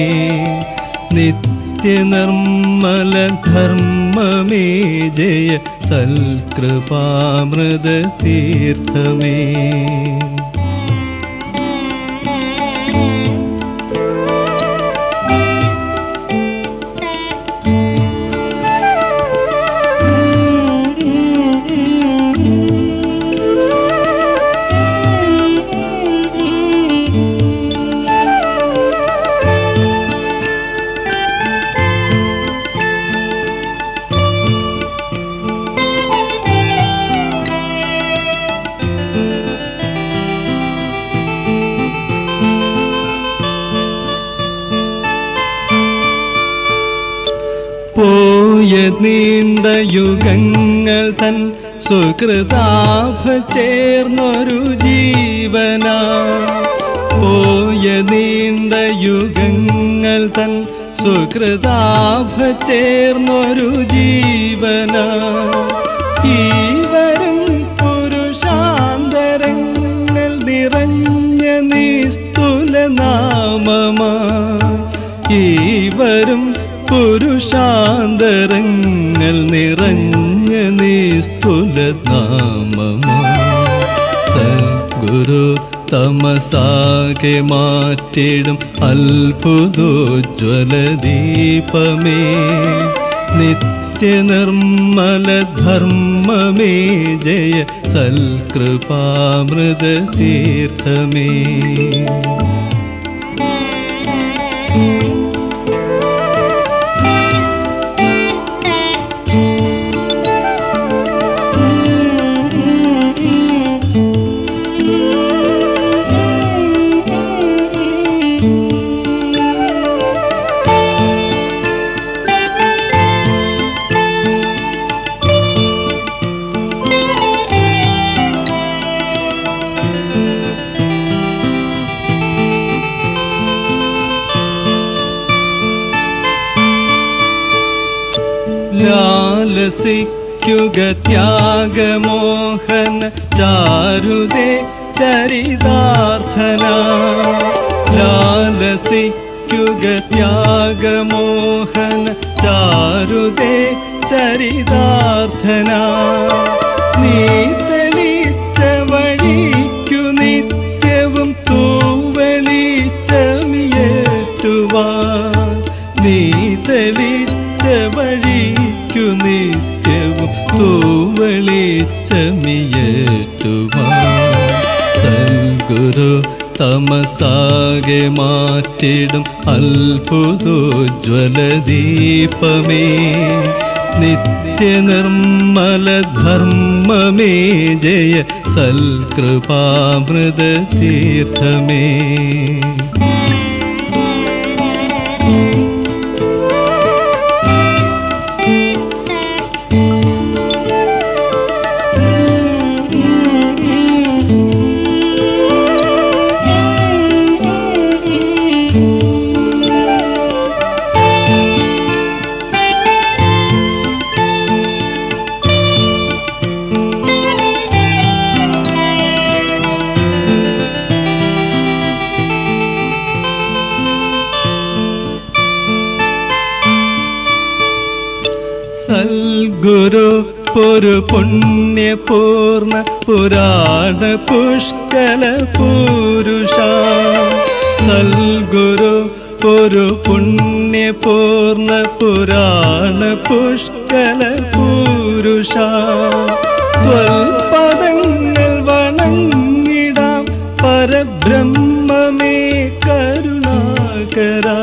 നിത്യനിർമ്മല ധർമ്മമേ ജയ സൽകൃപാമൃത തീർത്ഥമേ പോയ നീണ്ട യുഗങ്ങൾ തൻ സുഹൃതാഭ ചേർന്നൊരു ജീവന പോയ നീണ്ട യുഗങ്ങൾ തൻ സുഹൃതാഭ ചേർന്നൊരു ജീവന ഈ വരും പുരുഷാന്തരങ്ങൾ നിറഞ്ഞ നിസ്തുല നാമമാ ഈ വരും പുരുഷാന്തരങ്ങൾ നിറഞ്ഞ നിസ്തുല നാമമാ സദ്ഗുരു തമസാകെ മാറ്റിടും അത്ഭുതോജ്വല ദീപമേ നിത്യനിർമ്മല ധർമ്മമേ ജയ സൽകൃപാമൃത തീർത്ഥമേ ലാലസിക്കുക ത്യാഗമോഹന ചാരുതേ ചരിതാർത്ഥന ലാലസിക്കുക ത്യാഗമോഹന ചാരുതേ ചരിതാർത്ഥന നീ തെളിച്ച വഴിക്കു നിത്യവും തൂവെളിച്ചമിയേറ്റുവാൻ നീ തെളിച്ച വഴിക്കു നിത്യവും തൂവെളിച്ചമിയേറ്റുവാൻ സൽഗുരു തമസാകെ മാറ്റിടും അത്ഭുതോജ്വല ദീപമേ നിത്യനിർമ്മല ധർമ്മമേ ജയ സൽകൃപാമൃത തീർത്ഥമേ സൽഗുരു ഒരു പുണ്യപൂർണ പുരാണ പുഷ്കല പുരുഷ സൽഗുരു ഒരു പുണ്യപൂർണ പുരാണ പുഷ്കല പുരുഷ ത്വൽപദങ്ങൾ വണങ്ങിടാം പരബ്രഹ്മമേ കരുണാകര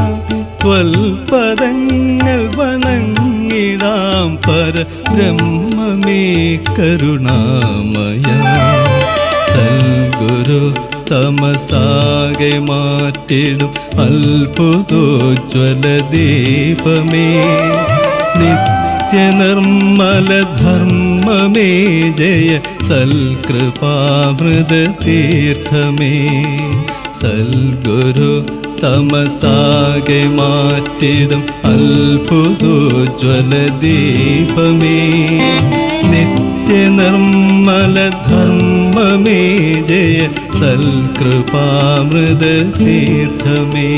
ത്വൽപദങ്ങൾ വണങ്ങിടാം പരബ്രഹ്മമേ കരുണാമയ സൽഗുരു തമസാകെ മാറ്റിടും അത്ഭുതോജ്വല ദീപമേ നിത്യനിർമ്മല ധർമ്മമേ ജയ സൽകൃപാമൃത തീർത്ഥമേ സൽഗുരു തമസാകെ മാറ്റിടും അത്ഭുതോജ്വല ദീപമേ നിത്യനിർമ്മല ധർമ്മമേ ജയ സൽകൃപാമൃത തീർത്ഥമേ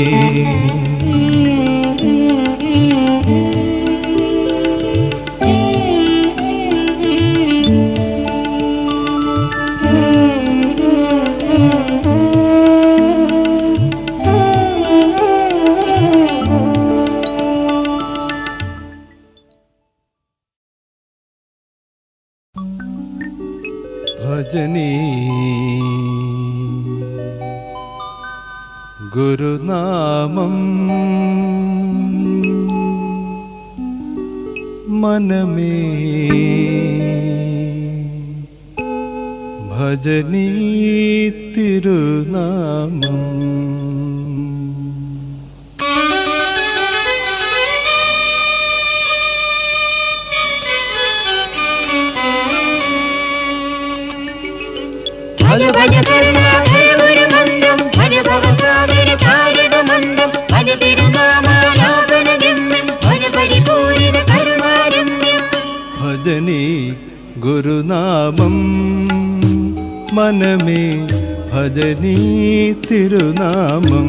ഭജനീ ഗുരുനാമം മനമേ ഭജനീ തിരുനാമം ഭജ ഭജ കരുണാകര ഗുരുമന്ദം ഭജ ഭവസാഗര താരക മന്ദം ഭജ തിരുനാമാലാപന ഗമ്യം ഭജ പരിപൂരിത കരുണാരമ്യം ഭജനീ ഗുരുനാമം മനമേ ഭജനീ തിരുനാമം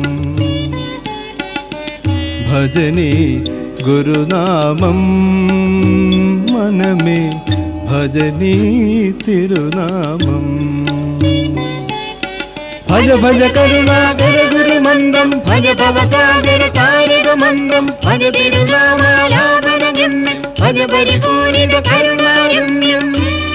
ഭജനീ ഗുരുനാമം മനമേ ഭജനീ തിരുനാമം ഭജ ഭജ കരുണാകര ഗുരുമന്ദം ഭജ ഭവസാഗര താരക മന്ദം ഭജ തിരുനാമാലാപന ഗമ്യം ഭജ പരിപൂരിത കരുണാരമ്യം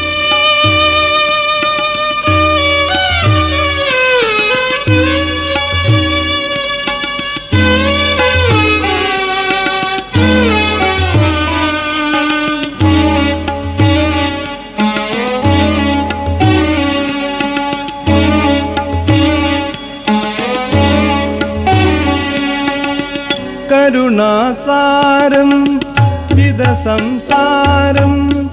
കരുണാസാരം വിത സംസാരം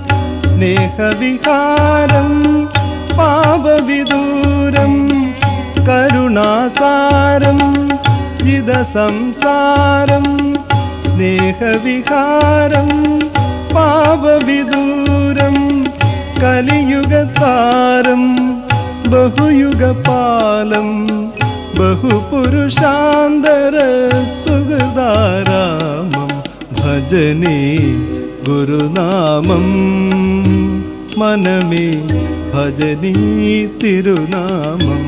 സ്നേഹവികാരം പാപവിദൂരം കരുണാസാരം വിത സംസാരം സ്നേഹവികാരം പാപവിദൂരം കലിയുഗതാരം ബഹുയുഗപാലം ബഹുപുരുഷാന്തര സുഗതാരാമം ഭജനേ ഗുരുനാമം മനമേ ഭജനീ തിരുനാമം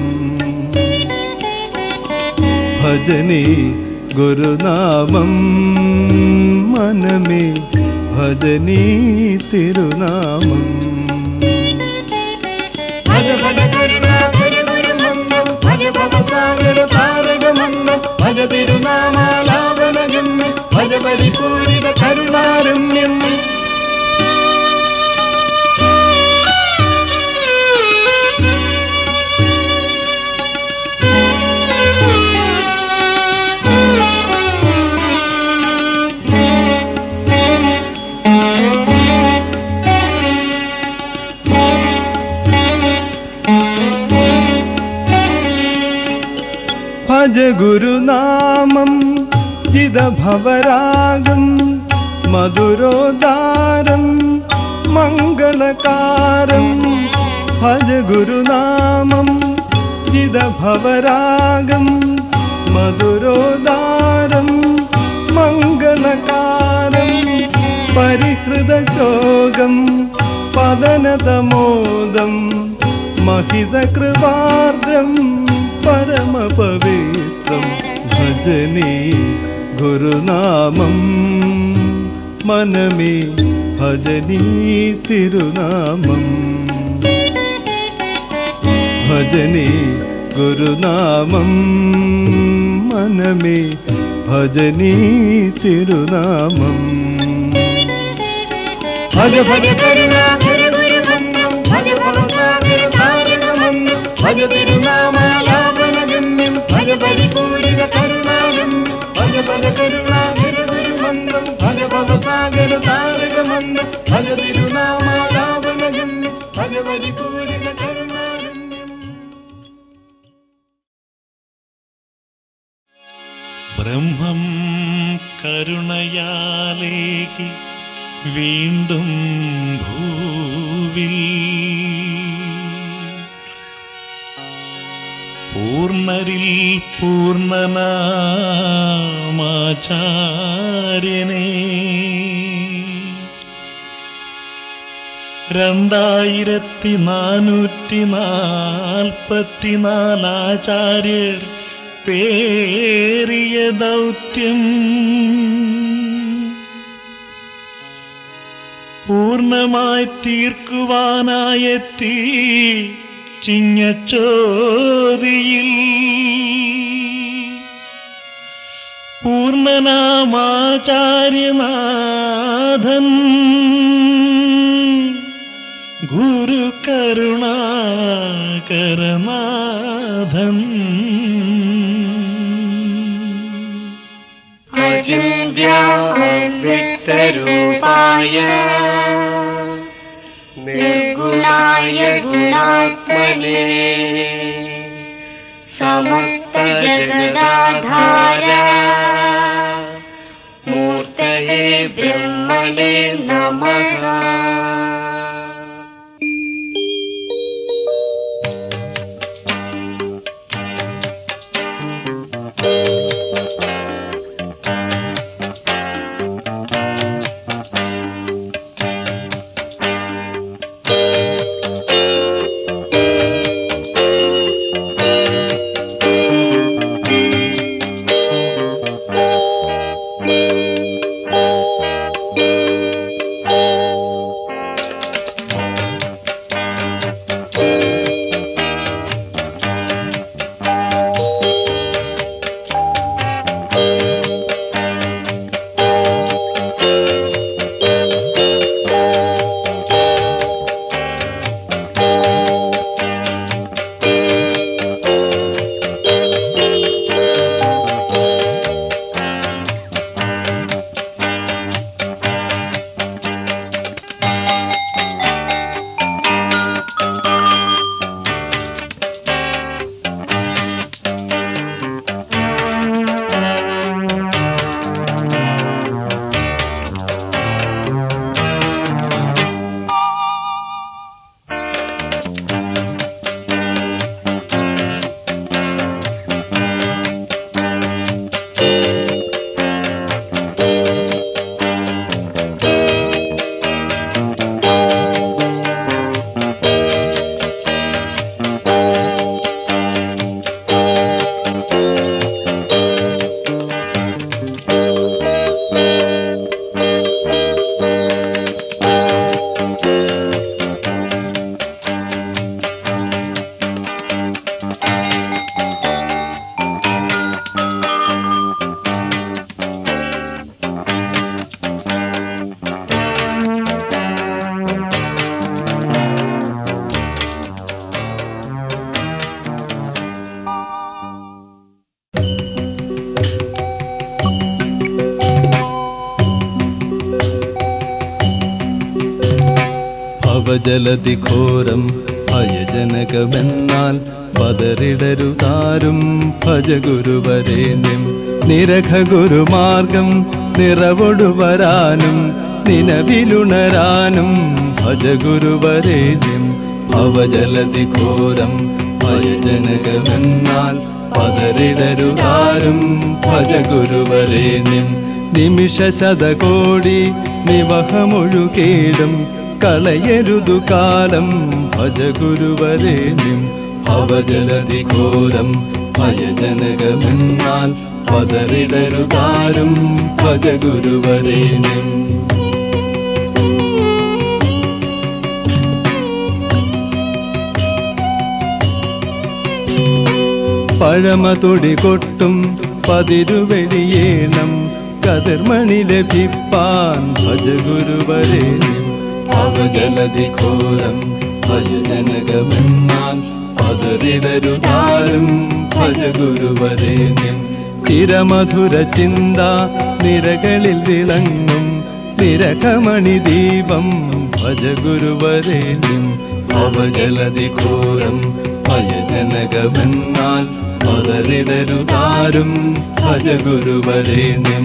ഭജനേ ഗുരുനാമം മനമേ ഭജനീ തിരുനാമം ഭജ ഭജ കരുണാകര ഗുരുമന്ദം ഭജ ഭവസാഗര താരക മന്ദം ഭജ തിരുനാമാലാപന ഗമ്യം ഭജ പരിപൂരിത കരുണാരമ്യം ഭജ ഗുരുനാമം ജിതഭവരാഗം മധുരോദാരം മംഗളകാരം ഭജ ഗുരുനാമം ജിതഭവരാഗം മധുരോദാരം മംഗളകാരം പരിഹൃത ശോകം പതനതമോദം महित कृपार्द्रं परमपवित्रं भजने गुरुनामं मनमे भजनी तिरुनामम् भजने गुरुनामं मनमे भजनी तिरुनामम् ഭജ ഭജ കരുണാകര ഗുരുമന്ത്രം ഭജ ഭവസാഗര താരകമന്ത്രം ഭജ തിരുനാമാലാപനഗമ്യം ഭജ പരിപൂരിത കരുണാരമ്യം ഭജ ഭജ കരുണാകര ഗുരുമന്ത്രം ഭജ ഭവസാഗര താരകമന്ത്രം ഭജ തിരുനാമാലാപനഗമ്യം ഭജ പരിപൂരിത കരുണാരമ്യം ബ്രഹ്മം കരുണയാലേകി വീണ്ടും ഭൂവിൽ പൂർണ്ണരിൽ പൂർണ്ണനാമാചാര്യനെ രണ്ടായിരത്തി നാനൂറ്റി നാൽപ്പത്തിനാലാചാര്യർ പേറിയ ദൗത്യം പൂർണ്ണമായി തീർക്കുവാനായെത്തി ചിങ്ങച്ചോതിയിൽ പൂർണ്ണനാമാചാര്യനാഥൻ ഗുരു കരുണാകരനാഥൻ അചിന്യാദ്വിക്തരൂപായ നിർഗുണായ ഗുണാത്മനെ സമസ്ത ജഗദാധാര മൂർത്തയേ ബ്രഹ്മണേ നമഃ ഭവജലതി ഘോരം ഭയജനകമെന്നാൽ പതറിടരുതാരും ഭജ ഗുരുവരേണ്യം നിരഖ ഗുരുമാർഗം നിറവൊടുവരാനും നിലവിലുണരാനും ഭജ ഗുരുവരേണ്യം ഭവജലതി ഘോരം ഭയജനകമെന്നാൽ പതറിടരുതാരും ഭജ ഗുരുവരേണ്യം നിമിഷ ശതകോടി നിവഹമൊഴുകേടും കളയരുതു കാലം ഭജ ഗുരുവരേണ്യം ഭവജലതി ഘോരം ഭയജനകമെന്നാൽ പതറിടരുതാരും ഭജ ഗുരുവരേണ്യം പഴമതൊടി കൊട്ടും പതിരുവെളിയേണം കതിർമണി ലഭിപ്പാൻ ഭജ ഗുരുവരേണ്യം അവജലതി ഘോരം ഭയജനകമെന്നാൽ പതറിടരുതാരും ഭജ ഗുരുവരേണ്യം ചിരമധുര ചിന്ത നിരകളിൽ വിളങ്ങും നിരകമണി ദീപം ഭജ ഗുരുവരേണ്യം അവജലതി ഘോരം ഭയജനകമെന്നാൽ പതറിടരുതാരും ഭജ ഗുരുവരേണ്യം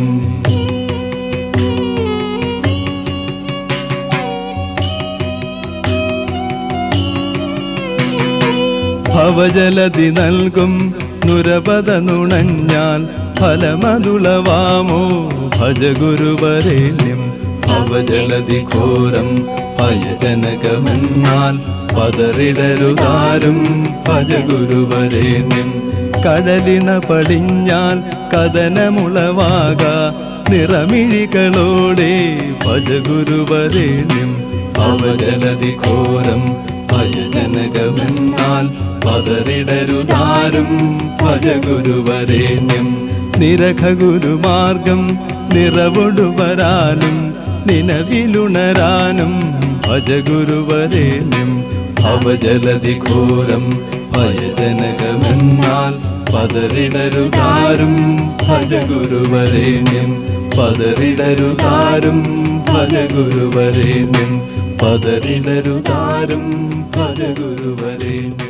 ഭവജലതി നൽകും നുരപത നുണഞ്ഞാൽ ഫലമതുളവാമോ ഭജ ഗുരുവരേണ്യം ഭവജലതി ഘോരം ഭയജനകമെന്നാൽ പതറിടരുതാരും ഭജ ഗുരുവരേണ്യം കടലിണ പടിഞ്ഞാൽ കഥനമുളവാക നിറമിഴികളോടെ ഭജ ഗുരുവരേണ്യം അവജലതി ഘോരം ഭയജനകമെന്നാൽ പതറിടരുതാരും ഭജ ഗുരുവരേണ്യം നിരഖ ഗുരുമാർഗം നിറവൊടുവരാനും നിലവിലുണരാനും ഭജ ഗുരുവരേണ്യം ഭവജലതി ഘോരം ഭയജനകമെന്നാൽ പതറിടരുതാരും ഭജ ഗുരുവരേണ്യം പതറിടരുതാരും ഭജ ഗുരുവരേണ്യം പതറിടരുതാരും ഭജ ഗുരുവരേണ്യം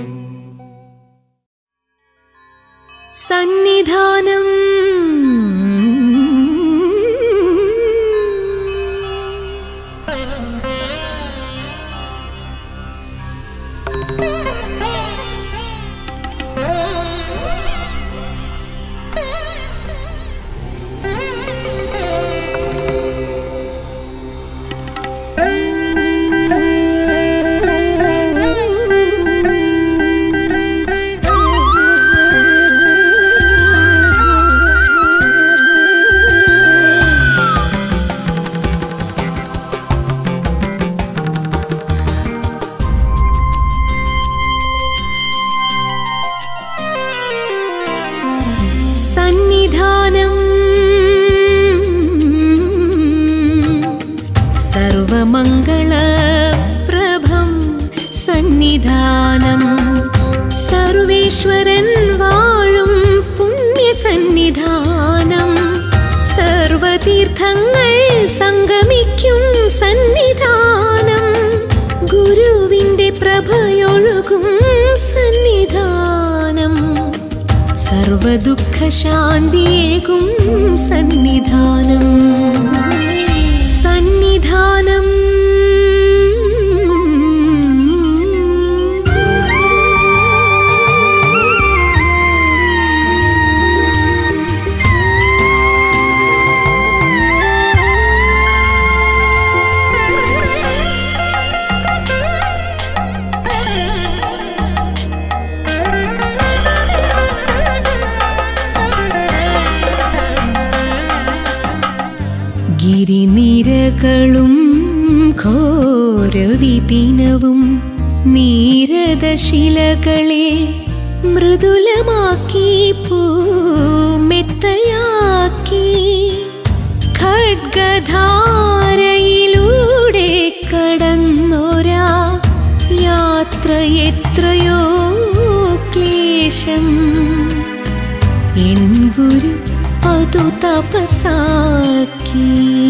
സന്നിധാനം സന്നിധാനം സർവമംഗളപ്രഭം സന്നിധാനം സർവേശ്വരൻ വാഴും പുണ്യസന്നിധാനം സർവതീർത്ഥങ്ങൾ സംഗമിക്കും സന്നിധാനം ഗുരുവിന്റെ പ്രഭയൊഴുകും സന്നിധാനം സർവദുഃഖശാന്തിയേകും സന്നിധാനം സന്നിധാനം ഗിരിനിരകളും ഘോരവിപിനവും നീരദശിലകളെ മൃദുലമാക്കി പൂമെത്തയാക്കി ഖഡ്ഗധാരയിലൂടെ കടന്നൊരാ യാത്ര എത്രയോ ക്ലേശം എൻ ഗുരു അതു തപസാക്കി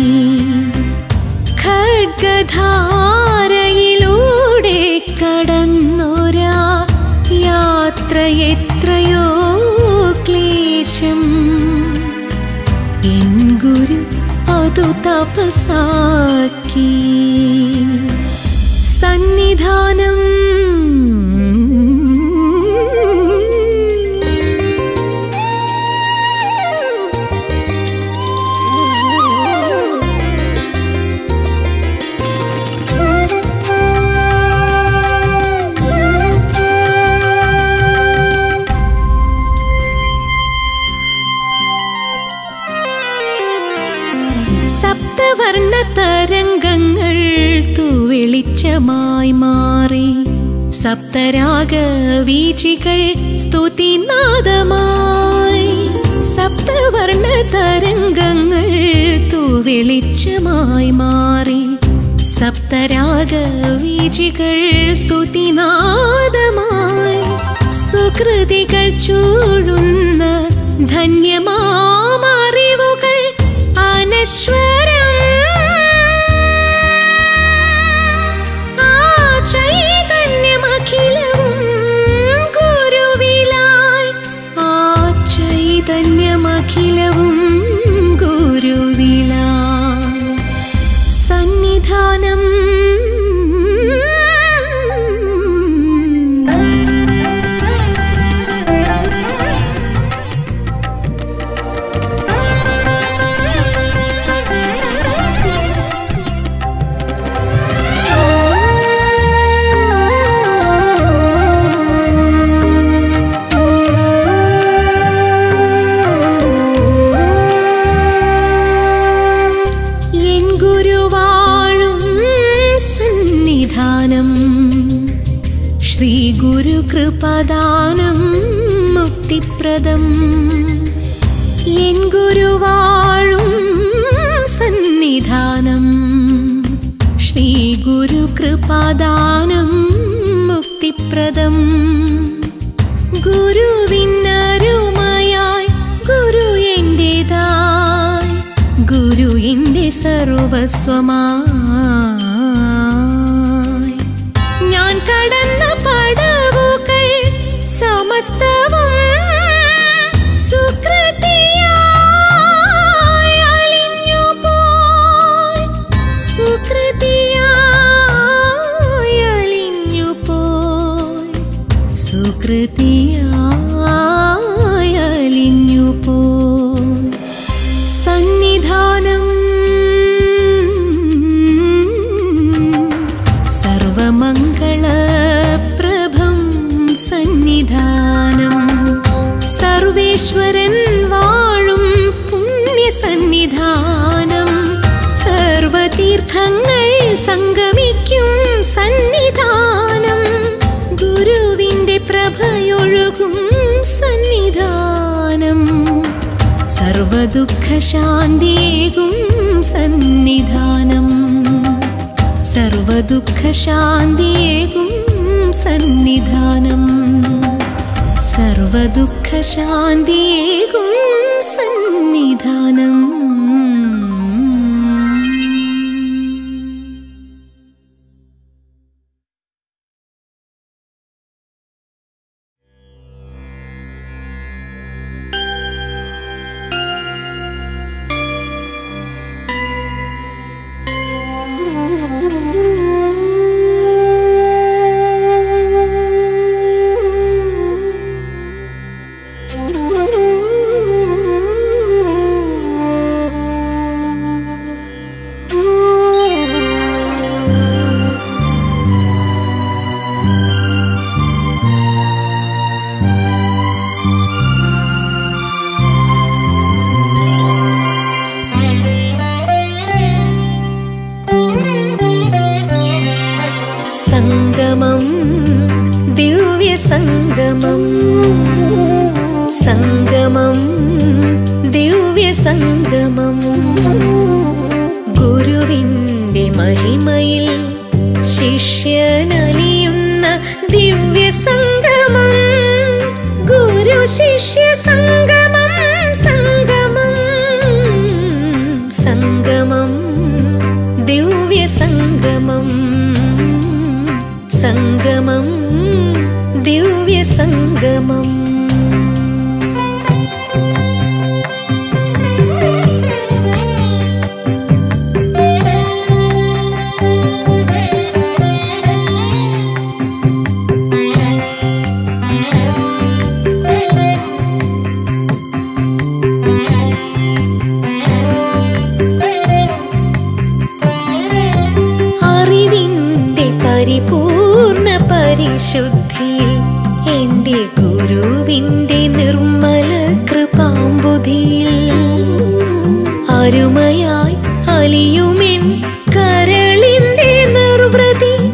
ഖഡ്ഗധാരയിലൂടെ കടന്നൊരാ യാത്ര എത്രയോ ക്ലേശം എൻ ഗുരു അതു തപസാക്കി സന്നിധാനം വെളിച്ചമായി മാറി സപ്തരാഗ വീചികൾ സ്തുതിനാദമായി സപ്തവർണ്ണ തരംഗങ്ങൾ തൂവെളിച്ചമായി മാറി സപ്തരാഗ വീചികൾ സ്തുതിനാദമായി സുകൃതികൾ ചൂഴുന്ന ധന്യമാമറിവുകൾ അനശ്വരം ആ ചൈതന്യമഖിലവും ഗുരുവിലായി ആ ചൈതന്യമഖിലവും ഗുരുവിലായി സന്നിധാനം എൻ ഗുരുവാഴും സന്നിധാനം ശ്രീ ഗുരു കൃപദാനം മുക്തിപ്രദം എൻ ഗുരുവാഴും സന്നിധാനം ശ്രീ ഗുരു കൃപദാനം മുക്തിപ്രദം ഗുരുവിനരുമയായി ഗുരു എന്റേതായി ഗുരു എന്റെ സർവസ്വമായി ഞാൻ കടന്ന പടവുകൾ സമസ്തവും സുകൃതിയായി അലിഞ്ഞു പോയി സുകൃതിയായി അലിഞ്ഞു പോയി സുകൃതിയായി അലിഞ്ഞു പോയി സന്നിധാനം സർവമംഗളപ്രഭം സന്നിധാനം സർവേശ്വരൻ വാഴും പുണ്യസന്നിധാനം സർവതീർത്ഥങ്ങൾ സംഗമിക്കും സന്നിധാനം ഗുരുവിന്റെ പ്രഭയൊഴുകും സന്നിധാനം സർവദുഃഖശാന്തിയേകും സന്നിധാനം സർവദുഃഖശാന്തിയേകും സന്നിധാനം സർവദുഃഖശാന്തിയേകും സന്നിധാനം സംഗമം ദിവ്യസംഗമം സംഗമം ദിവ്യസംഗമം ഗുരുവിൻ്റെ മഹിമയിൽ ശിഷ്യനലിയുന്ന ദിവ്യസംഗമം ഗുരു ശിഷ്യ സംഗമം സംഗമം സംഗമം ദിവ്യസംഗമം സംഗമം ദിവ്യസംഗമം അറിവിൻ്റെ പരിപൂർണ പരിശുദ്ധിയിൽ എൻ്റെ ഗുരുവിൻ്റെ നിർമ്മല കൃപാമ്പുതിയിൽ അരുമയായി അലിയുമെൻ കരളിൻ്റെ നിർവൃതി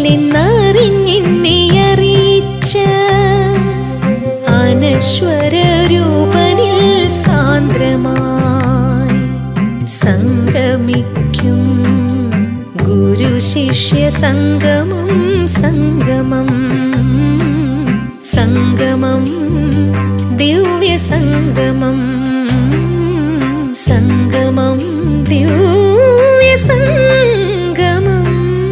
എന്നറിഞ്ഞെന്നെ അറിയിച്ച അനശ്വര രൂപനിൽ സാന്ദ്രമായി സംഗമിക്കും ഗുരു ശിഷ്യ സംഗമം സംഗമം സംഗമം ദിവ്യ സംഗമം സംഗമം ദിവ്യ സംഗമം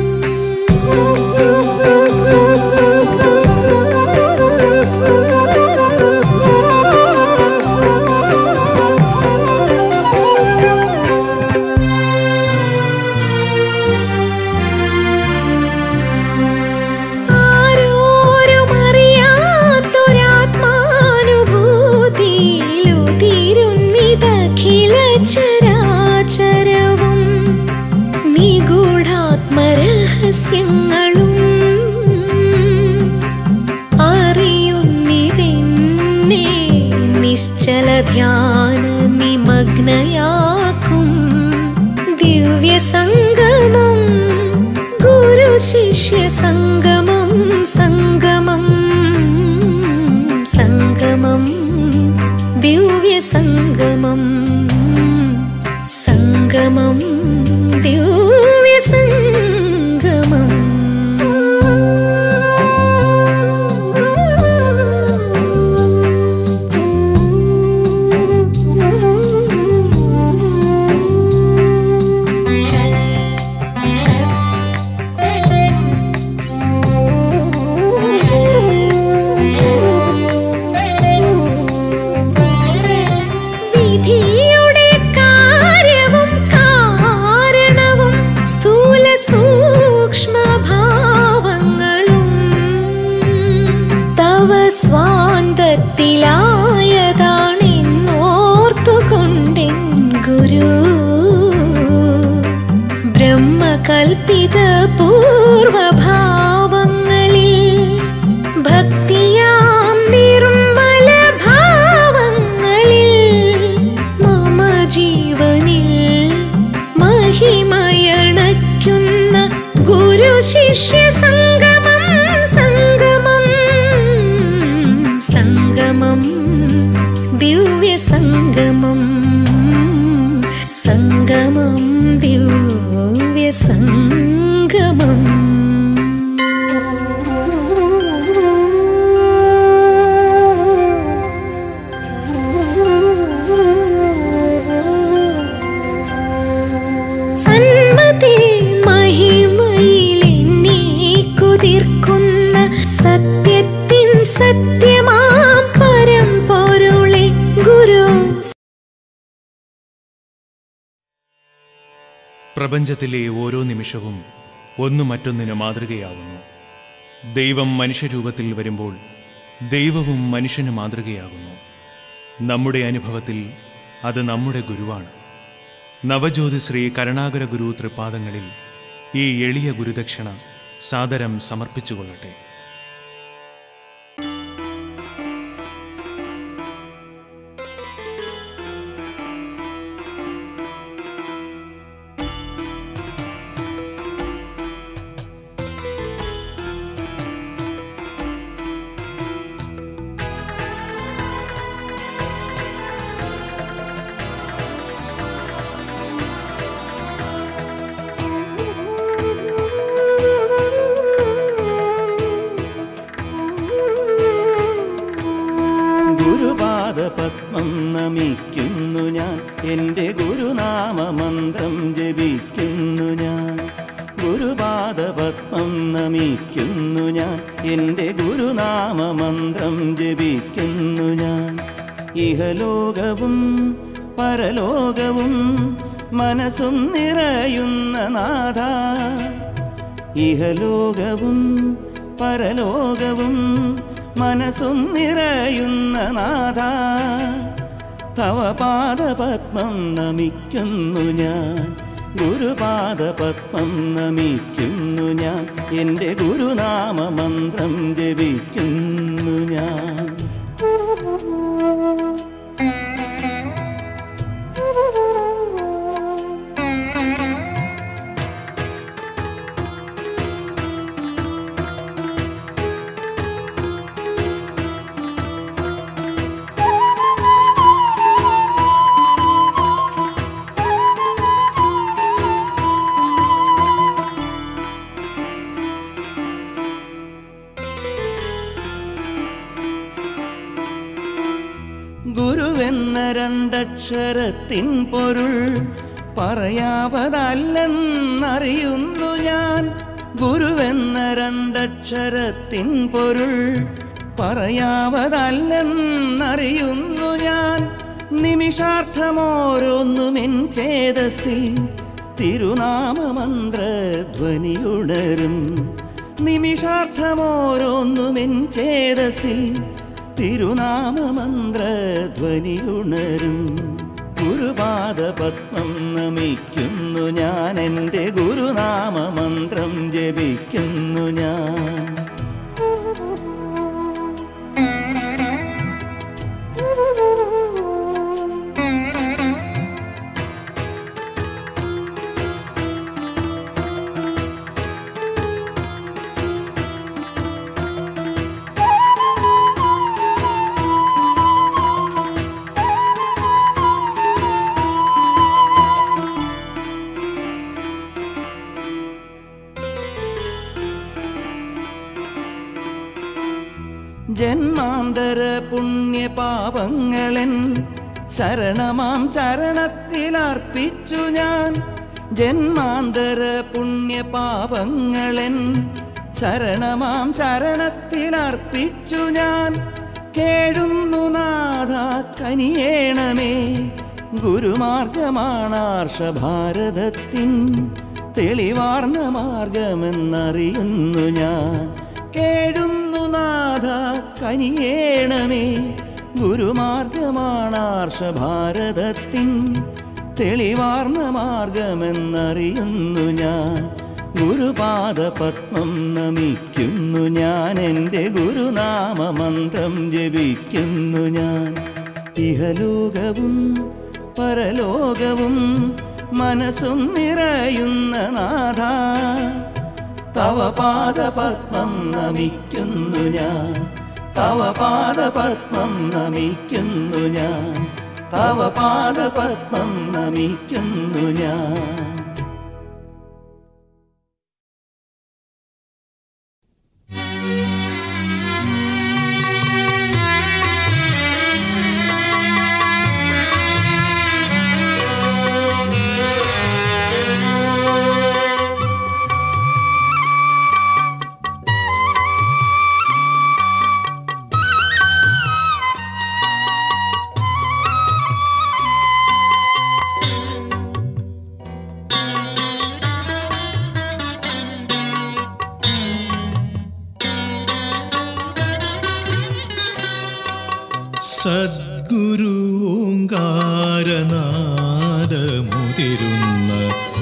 ആരോരും അറിയാത്തൊരാത്മാനുഭൂതിയിലുതിരുന്നിതഖില ചരാചരവും നിഗൂഢാത്മരഹസ്യങ്ങളും അറിയുന്നിതെന്നെ നിശ്ചല ധ്യാന നിമഗ്നയാക്കും ദിവ്യ സംഗമം ഗുരു ശിഷ്യ സംഗമം സംഗമം സംഗമം ദിവ്യ സംഗമം സംഗമം ദിവ്യ സംഗമം വിധിയുടെ കാര്യവും കാരണവും സ്ഥൂല സൂക്ഷ്മഭാവങ്ങളും തവ സ്വാന്തത്തിലായതാണെന്നോർത്തുകൊണ്ടെൻ ഗുരു ബ്രഹ്മകൽപ്പിത പൂർവഭാവങ്ങളിൽ ഭക്തിയാം നിർമ്മല ഭാവങ്ങളിൽ മമ ജീവനിൽ മഹിമയണയ്ക്കുന്ന ഗുരു ശിഷ്യ സംഗമം സംഗമം സംഗമം ദിവ്യ സംഗമം സംഗമം ദിവ്യ സംഗമം സന്മതി മഹിമയിലെന്നെ കുതിർക്കുന്ന സത്യത്തിൻ സത്യമാം പരമ്പൊരുളെ ഗുരു പ്രപഞ്ചത്തിലെ ഓരോ നിമിഷവും ഒന്ന് മറ്റൊന്നിന് മാതൃകയാകുന്നു ദൈവം മനുഷ്യരൂപത്തിൽ വരുമ്പോൾ ദൈവവും മനുഷ്യന് മാതൃകയാകുന്നു നമ്മുടെ അനുഭവത്തിൽ അത് നമ്മുടെ ഗുരുവാണ് നവജ്യോതി ശ്രീ കരുണാകര ഗുരു തൃപ്പാദങ്ങളിൽ ഈ എളിയ ഗുരുദക്ഷിണ സാദരം സമർപ്പിച്ചുകൊള്ളട്ടെ ഗുരുപാദപത്മം നമിക്കുന്നു ഞാൻ എൻ്റെ ഗുരുനാമമന്ത്രം ജപിക്കുന്നു ഞാൻ ഗുരുപാദപത്മം നമിക്കുന്നു ഞാൻ എൻ്റെ ഗുരുനാമമന്ത്രം ജപിക്കുന്നു ഞാൻ ഇഹലോകവും പരലോകവും മനസ്സും നിറയുന്ന നാഥ ഇഹലോകവും പരലോകവും മനസ്സും നിറയുന്ന നാഥ തവ പാദപത്മം നമിക്കുന്നു ഞാൻ ഗുരുപാദപത്മം നമിക്കുന്നു ഞാൻ എൻ്റെ ഗുരുനാമമന്ത്രം ജപിക്കുന്നു ഞാൻ ഗുരുവെന്ന രണ്ടക്ഷരത്തിൻ പൊരുൾ പറയാവതല്ലെന്നറിയുന്നു ഞാൻ ഗുരുവെന്ന രണ്ടക്ഷരത്തിൻ പൊരുൾ പറയാവതല്ലെന്നറിയുന്നു ഞാൻ നിമിഷാർത്ഥമോരോന്നുമെൻ ചേതസിൽ തിരുനാമമന്ത്രധ്വനിയുണരും നിമിഷാർത്ഥമോരോന്നുമെൻ ചേതസിൽ തിരുനാമമന്ത്രധ്വനിയുണരും ഗുരുപാദ പത്മം നമിക്കുന്നു ഞാൻ എൻ്റെ ഗുരുനാമമന്ത്രം ജപിക്കുന്നു ഞാൻ ജന്മാന്തര പുണ്യപാപങ്ങളൻ ശരണമാം ചരണത്തിലർപ്പിച്ചു ഞാൻ ജന്മാന്തര പുണ്യപാപങ്ങളൻ ശരണമാം ചരണത്തിലർപ്പിച്ചു ഞാൻ കേഴുന്നു നാഥ കനിയേണമേ ഗുരുമാർഗമാണാർഷഭാരതത്തിൻ തെളിവാർന്ന മാർഗമെന്നറിയുന്നു ഞാൻ കേഴുന്നു നാഥ കനിയേണമേ ഗുരുമാർഗമാണാർഷഭാരതത്തിൻ തെളിവാർന്ന മാർഗമെന്നറിയുന്നു ഞാൻ ഗുരുപാദ പത്മം നമിക്കുന്നു ഞാൻ എൻ്റെ ഗുരുനാമമന്ത്രം ജപിക്കുന്നു ഞാൻ ഇഹലോകവും പരലോകവും മനസ്സും നിറയുന്ന നാഥ തവ പാദപത്മം നമിക്കുന്നു ഞാൻ തവ പാദപത്മം നമിക്കുന്നു ഞാൻ തവ പാദപത്മം നമിക്കുന്നു ഞാൻ സദ്ഗുരു ഓങ്കാരനാദമുതിരുന്ന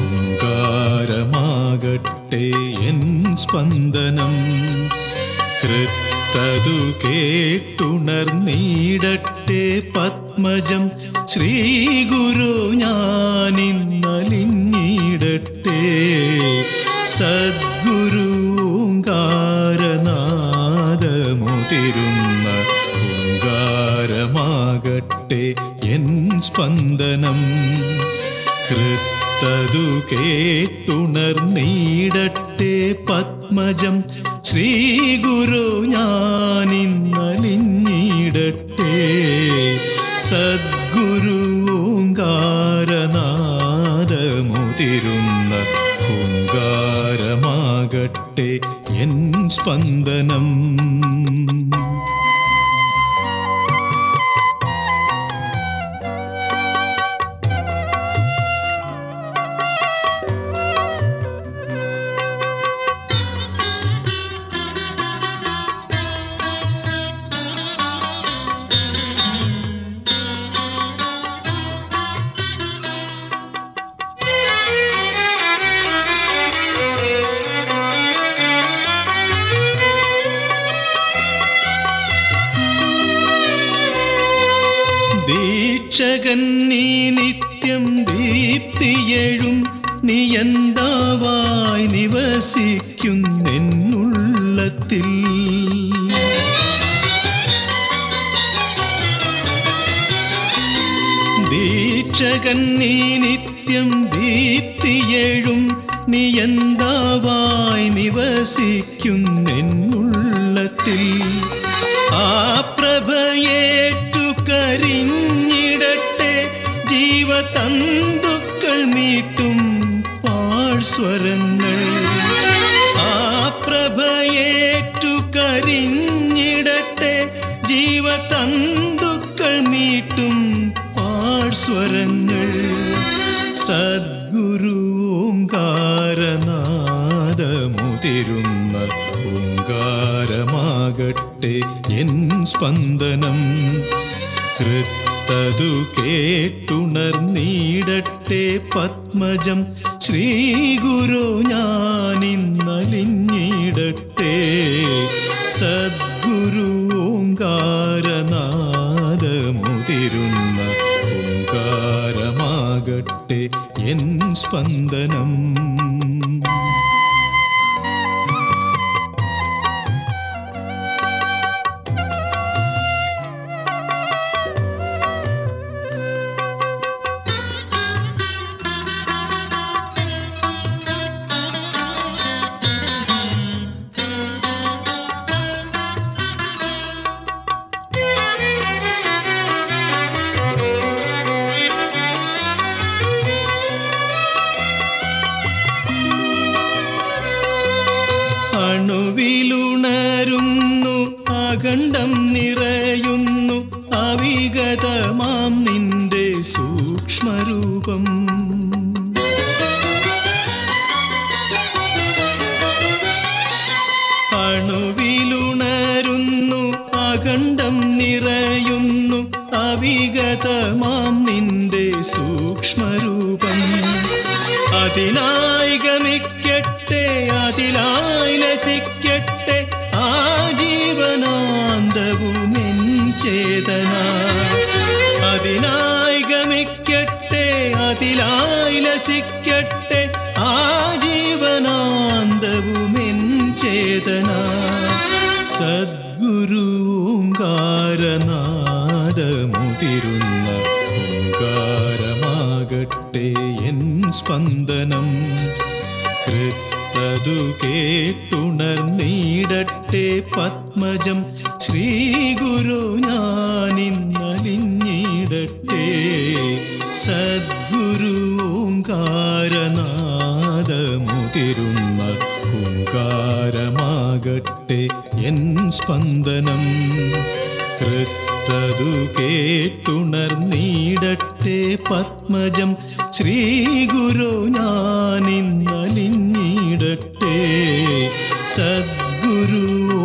ഓങ്കാരമാകട്ടെ എൻ സ്പന്ദനം കൃത്തതു കേട്ടുണർന്നീടട്ടെ പത്മജം ശ്രീ ഗുരു ഞാനിന്നലിഞ്ഞിടട്ടെ സദ്ഗുരു ഓങ്കാരനാദമുതിരുന്ന ഓങ്കാരമാകട്ടെ എൻ സ്പന്ദനം കൃത്തതു കേട്ടുണർന്നീടട്ടെ പത്മജം ശ്രീ ഗുരു ഞാനിന്നലിഞ്ഞിടട്ടെ സദ്ഗുരു ഓങ്കാരനാദമുതിരുന്ന ഓങ്കാരമാകട്ടെ എൻ സ്പന്ദനം ദീക്ഷകൻ നീ നിത്യം ദീപ്തിയഴും നിയന്താവായി നിവസിക്കുന്നെന്നുള്ളത്തിൽ ദീക്ഷകൻ നീ നിത്യം ദീപ്തിയഴും നിയന്താവായി നിവസിക്കുന്നെന്നുള്ളത്തിൽ ആ പ്രഭയേറ്റു കരിഞ്ഞി സ്വരങ്ങൾ സദ്ഗുരു ഓങ്കാരനാദമുതിരുന്ന ഓങ്കാരമാകട്ടെ എൻ സ്പന്ദനം കൃത്തതു കേട്ടുണർന്നീടട്ടെ പത്മജം ശ്രീ ഗുരു ഞാനിന്നലിഞ്ഞിടട്ടെ സദ്ഗുരു ഓങ്കാരനാദമുതിരുന്ന ഓങ്കാരമാകട്ടെ എൻ സ്പന്ദനം അണുവിലുണരുന്നു അഖണ്ഡം നിറയുന്നു അവിഗതമാം നിന്റെ സൂക്ഷ്മരൂപം അണുവിലുണരുന്നു അഖണ്ഡം നിറയുന്നു അവിഗതമാം നിന്റെ സൂക്ഷ്മരൂപം അതിനായി ഗമിക്കട്ടെ അതിലായി ലസിക്കട്ടെ ആജീവനാന്തവുമെൻ ചേതന അതിനായി ഗമിക്കട്ടെ അതിലായി ലസിക്കട്ടെ ആജീവനാന്തവുമെൻ ചേതന സദ്ഗുരു ഓങ്കാരനാദമുതിരുന്ന ഓങ്കാരമാകട്ടെ എൻ സ്പന്ദനം കൃത്തതു കേട്ടുണർന്നീടട്ടെ പത്മജം ശ്രീ ഗുരു ഞാനിന്നലിഞ്ഞിടട്ടെ സദ്ഗുരു ഓങ്കാരനാദമുതിരുന്ന ഓങ്കാരമാകട്ടെ എൻ സ്പന്ദനം കൃത്തതു കേട്ടുണർന്നീടട്ടെ പത്മജം ശ്രീ ഗുരു ഞാനിന്നലിഞ്ഞിടട്ടെ സദ്ഗുരു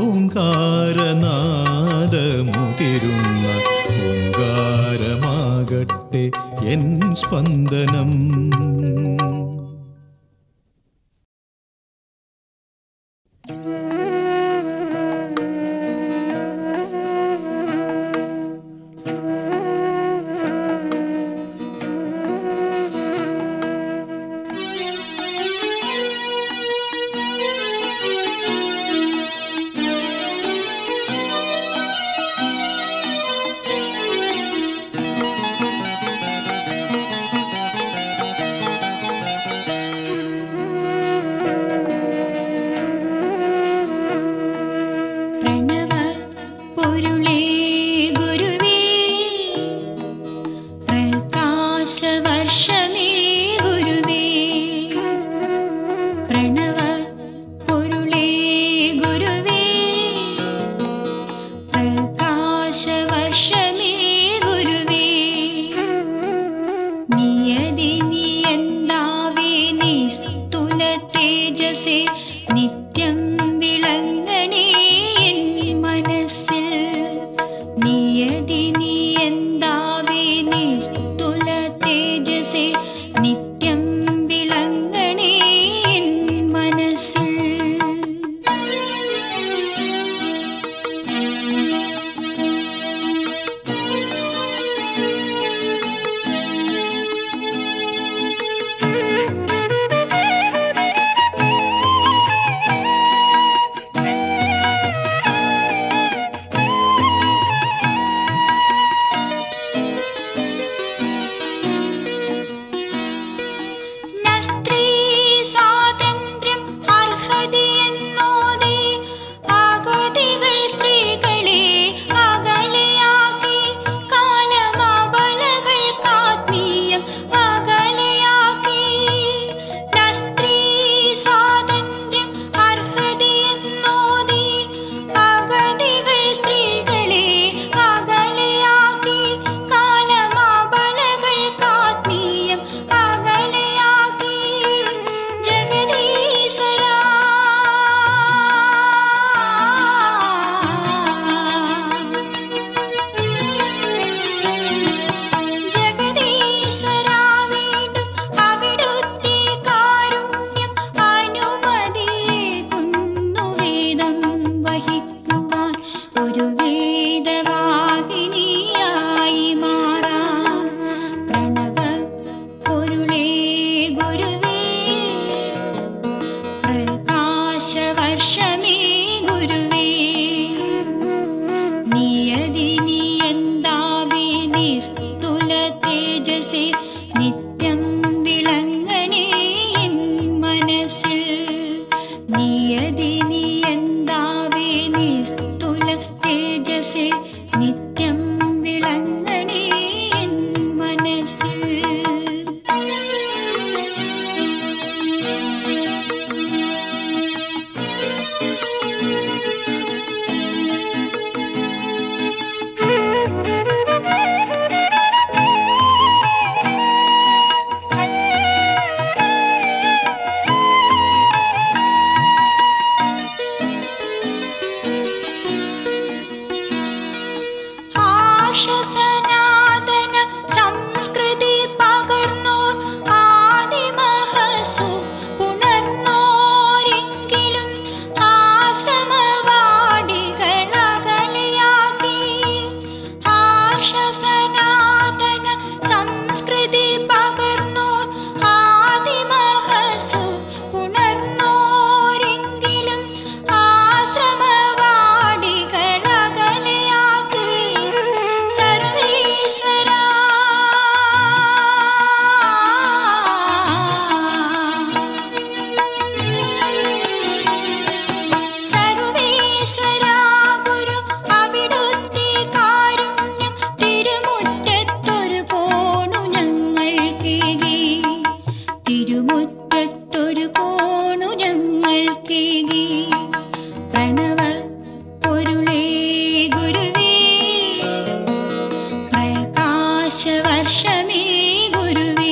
ഓങ്കാരനാദമുതിരുന്ന ഓങ്കാരമാകട്ടെ എൻ സ്പന്ദനം Thank you. വഹിക്കുവാൻ ഒരു വേദവാഹിനിയായി മാറാം പ്രണവ പൊരുളേ ഗുരുവേ പ്രകാശവർഷമേ ഗുരുവേ നിയതി നിയന്താവേ നിസ്തുല തേജസേ നിത്യം വിളങ്ങണേ എൻ മനസ്സിൽ നിയതി നിയന്താവേ നിസ്തുല തേജസേ നിത്യം വിളങ്ങണേ എൻ മനസ്സിൽ ആർഷസനാതന സംസ്കൃതി പകർന്നോ ആദിമഹസു പുണർന്നോരെങ്കിലും ആശ്രമവാടികളകലയാക്കി ആർഷസനാതന സംസ്കൃതി പകർന്നോ ആദിമഹസു പുണർന്നോരെങ്കിലും ആശ്രമവാടികളകലയാക്കി സർവേശ്വര സർവേശ്വര ഗുരു അവിടുത്തെ കാരുണ്യം തിരുമുറ്റത്തൊരു കോണു ഞങ്ങൾക്കേകി തിരുമുറ്റത്തൊരു കോണു ഞങ്ങൾക്കേകി പ്രണവ പൊരുളേ ഗുരുവേ പ്രകാശവർഷമേ ഗുരുവേ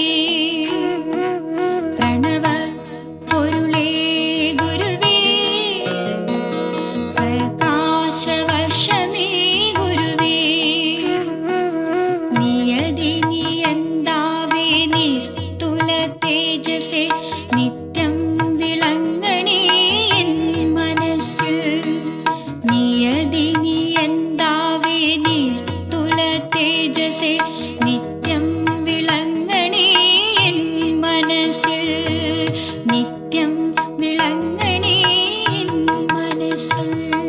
പ്രണവ പൊരുളേ ഗുരുവേ പ്രകാശവർഷമേ ഗുരുവേ നിയതി നിയന്താവേ നിസ്തുല തേജസേ നിത്യം വിളങ്ങണേ എൻ മനസ്സിൽ നിയതി നിയന്താവേ നിസ്തുല തേജസേ നിത്യം വിളങ്ങണേ എൻ മനസ്സിൽ നിത്യം വിളങ്ങണേ എൻ മനസ്സിൽ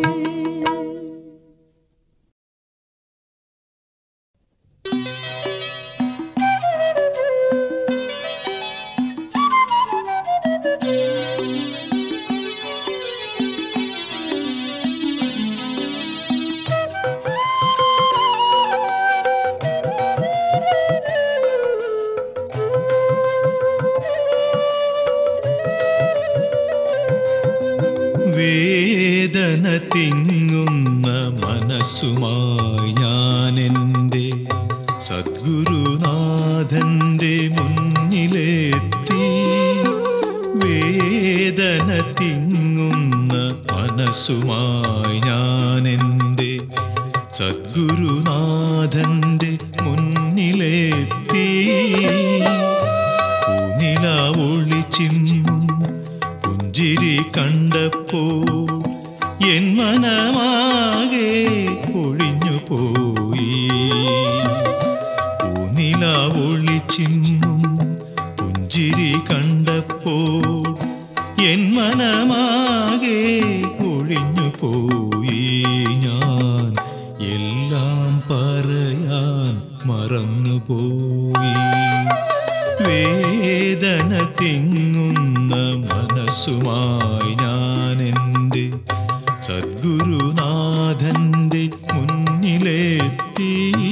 വേദന തിങ്ങുന്ന മനസ്സുമായി ഞാൻ എൻ്റെ സദ്ഗുരുനാഥൻ്റെ മുന്നിലെത്തി വേദന തിങ്ങുന്ന മനസ്സുമായി ഞാൻ എൻ്റെ സദ്ഗുരുനാഥൻ്റെ മുന്നിലെത്തി പൂനില ഒളിച്ചിമ്മും പുഞ്ചിരി കണ്ടപ്പോ എൻ മനമാകെ ഒഴിഞ്ഞു പോയി പൂനില ഒളിച്ചിമ്മും പുഞ്ചിരി കണ്ടപ്പോ എൻ മനമാകെ ഒഴിഞ്ഞു പോയി ഞാൻ എല്ലാം പറയാൻ മറന്നുപോയി വേദന തിങ്ങുന്ന മനസ്സുമായി ഞാൻ എൻ്റെ സദ്ഗുരുനാഥൻ്റെ മുന്നിലെത്തി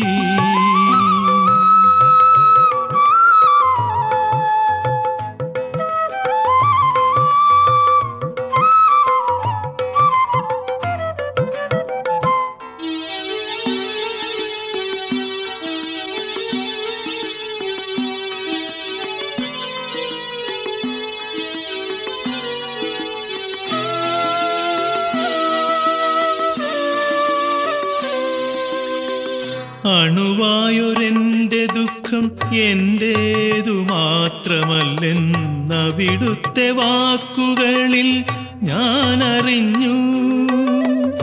അണുവായൊരെൻ്റെ ദുഃഖം എൻ്റേതു മാത്രമല്ലെന്നവിടുത്തെ വാക്കുകളിൽ ഞാൻ അറിഞ്ഞു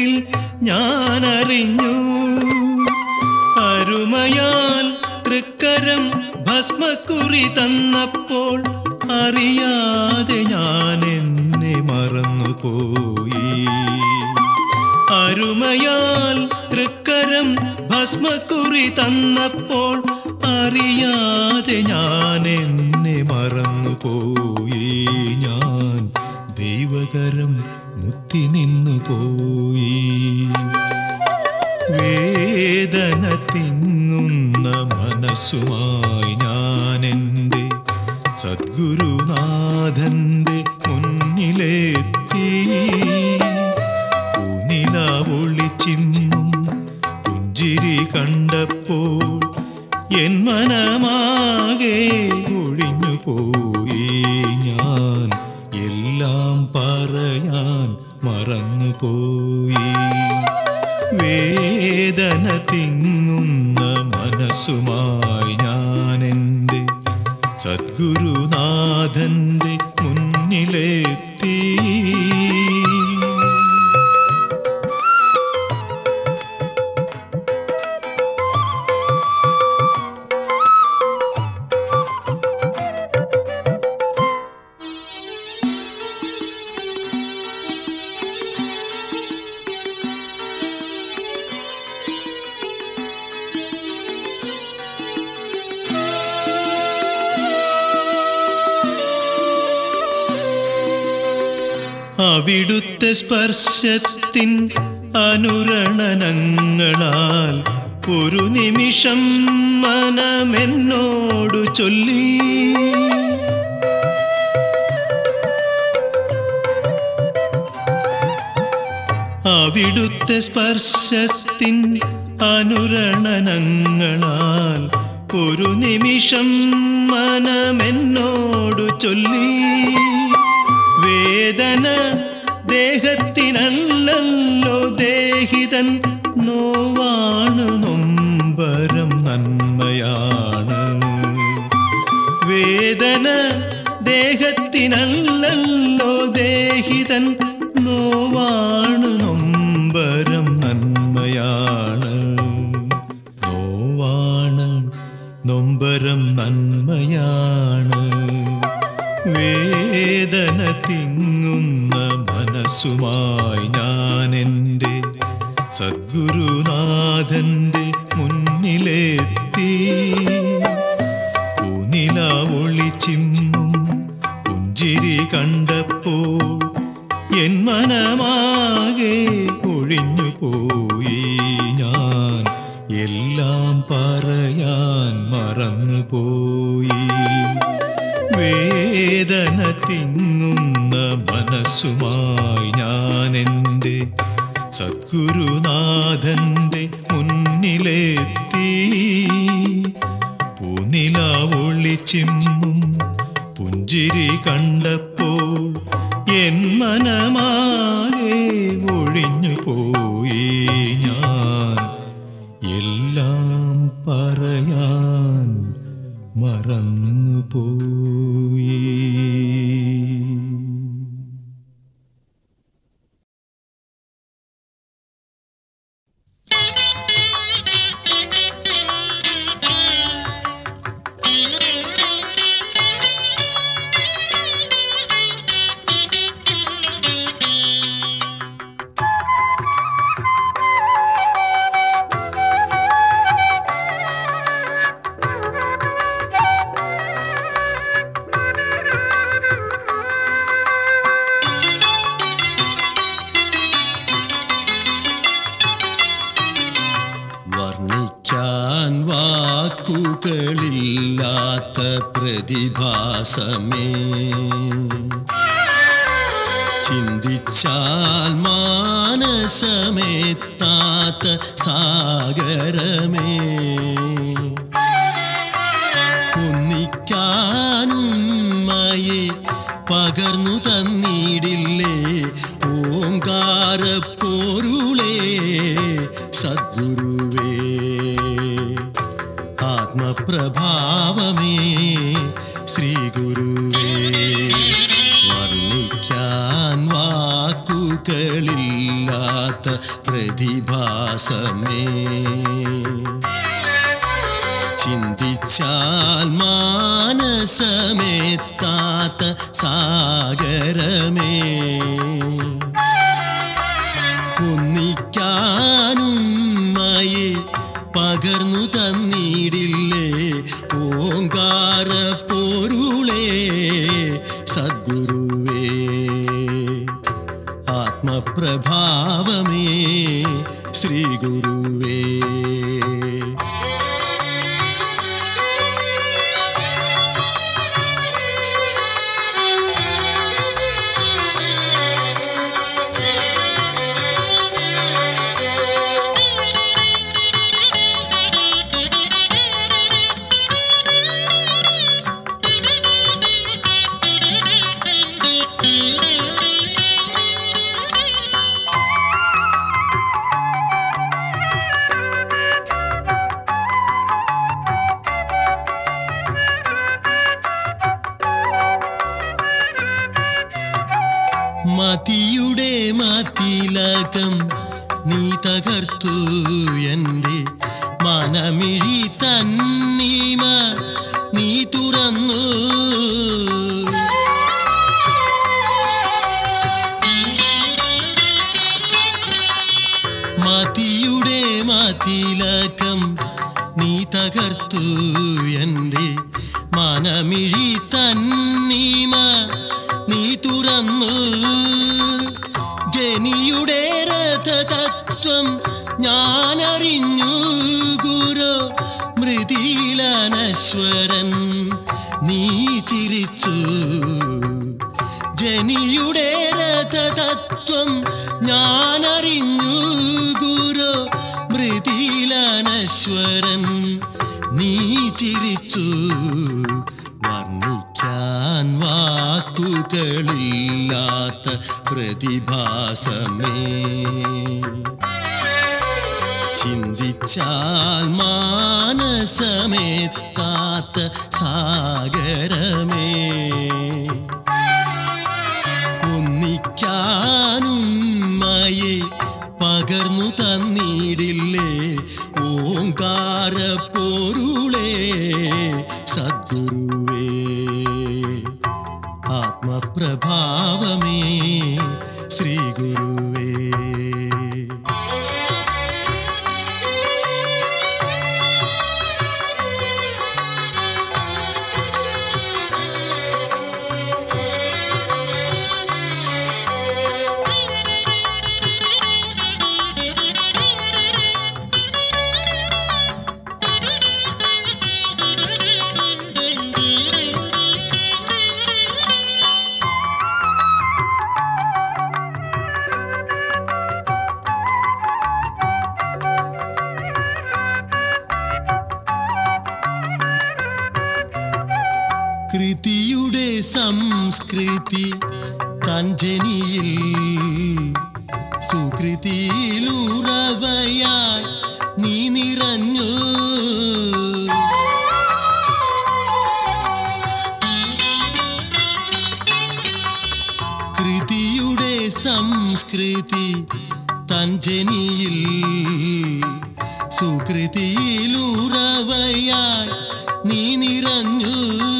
നാളുകളിൽ ഞാൻ അറിഞ്ഞു അരുമയാൽ തൃക്കരം ഭസ്മക്കുറി തന്നപ്പോൾ അറിയാതെ ഞാൻ എന്നെ മറന്നുപോയി അരുമയാൽ തൃക്കരം ഭസ്മക്കുറി തന്നപ്പോൾ അറിയാതെ ഞാൻ എന്നെ മറന്നുപോയി ഞാൻ ദൈവകരം മുത്തി നിന്നു പോയി വേദന തിങ്ങുന്ന മനസ്സുമായി ഞാൻ എൻ്റെ സദ്ഗുരുനാഥന്റെ മുന്നിലെത്തി പൂനില ഒളിച്ചിന്നും പുഞ്ചിരി കണ്ടപ്പോൾ എൻ മനമാകെ ഒഴിഞ്ഞു പോയി ഞാൻ എല്ലാം പറയാൻ മറന്നുപോയി വേദന തിങ്ങുന്ന മനസ്സുമായി ഞാൻ എൻ്റെ സദ്ഗുരുനാഥന്റെ മുന്നിലെത്തി അവിടുത്തെ സ്പർശത്തിൻ അനുരണനങ്ങളാൽ ഒരു നിമിഷം മനമെന്നോടു ചൊല്ലി അവിടുത്തെ സ്പർശത്തിൻ അനുരണനങ്ങളാൽ ഒരു നിമിഷം മനമെന്നോടു ചൊല്ലി വേദന ദേഹത്തിനല്ലല്ലോ ദേഹിതൻ നോവാണ് നൊമ്പരം നന്മയാണ് വേദന ദേഹത്തിനല്ലല്ലോ ദേഹിതൻ നോവാണ് നൊമ്പരം നന്മയാണ് നോവാണ് നൊമ്പരം നന്മയാണ് വേദന തിങ്ങുന്ന മനസ്സുമായി ഞാൻ എൻ്റെ സദ്ഗുരുനാഥന്റെ മുന്നിലെത്തി പൂനില ഒളിച്ചിമ്മും പുഞ്ചിരി കണ്ടപ്പോൾ എൻ മനമാകെ ഒഴിഞ്ഞു പോയി ഞാൻ എല്ലാം പറയാൻ മറന്നുപോയി വേദന തിങ്ങുന്ന മനസ്സുമായി ഞാൻ എൻ്റെ സദ്ഗുരുനാഥന്റെ മുന്നിലെത്തി പൂനില ഒളിച്ചിമ്മും പുഞ്ചിരി കണ്ടപ്പോൾ എൻ മനമാകെ ഒഴിഞ്ഞു പോയി ഞാൻ എല്ലാം പറയാൻ മറന്നുപോയി വർണ്ണിക്കാൻ വാക്കുകളില്ലാത്ത പ്രതിഭാസമേ ചിന്തിച്ചാൽ മാനസമെത്താത്ത സാഗരമേ ഒന്നിക്കാനുമ്മയെ പകർന്നു തന്നിടില്ലേ ഓങ്കാരപ്പോരുളേ സദ്ഗുരുവേ ആത്മപ്രഭാവമേ ശ്രീ ഗുരുവേ വർണ്ണിക്കാൻ വാക്കുകളില്ലാത്ത പ്രതിഭാസമേ ചിന്തിച്ചാൽ മാനസമെത്താത്ത സാഗരമേ ഒന്നിക്കാനും മയെ പകർന്നു തന്നിടില്ലേ ഓങ്കാര പൊരുളേ സദ്ഗുരുവേ ആത്മപ്രഭാവമേ ശ്രീ ഗുരുവേ മതിയുടെ മതിലകം നീ തകർത്തു എൻ്റെ മനമിഴി തന്നീമ നീ തുറന്നു മതിയുടെ മതിലകം നീ തകർത്തു എൻ്റെ മനമിഴി തന്നീമ നീ തുറന്നു ഗനിയുടെ രഥതത്വം ഞാനറിഞ്ഞു ഗുരു മൃദീലനശ്വരൻ നീ ചിരിച്ചു ജനിയുടെ രഥതത്വം ഞാനറിഞ്ഞു ഗുരു മൃദീലനശ്വരൻ നീ ചിരിച്ചു വർണ്ണിക്കാൻ വാക്കുകളില്ലാത്ത പ്രതിഭാസമേ ചിന്തിച്ചാൽ മാനസമെത്താത്ത സാഗരമേ ഒന്നിക്കാനും മയെ പകർന്നു തന്നിടില്ലേ ഓങ്കാര പൊരുളേ സദ്ഗുരുവേ ആത്മപ്രഭാവമേ ശ്രീ ഗുരുവേ കൃതിയുടെ സംസ്കൃതി തഞ്ജനിയിൽ സുകൃതിയിലുറവയായി നീ നിറഞ്ഞു കൃതിയുടെ സംസ്കൃതി തഞ്ജനിയിൽ സുകൃതിയിലുറവയായി നീ നിറഞ്ഞു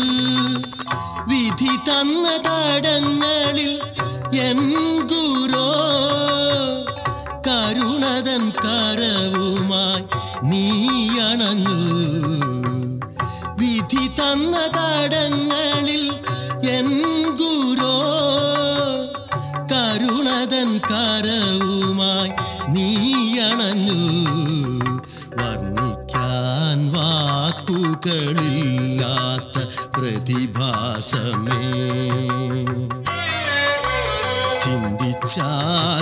വിധി തന്ന തടങ്ങളിൽ എൻ ഗുരോ കരുണതൻ കരവുമായി നീ അണഞ്ഞു വിധി തന്ന തടങ്ങളിൽ എൻ ഗുരോ കരുണതൻ കരവുമായി നീ അണഞ്ഞു വർണ്ണിക്കാൻ വാക്കുകളില്ലാത്ത പ്രതിഭാസമേ ചിന്തിച്ചാൽ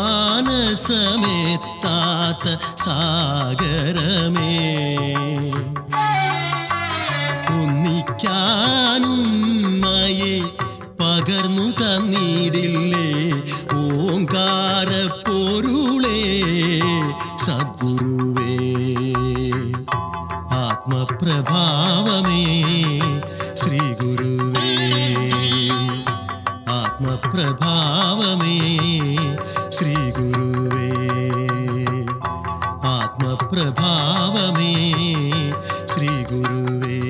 മാനസമെത്താത്ത സാഗരമേ ഒന്നിക്കാനും മയെ പകർന്നു തന്നിടില്ലേ ഓങ്കാര പൊരുളേ സദ്ഗുരുവേ ആത്മപ്രഭാവമേ ശ്രീ ഗുരുവേ ആത്മപ്രഭാവമേ ശ്രീ ഗുരുവേ പ്രഭാവമേ ശ്രീ ഗുരുവേ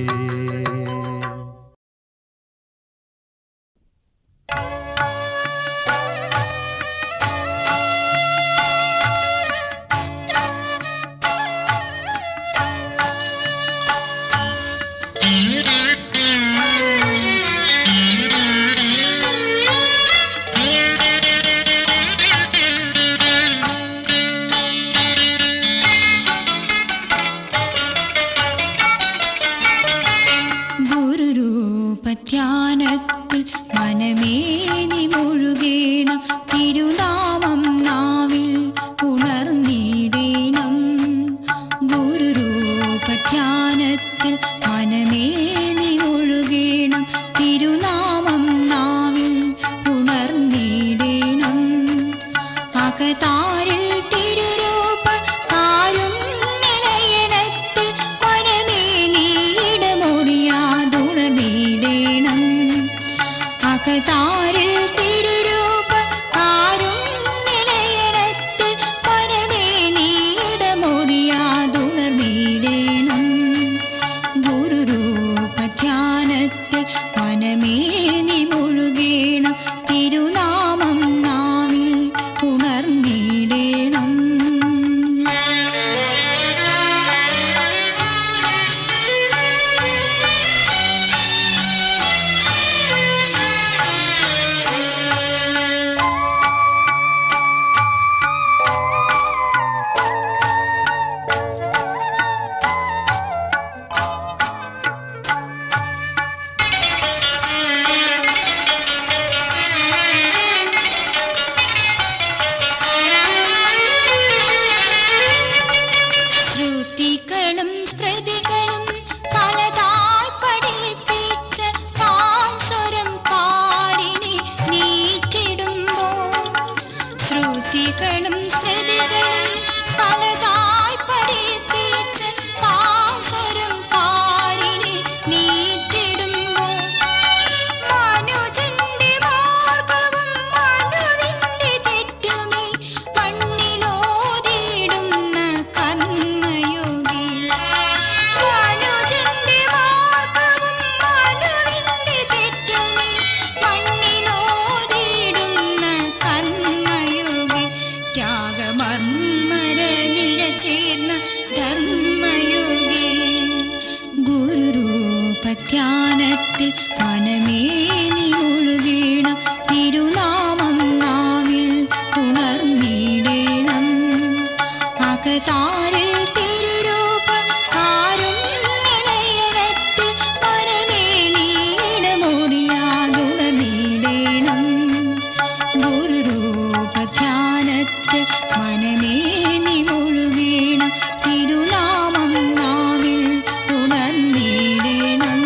ഗുരുരൂപധ്യാനത്തിൽ മനമേനി മുഴുകേണം തിരുനാമം നാവിൽ ഉണർന്നിടേണം ഗുരുരൂപധ്യാനത്തിൽ മനമേനി മുഴുകേണം തിരുനാമം നാവിൽ ഉണർന്നിടേണം അകതാരിൽ തിരുരൂപ കാരുണ്യനയനത്തിൽ മനമേനിയിടമൊഴിയാതുണർന്നിടേണം അകതാരിൽ തിരുരൂപ കാരുണ്യനയനത്തിൽ മനമേനിയിടമൊഴിയാതുണർന്നിടേണം ഗുരുരൂപധ്യാനത്തിൽ മനമേനി മുഴുകേണം തിരുനാമം നാവിൽ ഉണർന്നിടേണം ശ്രുതികളും സ്മൃതികളും പലതായി പഠിപ്പിച്ച പാസ്വരം പാടിനി നീക്കിടുമ്പോൾ ശ്രുതികളും സ്മൃതികളും പലതായി പഠിപ്പിച്ച പാസ്വരം പാടിനി നീക്കിടുമ്പോൾ മനുജന്റെ മാർഗവും മനുവിന്റെ തെറ്റുമേ മണ്ണിലോതിടുന്ന കർമ്മയോഗി മനുജന്റെ മാർഗവും മനുവിന്റെ തെറ്റുമേ മണ്ണിലോതിടുന്ന കർമ്മയോഗി ത്യാഗമർമ്മരമിഴ ചേർന്ന ധർമ്മയോഗി ഗുരുരൂപധ്യാനത്തിൽ മനമേനി ഒഴുകീണം തിരുനാമം നാവിൽ ഉണർന്നിടേണം അകതാരിൽ തിരുരൂപ കാരുണ്യനയനത്തിൽ പരമേനീടമൊഴിയാതുണർന്നിടേണം ഗുരുരൂപധ്യാനത്തിൽ മനമേനി മുഴുകീണം തിരുനാമം നാവിൽ ഉണർന്നിടേണം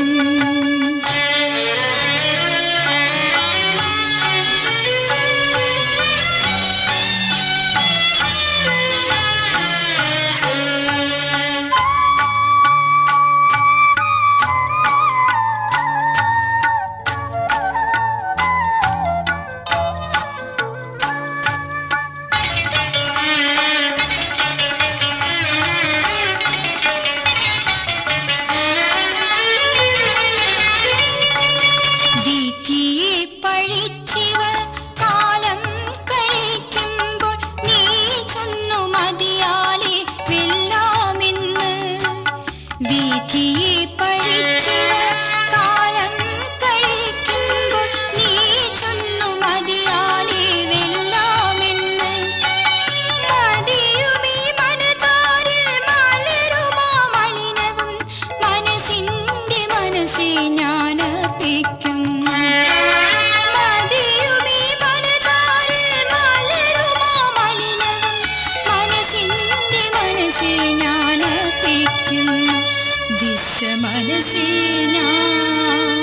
വിധിയെ പഴിച്ചിവർ കാലം കഴിക്കുമ്പോൾ നീ ചൊന്നു മതിയാലെ വെല്ലാമെന്ന് വിധിയെ പഴിച്ചിവർ കാലം കഴിക്കുമ്പോൾ നീ ചൊന്നു മതിയാലെ വെല്ലാമെന്ന് മതിയുമീ മനതാരിൽ മലരുമാ മലിനവും മനസ്സിന്റെ മനസ്സെ ഞാൻ അർപ്പിക്കുന്നു മതിയുമീ മനതാരിൽ മലരുമാ മലിനവും മനസ്സിന്റെ മനസ്സെ ഞാൻ അർപ്പിക്കുന്നു വിശ്വമനസ്സെ ഞാൻ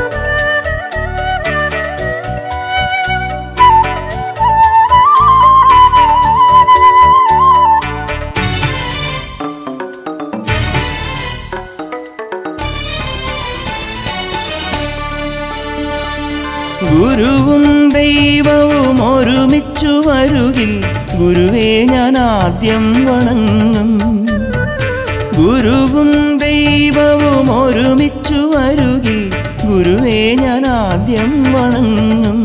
ആ ഒരുമിച്ചു വരുകിൽ ഗുരുവേ ഞാൻ ആദ്യം വണങ്ങും ഗുരുവും ദൈവവും ഒരുമിച്ചു വരുകിൽ ഗുരുവേ ഞാൻ ആദ്യം വണങ്ങും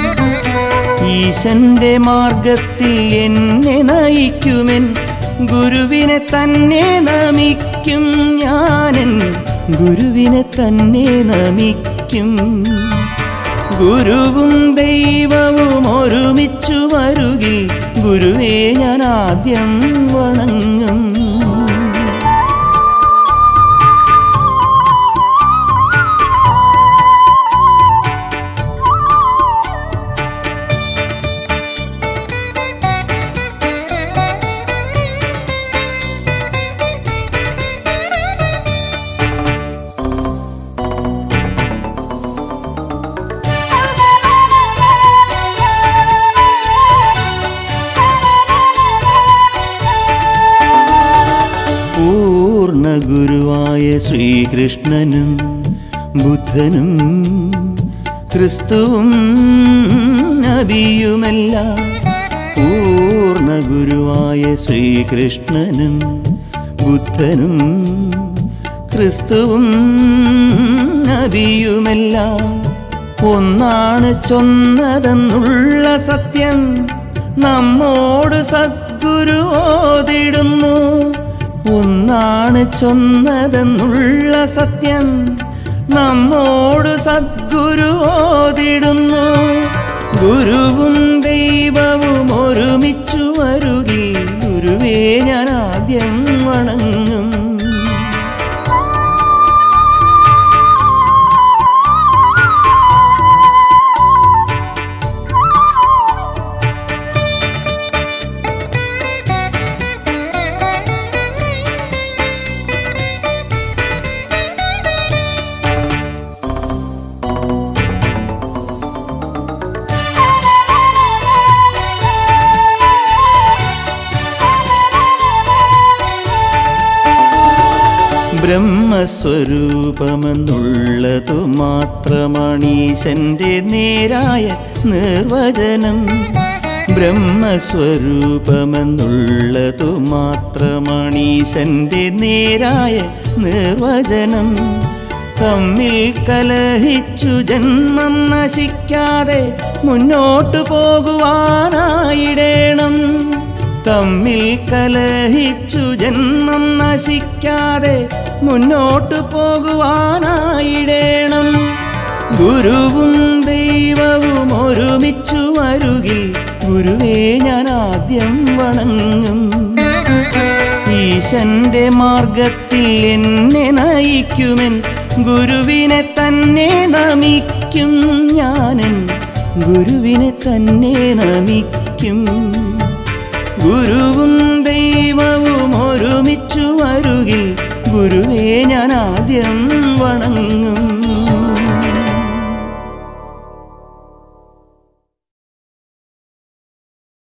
ഈശന്റെ മാർഗത്തിൽ എന്നെ നയിക്കുമെൻ ഗുരുവിനെ തന്നെ നമിക്കും ഞാനൻ ഗുരുവിനെ തന്നെ നമിക്കും ഗുരുവും ദൈവവും ഒരുമിച്ചു വരുകിൽ ഗുരുവേ ഞാൻ ആദ്യം വണങ്ങും പൂർണ്ണ ഗുരുവായ ശ്രീകൃഷ്ണനും ബുദ്ധനും ക്രിസ്തുവും നബിയുമെല്ലാം പൂർണ്ണ ഗുരുവായ ശ്രീകൃഷ്ണനും ബുദ്ധനും ക്രിസ്തുവും നബിയുമെല്ലാം ഒന്നാണ് ചൊന്നതെന്നുള്ള സത്യം നമ്മോട് സദ്ഗുരു ഓതിടുന്നു ഒന്നാണ് ചൊന്നതെന്നുള്ള സത്യം നമ്മോട് സദ്ഗുരു ഓതിടുന്നു ഗുരുവും ദൈവവും ഒരുമിച്ചു വരുകിൽ ഗുരുവേ ഞാൻ ആദ്യം വണങ്ങും ബ്രഹ്മസ്വരൂപമെന്നുള്ളതു മാത്രമണീശന്റെ നേരായ നിർവചനം ബ്രഹ്മസ്വരൂപമെന്നുള്ളതു മാത്രമണീശന്റെ നേരായ നിർവചനം തമ്മിൽ കലഹിച്ചു ജന്മം നശിക്കാതെ മുന്നോട്ടു പോകുവാനായിടേണം തമ്മിൽ കലഹിച്ചു ജന്മം നശിക്കാതെ മുന്നോട്ടു പോകുവാനായിടേണം ഗുരുവും ദൈവവും ഒരുമിച്ചു വരുകിൽ ഗുരുവേ ഞാൻ ആദ്യം വണങ്ങും ഈശന്റെ മാർഗത്തിൽ എന്നെ നയിക്കുമെൻ ഗുരുവിനെ തന്നെ നമിക്കും ഞാനൻ ഗുരുവിനെ തന്നെ നമിക്കും ഗുരുവും ദൈവവും ഒരുമിച്ചു വരുകിൽ ഗുരുവേ ഞാൻ ആദ്യം